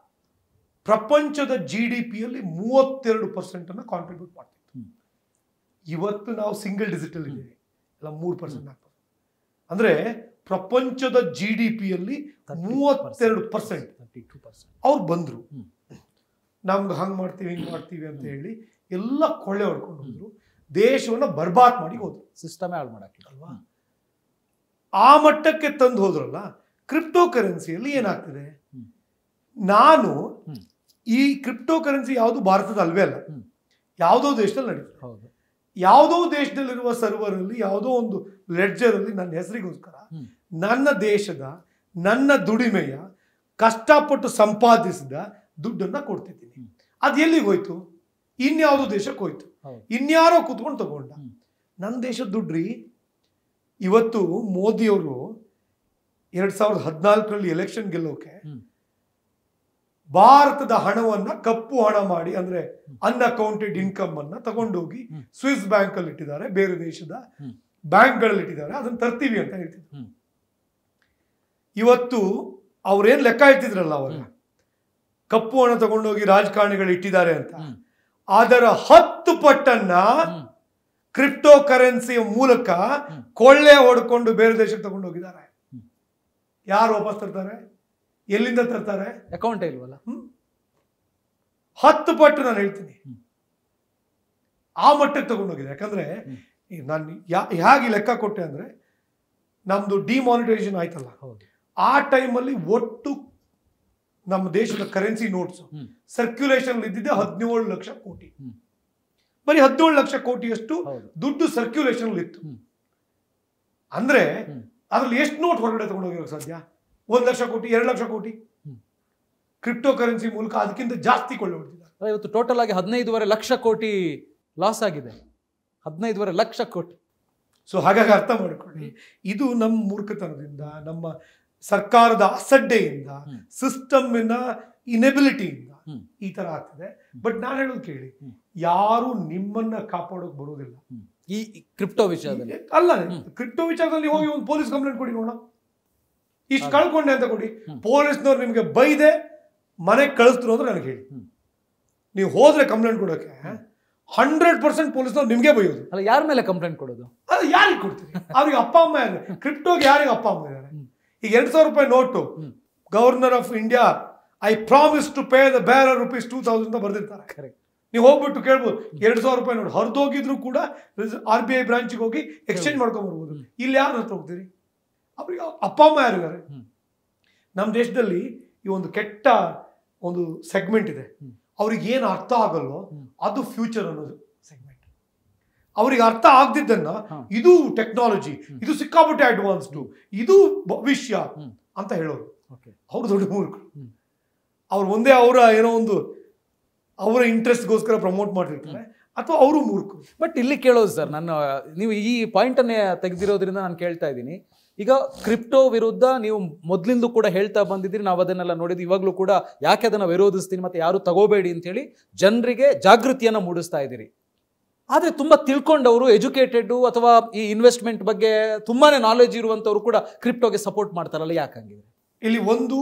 ಪ್ರಪಂಚದ ಜಿ ಡಿ ಪಿಯಲ್ಲಿ ಮೂವತ್ತೆರಡು ಪರ್ಸೆಂಟ್ ಅನ್ನು ಕಾಂಟ್ರಿಬ್ಯೂಟ್ ಮಾಡ್ತಿತ್ತು ಹ್ಮ್. ಇವತ್ತು ನಾವು ಸಿಂಗಲ್ ಡಿಜಿಟಲ್ ಇದ್ದೀವಿ ಎಲ್ಲ ಮೂರು ಪರ್ಸೆಂಟ್ ಆಗ್ತದೆ ಅಂದ್ರೆ ಪ್ರಪಂಚದ ಜಿ ಡಿ ಪಿಯಲ್ಲಿ ಮೂವತ್ತೆರಡು ಪರ್ಸೆಂಟ್ ತರ್ಟಿ ಟೂ ಪರ್ಸೆಂಟ್ ಅವ್ರು ಬಂದ್ರು ಹ್ಮ್. ನಮ್ಗೆ ಹಂಗ್ ಮಾಡ್ತೀವಿ ಹಿಂಗ್ ಮಾಡ್ತೀವಿ ಅಂತ ಹೇಳಿ ಎಲ್ಲ ಕೊಳ್ಳೆ ಹೊಡ್ಕೊಂಡು ಹೋದ್ರು ದೇಶವನ್ನ ಬರ್ಬಾದ್ ಮಾಡಿ ಹೋದ್ರು ಸಿಸ್ಟಮೇ ಹಾಳು ಮಾಡಕ್ಕೆ ಅಲ್ವಾ ಆ ಮಟ್ಟಕ್ಕೆ ತಂದು ಹೋದ್ರಲ್ಲ ಕ್ರಿಪ್ಟೋ ಕರೆನ್ಸಿಯಲ್ಲಿ ಏನಾಗ್ತಿದೆ ಹ್ಮ್. ನಾನು ಹ್ಮ್. ಈ ಕ್ರಿಪ್ಟೋ ಕರೆನ್ಸಿ ಯಾವುದು ಭಾರತದ ಅಲ್ವೇ ಅಲ್ಲ ಹ್ಮ್. ಯಾವುದೋ ದೇಶದಲ್ಲಿ ನಡೀತದೆ ಹೌದು ಯಾವುದೋ ದೇಶದಲ್ಲಿರುವ ಸರ್ವರ್ ಅಲ್ಲಿ ಯಾವುದೋ ಒಂದು ಲೆಡ್ಜರ್ ಅಲ್ಲಿ ನನ್ನ ಹೆಸರಿಗೋಸ್ಕರ ಹ್ಮ್. ನನ್ನ ದೇಶದ ನನ್ನ ದುಡಿಮೆಯ ಕಷ್ಟಪಟ್ಟು ಸಂಪಾದಿಸಿದ ದುಡ್ಡನ್ನ ಕೊಡ್ತಿದ್ದೀನಿ ಹ್ಮ್. ಅದು ಎಲ್ಲಿಗೆ ಹೋಯ್ತು ಇನ್ಯಾವುದೋ ದೇಶಕ್ಕೆ ಹೋಯ್ತು ಹೌದು ಇನ್ಯಾರೋ ಕೂತ್ಕೊಂಡು ತಗೊಂಡ ಹ್ಮ್. ನನ್ನ ದೇಶದ ದುಡ್ಡ್ರಿ ಇವತ್ತು ಮೋದಿಯವರು ಎರಡ್ ಸಾವಿರದ ಹದಿನಾಲ್ಕರಲ್ಲಿ ಎಲೆಕ್ಷನ್ ಗೆಲ್ಲೋಕೆ ಹ್ಮ್. ಭಾರತದ ಹಣವನ್ನ ಕಪ್ಪು ಹಣ ಮಾಡಿ ಅಂದ್ರೆ ಅನ್ಅಕೌಂಟೆಡ್ ಇನ್ಕಮ್ ಅನ್ನ ತಗೊಂಡೋಗಿ ಹ್ಮ್. ಸ್ವಿಸ್ ಬ್ಯಾಂಕ್ ಅಲ್ಲಿ ಇಟ್ಟಿದ್ದಾರೆ ಬೇರೆ ದೇಶದ ಹ್ಮ್. ಬ್ಯಾಂಕ್ಗಳಲ್ಲಿ ಇಟ್ಟಿದ್ದಾರೆ ಅದನ್ನ ತರ್ತೀವಿ ಅಂತ ಹೇಳ್ತಿದ್ರು ಹ್ಮ್. ಇವತ್ತು ಅವ್ರೇನ್ ಲೆಕ್ಕ ಇಟ್ಟಿದ್ರಲ್ಲ ಅವಾಗ ಹ್ಮ್. ಕಪ್ಪು ಹಣ ತಗೊಂಡೋಗಿ ರಾಜಕಾರಣಿಗಳು ಇಟ್ಟಿದ್ದಾರೆ ಅಂತ ಹ್ಮ್. ಅದರ ಹತ್ತು ಪಟ್ಟನ್ನ ಹ್ಮ್. ಕ್ರಿಪ್ಟೋ ಕರೆನ್ಸಿಯ ಮೂಲಕ ಹ್ಮ್. ಕೊಳ್ಳೆ ಹೊಡ್ಕೊಂಡು ಬೇರೆ ದೇಶಕ್ಕೆ ತಗೊಂಡು ಹೋಗಿದ್ದಾರೆ ಹ್ಮ್. ಯಾರು ವಾಪಸ್ ತರ್ತಾರೆ ಎಲ್ಲಿಂದ ತರ್ತಾರೆ ಅಕೌಂಟೇ ಇಲ್ವಲ್ಲ ಹ್ಮ್? ಹತ್ತು ಪಟ್ಟು ನಾನು ಹೇಳ್ತೀನಿ ಹ್ಮ್. ಆ ಮಟ್ಟಕ್ಕೆ ತಗೊಂಡೋಗಿದೆ ಯಾಕಂದ್ರೆ ಹ್ಮ್. ಈ ನಾನು ಯಾ- ಹೇಗೆ ಲೆಕ್ಕ ಕೊಟ್ಟೆ ಅಂದ್ರೆ ನಮ್ದು ಡಿಮಾನಿಟೈಸೇಷನ್ ಆಯ್ತಲ್ಲ ಹೌದು ಆ ಟೈಮಲ್ಲಿ ಒಟ್ಟು ನಮ್ಮ ದೇಶದ ಕರೆನ್ಸಿ ನೋಟ್ಸ್ ಹ್ಮ್. ಸರ್ಕ್ಯುಲೇಷನ್ ಇದ್ದಿದ್ದೆ ಹದಿನೇಳು ಲಕ್ಷ ಕೋಟಿ ಹ್ಮ್. ಬರೀ ಹದಿನೇಳು ಲಕ್ಷ ಕೋಟಿಯಷ್ಟು ಹೌದು ದುಡ್ಡು ಸರ್ಕ್ಯುಲೇಷನ್ ಇತ್ತು ಹ್ಮ್. ಅಂದ್ರೆ ಹ್ಮ್. ಅದ್ರಲ್ಲಿ ಎಷ್ಟು ನೋಟ್ ಹೊರಗಡೆ ತಗೊಂಡೋಗಿರೋ ಸಾಧ್ಯ ಒಂದ್ ಲಕ್ಷ ಕೋಟಿ ಎರಡು ಲಕ್ಷ ಕೋಟಿ ಹ್ಮ್. ಕ್ರಿಪ್ಟೋ ಕರೆನ್ಸಿ ಮೂಲಕ ಅದಕ್ಕಿಂತ ಜಾಸ್ತಿ ಕೊಳ್ಳೆ ಹೊಡೆದಿದ್ದಾರೆ ಅಲ್ಲ, ಇವತ್ತು ಟೋಟಲ್ ಆಗಿ ಹದಿನೈದುವರೆ ಲಕ್ಷ ಕೋಟಿ ಲಾಸ್ ಆಗಿದೆ ಹದಿನೈದುವರೆ ಲಕ್ಷ ಕೋಟಿ ಸೊ ಹಾಗಾಗಿ ಅರ್ಥ ಮಾಡಿಕೊಳ್ಳಿ ಇದು ನಮ್ಮ ಮೂರ್ಖತನದಿಂದ ನಮ್ಮ ಸರ್ಕಾರದ ಅಸಡ್ಡೆಯಿಂದ ಹ್ಮ್. ಸಿಸ್ಟಮ್ನ ಇನೆಬಿಲಿಟಿಯಿಂದ ಹ್ಮ್. ಈ ತರ ಆಗ್ತದೆ ಬಟ್ ನಾನು ಹೇಳೋದು ಕೇಳಿ ಹ್ಮ್. ಯಾರು ನಿಮ್ಮನ್ನ ಕಾಪಾಡೋಕ್ ಬರೋದಿಲ್ಲ ಈ ಕ್ರಿಪ್ಟೋ ವಿಷಯದಲ್ಲಿ ಅಲ್ಲ ಹ್ಮ್. ಕ್ರಿಪ್ಟೋ ವಿಚಾರದಲ್ಲಿ ಹೋಗಿ ಒಂದು ಪೊಲೀಸ್ ಕಂಪ್ಲೇಂಟ್ ಕೊಡಿ ನೋಡೋಣ ಇಷ್ಟು ಹಾಗೆ. ಕಳ್ಕೊಂಡೆ ಅಂತ ಕೊಡಿ ಹ್ಮ್. ಪೊಲೀಸ್ನವ್ರು ನಿಮಗೆ ಬೈದೆ ಮನೆಗೆ ಕಳಿಸ್ದ್ರು ಅಂದ್ರೆ ನನಗೆ ಹೇಳಿ ಹ್ಮ್. ನೀವು ಹೋದ್ರೆ ಕಂಪ್ಲೇಂಟ್ ಕೊಡೋಕೆ ಹಂಡ್ರೆಡ್ ಪರ್ಸೆಂಟ್ ಪೊಲೀಸ್ನವ್ರು ನಿಮಗೆ ಬೈಯೋದು ಅಲ್ಲ ಯಾರ ಮೇಲೆ ಕಂಪ್ಲೇಂಟ್ ಕೊಡೋದು ಅದು ಯಾರಿಗೆ ಕೊಡ್ತೀರಿ ಅವ್ರಿಗೆ ಅಪ್ಪ ಅಮ್ಮ ಯಾರು ಕ್ರಿಪ್ಟೋಗೆ ಯಾರಿಗೆ ಅಪ್ಪ ಅಮ್ಮ ಇದ್ದಾರೆ ಹ್ಮ್. ಈಗ ಎರಡ್ ಸಾವಿರ ರೂಪಾಯಿ ನೋಟು ಹ್ಮ್. Governor of India I promise to pay the bearer rupees two thousand ಅಂತ ಬರ್ದಿರ್ತಾರೆ ಕರೆಕ್ಟ್ ನೀವು ಹೋಗ್ಬಿಟ್ಟು ಕೇಳ್ಬೋದು ಎರಡು ಸಾವಿರ ರೂಪಾಯಿ ನೋಡಿ ಹರಿದೋಗಿದ್ರು ಕೂಡ ಆರ್ ಬಿ ಐ ಬ್ರಾಂಚ್ಗೆ ಹೋಗಿ ಎಕ್ಸ್ಚೇಂಜ್ ಮಾಡ್ಕೊಂಡ್ ಬರ್ಬೋದು ಇಲ್ಲಿ ಯಾರು ಹತ್ರ ಹೋಗ್ತೀರಿ ಅವ್ರಿಗೆ ಅಪ್ಪ ಅಮ್ಮ ಯಾರಿದ್ದಾರೆ ಹ್ಮ್. ನಮ್ಮ ದೇಶದಲ್ಲಿ ಈ ಒಂದು ಕೆಟ್ಟ ಒಂದು ಸೆಗ್ಮೆಂಟ್ ಇದೆ ಹ್ಮ್. ಅವ್ರಿಗೆ ಏನು ಅರ್ಥ ಆಗಲ್ಲೋ ಹ್ಮ್. ಅದು ಫ್ಯೂಚರ್ ಅನ್ನೋದು ಸೆಗ್ಮೆಂಟ್ ಅವ್ರಿಗೆ ಅರ್ಥ ಆಗದಿದ್ದನ್ನ ಹಾ. ಇದು ಟೆಕ್ನಾಲಜಿ ಇದು ಸಿಕ್ಕಾಪಟ್ಟೆ ಅಡ್ವಾನ್ಸ್ಡು ಇದು ಭವಿಷ್ಯ ಹ್ಮ್. ಅಂತ ಹೇಳೋರು ಓಕೆ ಅವ್ರು ದೊಡ್ಡ ಮೂರ್ಖರು ಹ್ಮ್. ಅವ್ರು ಒಂದೇ ಅವರ ಏನೋ ಒಂದು ಅವರ ಇಂಟ್ರೆಸ್ಟ್ಗೋಸ್ಕರ ಪ್ರಮೋಟ್ ಮಾಡಿರ್ತಾರೆ ಅಥವಾ ಅವರು ಮೂರ್ಖರು ಬಟ್ ಇಲ್ಲಿ ಕೇಳೋದು ಸರ್ ನನ್ನ ನೀವು ಈ ಪಾಯಿಂಟನ್ನೇ ತೆಗೆದಿರೋದ್ರಿಂದ ನಾನು ಕೇಳ್ತಾ ಇದ್ದೀನಿ ಈಗ ಕ್ರಿಪ್ಟೋ ವಿರುದ್ಧ ನೀವು ಮೊದಲಿಂದ ಕೂಡ ಹೇಳ್ತಾ ಬಂದಿದ್ದೀರಿ ನಾವು ಅದನ್ನೆಲ್ಲ ನೋಡಿದ್ವಿ ಇವಾಗಲೂ ಕೂಡ ಯಾಕೆ ಅದನ್ನು ವಿರೋಧಿಸ್ತೀನಿ ಮತ್ತೆ ಯಾರು ತಗೋಬೇಡಿ ಅಂತೇಳಿ ಜನರಿಗೆ ಜಾಗೃತಿಯನ್ನು ಮೂಡಿಸ್ತಾ ಇದ್ದೀರಿ ಆದರೆ ತುಂಬ ತಿಳ್ಕೊಂಡವರು ಎಜುಕೇಟೆಡ್ ಅಥವಾ ಈ ಇನ್ವೆಸ್ಟ್ಮೆಂಟ್ ಬಗ್ಗೆ ತುಂಬಾನೇ ನಾಲೆಜ್ ಇರುವಂಥವ್ರು ಕೂಡ ಕ್ರಿಪ್ಟೋಗೆ ಸಪೋರ್ಟ್ ಮಾಡ್ತಾರಲ್ಲ ಯಾಕೆ ಹಂಗಿದ್ರೆ ಇಲ್ಲಿ ಒಂದು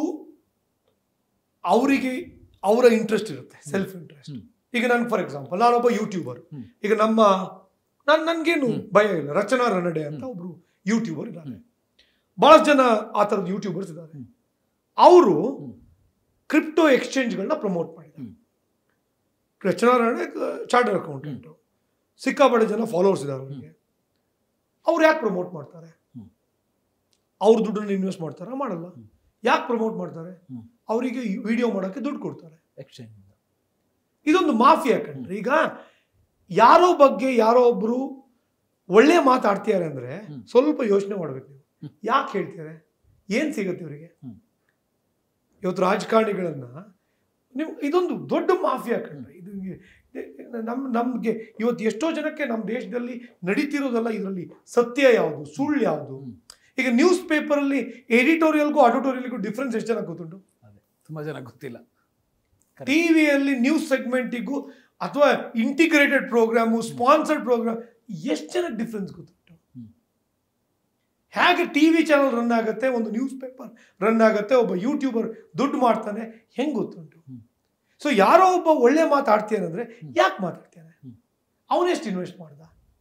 ಅವರಿಗೆ ಅವರ ಇಂಟ್ರೆಸ್ಟ್ ಇರುತ್ತೆ ಸೆಲ್ಫ್ ಇಂಟ್ರೆಸ್ಟ್ ಹ್ಮ್. ಈಗ ನಾನು ಫಾರ್ ಎಕ್ಸಾಂಪಲ್ ನಾನೊಬ್ಬ ಯೂಟ್ಯೂಬರ್ ಹ್ಮ್. ಈಗ ನಮ್ಮ ನಾನು ನನಗೇನು ಹ್ಮ್. ಭಯ ಇಲ್ಲ ರಚನಾ ರನಡೆ ಅಂತ ಒಬ್ರು ಯೂಟ್ಯೂಬರ್ ಇದ್ದಾರೆ ಹ್ಮ್. ಬಹಳಷ್ಟು ಜನ ಆ ಥರದ ಯೂಟ್ಯೂಬರ್ಸ್ ಇದ್ದಾರೆ ಹ್ಮ್. ಅವರು ಹ್ಮ್. ಕ್ರಿಪ್ಟೋ ಎಕ್ಸ್ಚೇಂಜ್ಗಳನ್ನ ಪ್ರಮೋಟ್ ಮಾಡಿದ್ದಾರೆ ಹ್ಮ್. ರಚನಾ ರನಡೆ ಚಾರ್ಟರ್ ಅಕೌಂಟೆಂಟ್ ಸಿಕ್ಕಾಪಟ್ಟೆ ಜನ ಫಾಲೋವರ್ಸ್ ಇದ್ದಾರೆ ಅವರಿಗೆ ಅವ್ರು ಯಾಕೆ ಪ್ರಮೋಟ್ ಮಾಡ್ತಾರೆ ಹ್ಮ್. ಅವ್ರ ದುಡ್ಡನ್ನು ಇನ್ವೆಸ್ಟ್ ಮಾಡ್ತಾರಾ ಮಾಡಲ್ಲ ಹ್ಮ್. ಯಾಕೆ ಪ್ರಮೋಟ್ ಮಾಡ್ತಾರೆ ಹ್ಮ್. ಅವರಿಗೆ ವಿಡಿಯೋ ಮಾಡೋಕ್ಕೆ ದುಡ್ಡು ಕೊಡ್ತಾರೆ ಎಕ್ಸ್ಚೇಂಜ್ ಇದೊಂದು ಮಾಫಿಯಾ ಕಂಡ್ರೆ ಈಗ ಯಾರೋ ಬಗ್ಗೆ ಯಾರೋ ಒಬ್ರು ಒಳ್ಳೆ ಮಾತಾಡ್ತಿದ್ದಾರೆ ಅಂದ್ರೆ ಹ್ಮ್. ಸ್ವಲ್ಪ ಯೋಚನೆ ಮಾಡ್ಬೇಕು ನೀವು ಹ್ಮ್. ಯಾಕೆ ಹೇಳ್ತಿದ್ದಾರೆ ಏನ್ ಸಿಗುತ್ತೆ ಇವರಿಗೆ ಹ್ಮ್. ಇವತ್ತು ರಾಜಕಾರಣಿಗಳನ್ನ ನೀವು ಇದೊಂದು ದೊಡ್ಡ ಮಾಫಿಯಾ ಕಂಡ್ರೆ ಇದು ನಮ್ ನಮ್ಗೆ ಇವತ್ತು ಎಷ್ಟೋ ಜನಕ್ಕೆ ನಮ್ಮ ದೇಶದಲ್ಲಿ ನಡೀತಿರೋದಲ್ಲ ಇದರಲ್ಲಿ ಸತ್ಯ ಯಾವುದು ಸುಳ್ಳು ಯಾವುದು ಹ್ಮ್. ಈಗ ನ್ಯೂಸ್ ಪೇಪರಲ್ಲಿ ಎಡಿಟೋರಿಯಲ್ಗೂ ಅಡಿಟೋರಿಯಲ್ಗೂ ಡಿಫ್ರೆನ್ಸ್ ಎಷ್ಟು ಜನ ಗೊತ್ತುಂಟು ಅದೇ ತುಂಬ ಜನ ಗೊತ್ತಿಲ್ಲ ಟಿವಿಯಲ್ಲಿ ನ್ಯೂಸ್ ಸೆಗ್ಮೆಂಟಿಗೂ ಅಥವಾ ಇಂಟಿಗ್ರೇಟೆಡ್ ಪ್ರೋಗ್ರಾಮು ಸ್ಪಾನ್ಸರ್ಡ್ ಪ್ರೋಗ್ರಾಮ್ ಎಷ್ಟು ಜನಕ್ಕೆ ಡಿಫ್ರೆನ್ಸ್ ಗೊತ್ತುಂಟು ಹ್ಮ್. ಹೇಗೆ ಟಿ ವಿ ಚಾನಲ್ ರನ್ ಆಗುತ್ತೆ ಒಂದು ನ್ಯೂಸ್ ಪೇಪರ್ ರನ್ ಆಗುತ್ತೆ ಒಬ್ಬ ಯೂಟ್ಯೂಬರ್ ದುಡ್ಡು ಮಾಡ್ತಾನೆ ಹೆಂಗೆ ಗೊತ್ತುಂಟು ಹ್ಮ್. ಸೊ ಯಾರೋ ಒಬ್ಬ ಒಳ್ಳೆ ಮಾತಾಡ್ತಾನೆ ಅಂದ್ರೆ ಯಾಕೆ ಮಾತಾಡ್ತಾನೆ ಹ್ಮ್. ಅವನೆಷ್ಟು ಇನ್ವೆಸ್ಟ್ ಮಾಡ್ದ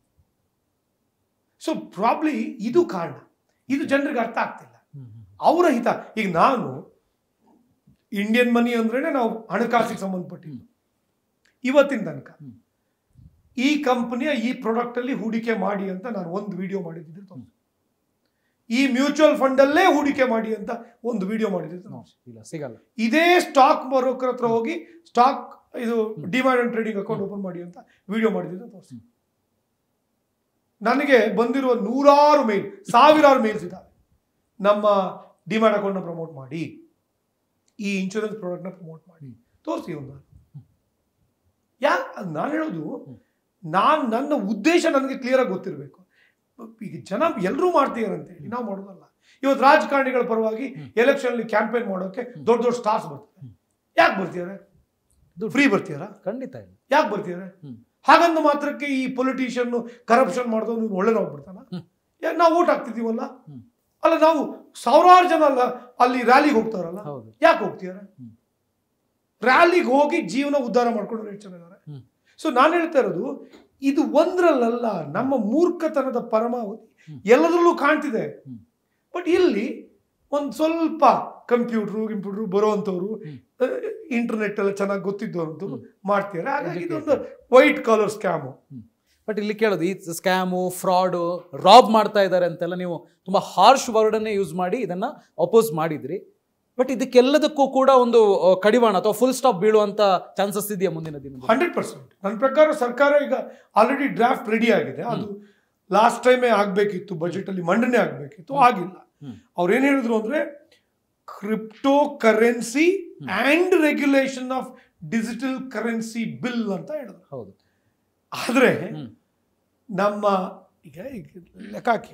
ಸೊ ಪ್ರಾಬ್ಲಿ ಇದು ಕಾರಣ ಇದು ಜನರಿಗೆ ಅರ್ಥ ಆಗ್ತಿಲ್ಲ ಅವರ ಹಿತ ಈಗ ನಾನು ಇಂಡಿಯನ್ ಮನಿ ಅಂದ್ರೇನೆ ನಾವು ಹಣಕಾಸಿಗೆ ಸಂಬಂಧಪಟ್ಟಿದ್ದು ಇವತ್ತಿನ ತನಕ ಹ್ಮ್. ಈ ಕಂಪನಿಯ ಈ ಪ್ರಾಡಕ್ಟ್ ಅಲ್ಲಿ ಹೂಡಿಕೆ ಮಾಡಿ ಅಂತ ನಾನು ಒಂದು ವಿಡಿಯೋ ಮಾಡಿದ್ದಿದ್ರೆ ತೋರಿಸು ಈ ಮ್ಯೂಚುವಲ್ ಫಂಡ್ ಅಲ್ಲೇ ಹೂಡಿಕೆ ಮಾಡಿ ಅಂತ ಒಂದು ವಿಡಿಯೋ ಮಾಡಿದ್ದಿದ್ರೆ ತೋರಿಸು ಇಲ್ಲ ಸಿಗಲ್ಲ ಇದೇ ಸ್ಟಾಕ್ ಬ್ರೋಕರ್ ಹತ್ರ ಹೋಗಿ ಸ್ಟಾಕ್ ಇದು demat and trading account open ಮಾಡಿ ಅಂತ ವಿಡಿಯೋ ಮಾಡಿದ್ರೆ ತೋರಿಸಿ ನನಗೆ ಬಂದಿರುವ ನೂರಾರು ಮೇಲ್ ಸಾವಿರಾರು ಮೇಲ್ಸ್ ಇದ್ದಾವೆ ನಮ್ಮ ಡಿಮ್ಯಾಂಡ್ ಅಕೌಂಟ್ನ ಪ್ರಮೋಟ್ ಮಾಡಿ ಈ ಇನ್ಶೂರೆನ್ಸ್ ಪ್ರಾಡಕ್ಟ್ನ ಪ್ರಮೋಟ್ ಮಾಡಿ ತೋರಿಸಿ ಒಂದು ಯಾಕೆ ನಾನು ಹೇಳೋದು ನಾನು ನನ್ನ ಉದ್ದೇಶ ನನಗೆ ಕ್ಲಿಯರ್ ಆಗಿ ಗೊತ್ತಿರಬೇಕು ಈಗ ಜನ ಎಲ್ಲರೂ ಮಾಡ್ತೀರಂತೆ ಹೇಳಿ ನಾವು ಮಾಡೋದಲ್ಲ ಇವತ್ತು ರಾಜಕಾರಣಿಗಳ ಪರವಾಗಿ ಎಲೆಕ್ಷನ್ ಅಲ್ಲಿ ಕ್ಯಾಂಪೇನ್ ಮಾಡೋಕೆ ದೊಡ್ಡ ದೊಡ್ಡ ಸ್ಟಾರ್ಸ್ ಬರ್ತಾರೆ ಯಾಕೆ ಬರ್ತಿದ್ದಾರೆ ಫ್ರೀ ಬರ್ತೀರಾ ಖಂಡಿತ ಇಲ್ಲ ಯಾಕೆ ಬರ್ತಿದ್ದಾರೆ ಹ್ಮ್. ಹಾಗಂದ ಮಾತ್ರಕ್ಕೆ ಈ ಪೊಲಿಟಿಷಿಯನ್ ಕರಪ್ಷನ್ ಮಾಡಿದವನು ಒಳ್ಳೆದಾಗ್ಬಿಡ್ತಾನ ಹ್ಮ್. ಯಾಕೆ ನಾವು ಓಟ್ ಹಾಕ್ತಿದೀವಲ್ಲ ಹ್ಮ್. ಅಲ್ಲ ನಾವು ಸಾವಿರಾರು ಜನ ಅಲ್ಲ ಅಲ್ಲಿ ರ್ಯಾಲಿಗೆ ಹೋಗ್ತಾರಲ್ಲ ಹೌದು ಯಾಕೆ ಹೋಗ್ತಿದ್ದಾರೆ ಹ್ಮ್. ರ್ಯಾಲಿಗೆ ಹೋಗಿ ಜೀವನ ಉದ್ಧಾರ ಮಾಡ್ಕೊಂಡು ಎಷ್ಟು ಜನ ಇದ್ದಾರೆ ಹ್ಮ್. ಸೊ ನಾನು ಹೇಳ್ತಾ ಇರೋದು ಇದು ಒಂದ್ರಲ್ಲಲ್ಲ ನಮ್ಮ ಮೂರ್ಖತನದ ಪರಮಾವಧಿ ಹ್ಮ್. ಎಲ್ಲದರಲ್ಲೂ ಕಾಣ್ತಿದೆ ಹ್ಮ್. ಬಟ್ ಇಲ್ಲಿ ಒಂದು ಸ್ವಲ್ಪ ಕಂಪ್ಯೂಟ್ರು ಕಂಪ್ಯೂಟ್ರು ಬರೋವಂಥವ್ರು ಹ್ಮ್. ಇಂಟರ್ನೆಟ್ ಎಲ್ಲ ಚೆನ್ನಾಗಿ ಗೊತ್ತಿದ್ದವರು ಹ್ಮ್. ಮಾಡ್ತಿದ್ದಾರೆ ಹಾಗಾಗಿ Educated. ಇದೊಂದು ವೈಟ್ ಕಾಲರ್ ಸ್ಕ್ಯಾಮು ಬಟ್ ಇಲ್ಲಿ ಕೇಳೋದು ಈ ಸ್ಕ್ಯಾಮು ಫ್ರಾಡು ರಾಬ್ ಮಾಡ್ತಾ ಇದ್ದಾರೆ ಅಂತೆಲ್ಲ ನೀವು ತುಂಬಾ ಹಾರ್ಶ್ ವರ್ಡನ್ನೇ ಯೂಸ್ ಮಾಡಿ ಇದನ್ನ ಅಪೋಸ್ ಮಾಡಿದ್ರಿ ಬಟ್ ಇದಕ್ಕೆಲ್ಲದಕ್ಕೂ ಕೂಡ ಒಂದು ಆ, ಕಡಿವಾಣ ಅಥವಾ ಫುಲ್ ಸ್ಟಾಪ್ ಬೀಳುವಂತ ಚಾನ್ಸಸ್ ಇದೆಯಾ ಮುಂದಿನ ದಿನ ಹಂಡ್ರೆಡ್ ಪರ್ಸೆಂಟ್ ನನ್ನ ಪ್ರಕಾರ ಸರ್ಕಾರ ಈಗ ಆಲ್ರೆಡಿ ಡ್ರಾಫ್ಟ್ ರೆಡಿ ಆಗಿದೆ ಅದು ಲಾಸ್ಟ್ ಟೈಮೇ ಆಗಬೇಕಿತ್ತು ಬಜೆಟಲ್ಲಿ ಮಂಡನೆ ಆಗಬೇಕಿತ್ತು ಆಗಿಲ್ಲ ಹ್ಮ್. ಅವ್ರು ಏನು ಹೇಳಿದ್ರು ಅಂದರೆ crypto currency and regulation of digital currency bill ಅಂತ ಹೇಳಿದ್ರು ಹೌದು ಆದರೆ ಹ್ಮ್. ನಮ್ಮ ಈಗ ಈಗ ಲೆಕ್ಕ ಹಾಕಿ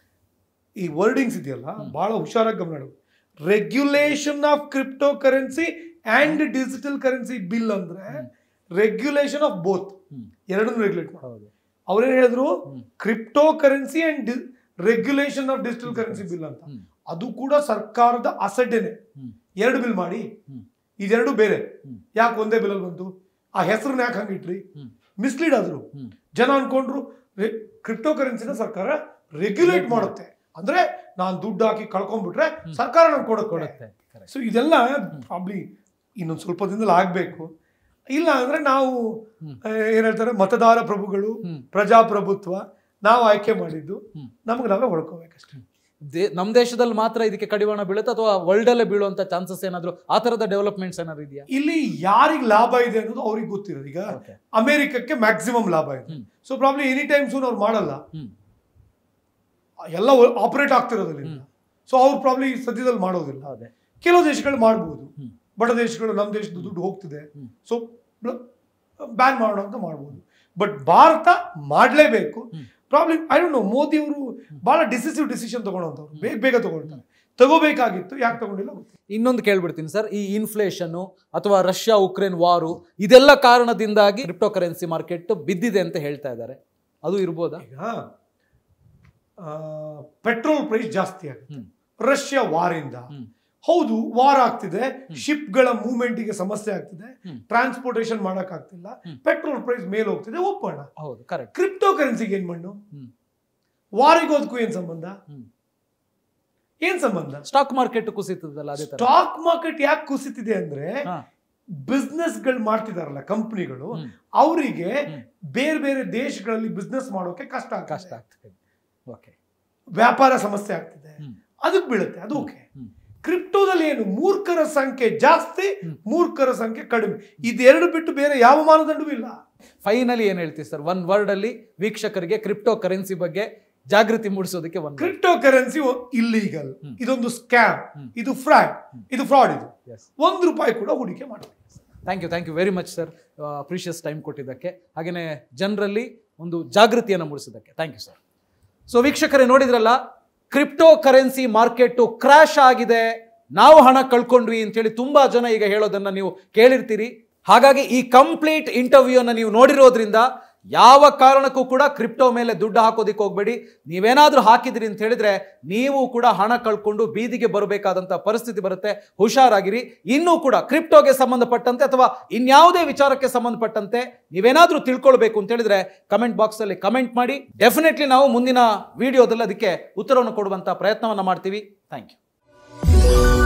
ಈ ವರ್ಡಿಂಗ್ಸ್ ಇದೆಯಲ್ಲ ಭಾಳ ಹುಷಾರಾಗಿ ಗಮನ ಇಡಬೇಕು regulation of crypto currency and digital currency bill ಅಂದರೆ ರೆಗ್ಯುಲೇಷನ್ ಆಫ್ ಬೋತ್ ಹ್ಮ್. ಎರಡನ್ನೂ ರೆಗ್ಯುಲೇಟ್ ಮಾಡೋದು ಹೌದು ಅವ್ರೇನು ಹೇಳಿದ್ರು ಹ್ಮ್. Crypto currency and regulation of digital currency bill ಅಂತ ಹ್ಮ್. ಅದು ಕೂಡ ಸರ್ಕಾರದ ಅಸಡ್ಡೆನೆ ಹ್ಮ್. ಎರಡು ಬಿಲ್ ಮಾಡಿ ಹ್ಮ್. ಇದೆರಡು ಬೇರೆ ಹ್ಮ್. ಯಾಕೆ ಒಂದೇ ಬಿಲ್ಲಲ್ಲಿ ಬಂತು ಆ ಹೆಸರನ್ನ ಯಾಕೆ ಹಂಗಿಟ್ರಿ ಹ್ಮ್. ಮಿಸ್ಲೀಡ್ ಆದ್ರು ಹ್ಮ್. ಜನ ಅನ್ಕೊಂಡ್ರು ಕ್ರಿಪ್ಟೋ ಕರೆನ್ಸಿನ ಸರ್ಕಾರ ರೆಗ್ಯುಲೇಟ್ ಮಾಡುತ್ತೆ ಅಂದ್ರೆ ನಾನು ದುಡ್ಡು ಹಾಕಿ ಕಳ್ಕೊಂಡ್ಬಿಟ್ರೆ ಸರ್ಕಾರ ನಂಗೆ ಕೊಡುತ್ತೆ ಕೊಡುತ್ತೆ Correct. ಸೊ ಇದೆಲ್ಲ ಪ್ರಾಬ್ಲಿ ಇನ್ನೊಂದು ಸ್ವಲ್ಪ ದಿನದಲ್ಲಿ ಆಗಬೇಕು ಇಲ್ಲ ಅಂದ್ರೆ ನಾವು ಹ್ಮ್. ಆ, ಏನ್ ಹೇಳ್ತಾರೆ ಮತದಾರ ಪ್ರಭುಗಳು ಹ್ಮ್. ಪ್ರಜಾಪ್ರಭುತ್ವ ನಾವು ಆಯ್ಕೆ ಮಾಡಿದ್ದು ಹ್ಮ್. ನಮ್ಗೆ ನಾವೇ ಹೊಡ್ಕೋಬೇಕಷ್ಟೇ ದೇ- ನಮ್ ದೇಶದಲ್ಲಿ ಮಾತ್ರ ಇದಕ್ಕೆ ಕಡಿವಾಣ ಬೀಳುತ್ತೆ ಅಥವಾ ವರ್ಲ್ಡ್ ಅಲ್ಲೇ ಬೀಳುವಂತ ಚಾನ್ಸಸ್ ಏನಾದ್ರು ಆ ತರದ ಡೆವಲಪ್ಮೆಂಟ್ಸ್ ಏನಾದ್ರು ಇದೆಯಾ ಇಲ್ಲಿ ಯಾರಿಗೆ ಲಾಭ ಇದೆ ಅನ್ನೋದು ಅವ್ರಿಗೆ ಗೊತ್ತಿರೋದು ಈಗ Okay. ಅಮೆರಿಕಕ್ಕೆ ಮ್ಯಾಕ್ಸಿಮಮ್ ಲಾಭ ಇದೆ ಹ್ಮ್. So probably any time soon ಅವ್ರು ಮಾಡಲ್ಲ ಹ್ಮ್. ಎಲ್ಲ ಆಪರೇಟ್ ಆಗ್ತಿರೋದ್ರಿಂದ ಹ್ಮ್. ಸೊ ಅವ್ರು ಪ್ರಾಬ್ಲಿ ಸದ್ಯದಲ್ಲಿ ಮಾಡೋದಿಲ್ಲ ಹೌದೇ ಕೆಲವು ದೇಶಗಳು ಮಾಡ್ಬೋದು ಹ್ಮ್. ಬಡ ದೇಶಗಳು ನಮ್ಮ ದೇಶದ ದುಡ್ಡು ಹೋಗ್ತಿದೆ ಹ್ಮ್. ಸೊ ಬ್ಯಾನ್ ಮಾಡೋಣ ಅಂತ ಮಾಡ್ಬೋದು ಬಟ್ ಭಾರತ ಮಾಡಲೇಬೇಕು ಹ್ಮ್. Problem I don't know Modi ಅವರು ಬಹಳ ಡಿಸಿಸಿವ್ ಡಿಸಿಷನ್ ತಗೊಳ್ಳೋಂಥವ್ರು ಬೇಗ ಬೇಗ ತಗೊಳ್ತಾರೆ ತಗೋಬೇಕಾಗಿತ್ತು ಯಾಕೆ ತಗೊಂಡಿಲ್ಲ ಗೊತ್ತಿಲ್ಲ ಇನ್ನೊಂದು ಕೇಳ್ಬಿಡ್ತೀನಿ ಸರ್ ಈ ಇನ್ಫ್ಲೇಷನ್ ಅಥವಾ ರಷ್ಯಾ ಉಕ್ರೇನ್ ವಾರು ಇದೆಲ್ಲ ಕಾರಣದಿಂದಾಗಿ ಕ್ರಿಪ್ಟೋ ಕರೆನ್ಸಿ ಮಾರ್ಕೆಟ್ ಬಿದ್ದಿದೆ ಅಂತ ಹೇಳ್ತಾ ಇದ್ದಾರೆ ಅದು ಇರ್ಬೋದಾ ಈಗ ಪೆಟ್ರೋಲ್ ಪ್ರೈಸ್ ಜಾಸ್ತಿ ಆಗುತ್ತೆ ಹ್ಮ್. ರಷ್ಯಾ ವಾರಿಂದ ಹ್ಮ್. ಹೌದು ವಾರ್ ಆಗ್ತಿದೆ ಶಿಪ್ಗಳ ಮೂವ್ಮೆಂಟಿಗೆ ಸಮಸ್ಯೆ ಆಗ್ತಿದೆ ಹ್ಮ್. ಟ್ರಾನ್ಸ್ಪೋರ್ಟೇಷನ್ ಆಗ್ತಿಲ್ಲ ಹ್ಮ್. ಪೆಟ್ರೋಲ್ ಪ್ರೈಸ್ ಮೇಲೆ ಹೋಗ್ತಿದೆ ಒಪ್ಪೋಣ ಹೌದು ಕರೆಕ್ಟ್ ಕ್ರಿಪ್ಟೋ ಕರೆನ್ಸಿಗೆ ಏನ್ ಮಣ್ಣು ಹ್ಮ್. ವಾರಿಗೋದಕ್ಕೂ ಏನ್ ಸಂಬಂಧ ಹ್ಮ್. ಏನ್ ಸಂಬಂಧ ಸ್ಟಾಕ್ ಮಾರ್ಕೆಟ್ ಕುಸಿತದಲ್ಲ ಅದೇ ತರ ಸ್ಟಾಕ್ ಮಾರ್ಕೆಟ್ ಯಾಕೆ ಕುಸಿತಿದೆ ಅಂದ್ರೆ ಹಾ. ಬಿಸ್ನೆಸ್ ಗಳು ಮಾಡ್ತಿದಾರಲ್ಲ ಕಂಪನಿಗಳು ಹ್ಮ್. ಅವರಿಗೆ ಹ್ಮ್. ಬೇರೆ ಬೇರೆ ದೇಶಗಳಲ್ಲಿ ಬಿಸ್ನೆಸ್ ಮಾಡೋಕೆ ಕಷ್ಟ ಕಷ್ಟ ಆಗ್ತದೆ ಆಗ್ತದೆ ಓಕೆ ವ್ಯಾಪಾರ ಸಮಸ್ಯೆ ಆಗ್ತಿದೆ ಹ್ಮ್. ಅದಕ್ಕೆ ಬೀಳುತ್ತೆ ಅದು ಓಕೆ ಹ್ಮ್. ಕ್ರಿಪ್ಟೋದಲ್ಲಿ ಏನು ಮೂರ್ಖರ ಸಂಖ್ಯೆ ಜಾಸ್ತಿ ಹ್ಮ್. ಮೂರ್ಖರ ಸಂಖ್ಯೆ ಕಡಿಮೆ ಇದೆರಡು ಬಿಟ್ಟು ಬೇರೆ ಯಾವ ಮಾನದಂಡವೂ ಇಲ್ಲ ಫೈನಲಿ ಏನ್ ಹೇಳ್ತೀವಿ ಸರ್ ಒನ್ ವರ್ಡ್ ಅಲ್ಲಿ ವೀಕ್ಷಕರಿಗೆ ಕ್ರಿಪ್ಟೋ ಕರೆನ್ಸಿ ಬಗ್ಗೆ ಜಾಗೃತಿ ಮೂಡಿಸೋದಕ್ಕೆ ಒಂದು ಕ್ರಿಪ್ಟೋ ಕರೆನ್ಸಿ ಇಲ್ಲೀಗಲ್ ಹ್ಮ್. ಇದೊಂದು ಸ್ಕ್ಯಾಮ್ ಹ್ಮ್. ಇದು ಫ್ರಾಡ್ ಇದು ಫ್ರಾಡ್ ಇದು ಎಸ್ ಒಂದು ರೂಪಾಯಿ ಕೂಡ ಹೂಡಿಕೆ ಮಾಡಬೇಕು thank you thank you very much sir precious time ಕೊಟ್ಟಿದ್ದಕ್ಕೆ ಹಾಗೆಯೇ ಜನರಲ್ಲಿ ಒಂದು ಜಾಗೃತಿಯನ್ನು ಮೂಡಿಸಿದ್ದಕ್ಕೆ ಥ್ಯಾಂಕ್ ಯು ಸರ್ ಸೊ ವೀಕ್ಷಕರೇ ನೋಡಿದ್ರಲ್ಲ ಕ್ರಿಪ್ಟೋ ಕರೆನ್ಸಿ ಮಾರ್ಕೆಟು ಕ್ರ್ಯಾಶ್ ಆಗಿದೆ ನಾವು ಹಣ ಕಳ್ಕೊಂಡ್ವಿ ಅಂತೇಳಿ ತುಂಬಾ ಜನ ಈಗ ಹೇಳೋದನ್ನ ನೀವು ಕೇಳಿರ್ತೀರಿ ಹಾಗಾಗಿ ಈ ಕಂಪ್ಲೀಟ್ ಇಂಟರ್ವ್ಯೂನ ನೀವು ನೋಡಿರೋದ್ರಿಂದ ಯಾವ ಕಾರಣಕ್ಕೂ ಕೂಡ ಕ್ರಿಪ್ಟೋ ಮೇಲೆ ದುಡ್ಡು ಹಾಕೋದಿಕ್ಕೆ ಹೋಗ್ಬೇಡಿ ನೀವೇನಾದ್ರೂ ಹಾಕಿದಿರಿ ಅಂತ ಹೇಳಿದ್ರೆ ನೀವು ಕೂಡ ಹಣ ಕಳ್ಕೊಂಡು ಬೀದಿಗೆ ಬರಬೇಕಾದಂಥ ಪರಿಸ್ಥಿತಿ ಬರುತ್ತೆ ಹುಷಾರಾಗಿರಿ ಇನ್ನೂ ಕೂಡ ಕ್ರಿಪ್ಟೋಗೆ ಸಂಬಂಧಪಟ್ಟಂತೆ ಅಥವಾ ಇನ್ಯಾವುದೇ ವಿಚಾರಕ್ಕೆ ಸಂಬಂಧಪಟ್ಟಂತೆ ನೀವೇನಾದ್ರೂ ತಿಳ್ಕೊಳ್ಬೇಕು ಅಂತ ಹೇಳಿದ್ರೆ ಕಮೆಂಟ್ ಬಾಕ್ಸ್ ಅಲ್ಲಿ ಕಮೆಂಟ್ ಮಾಡಿ ಡೆಫಿನೆಟ್ಲಿ ನಾವು ಮುಂದಿನ ವಿಡಿಯೋದಲ್ಲಿ ಅದಕ್ಕೆ ಉತ್ತರವನ್ನು ಕೊಡುವಂತ ಪ್ರಯತ್ನವನ್ನ ಮಾಡ್ತೀವಿ ಥ್ಯಾಂಕ್ ಯು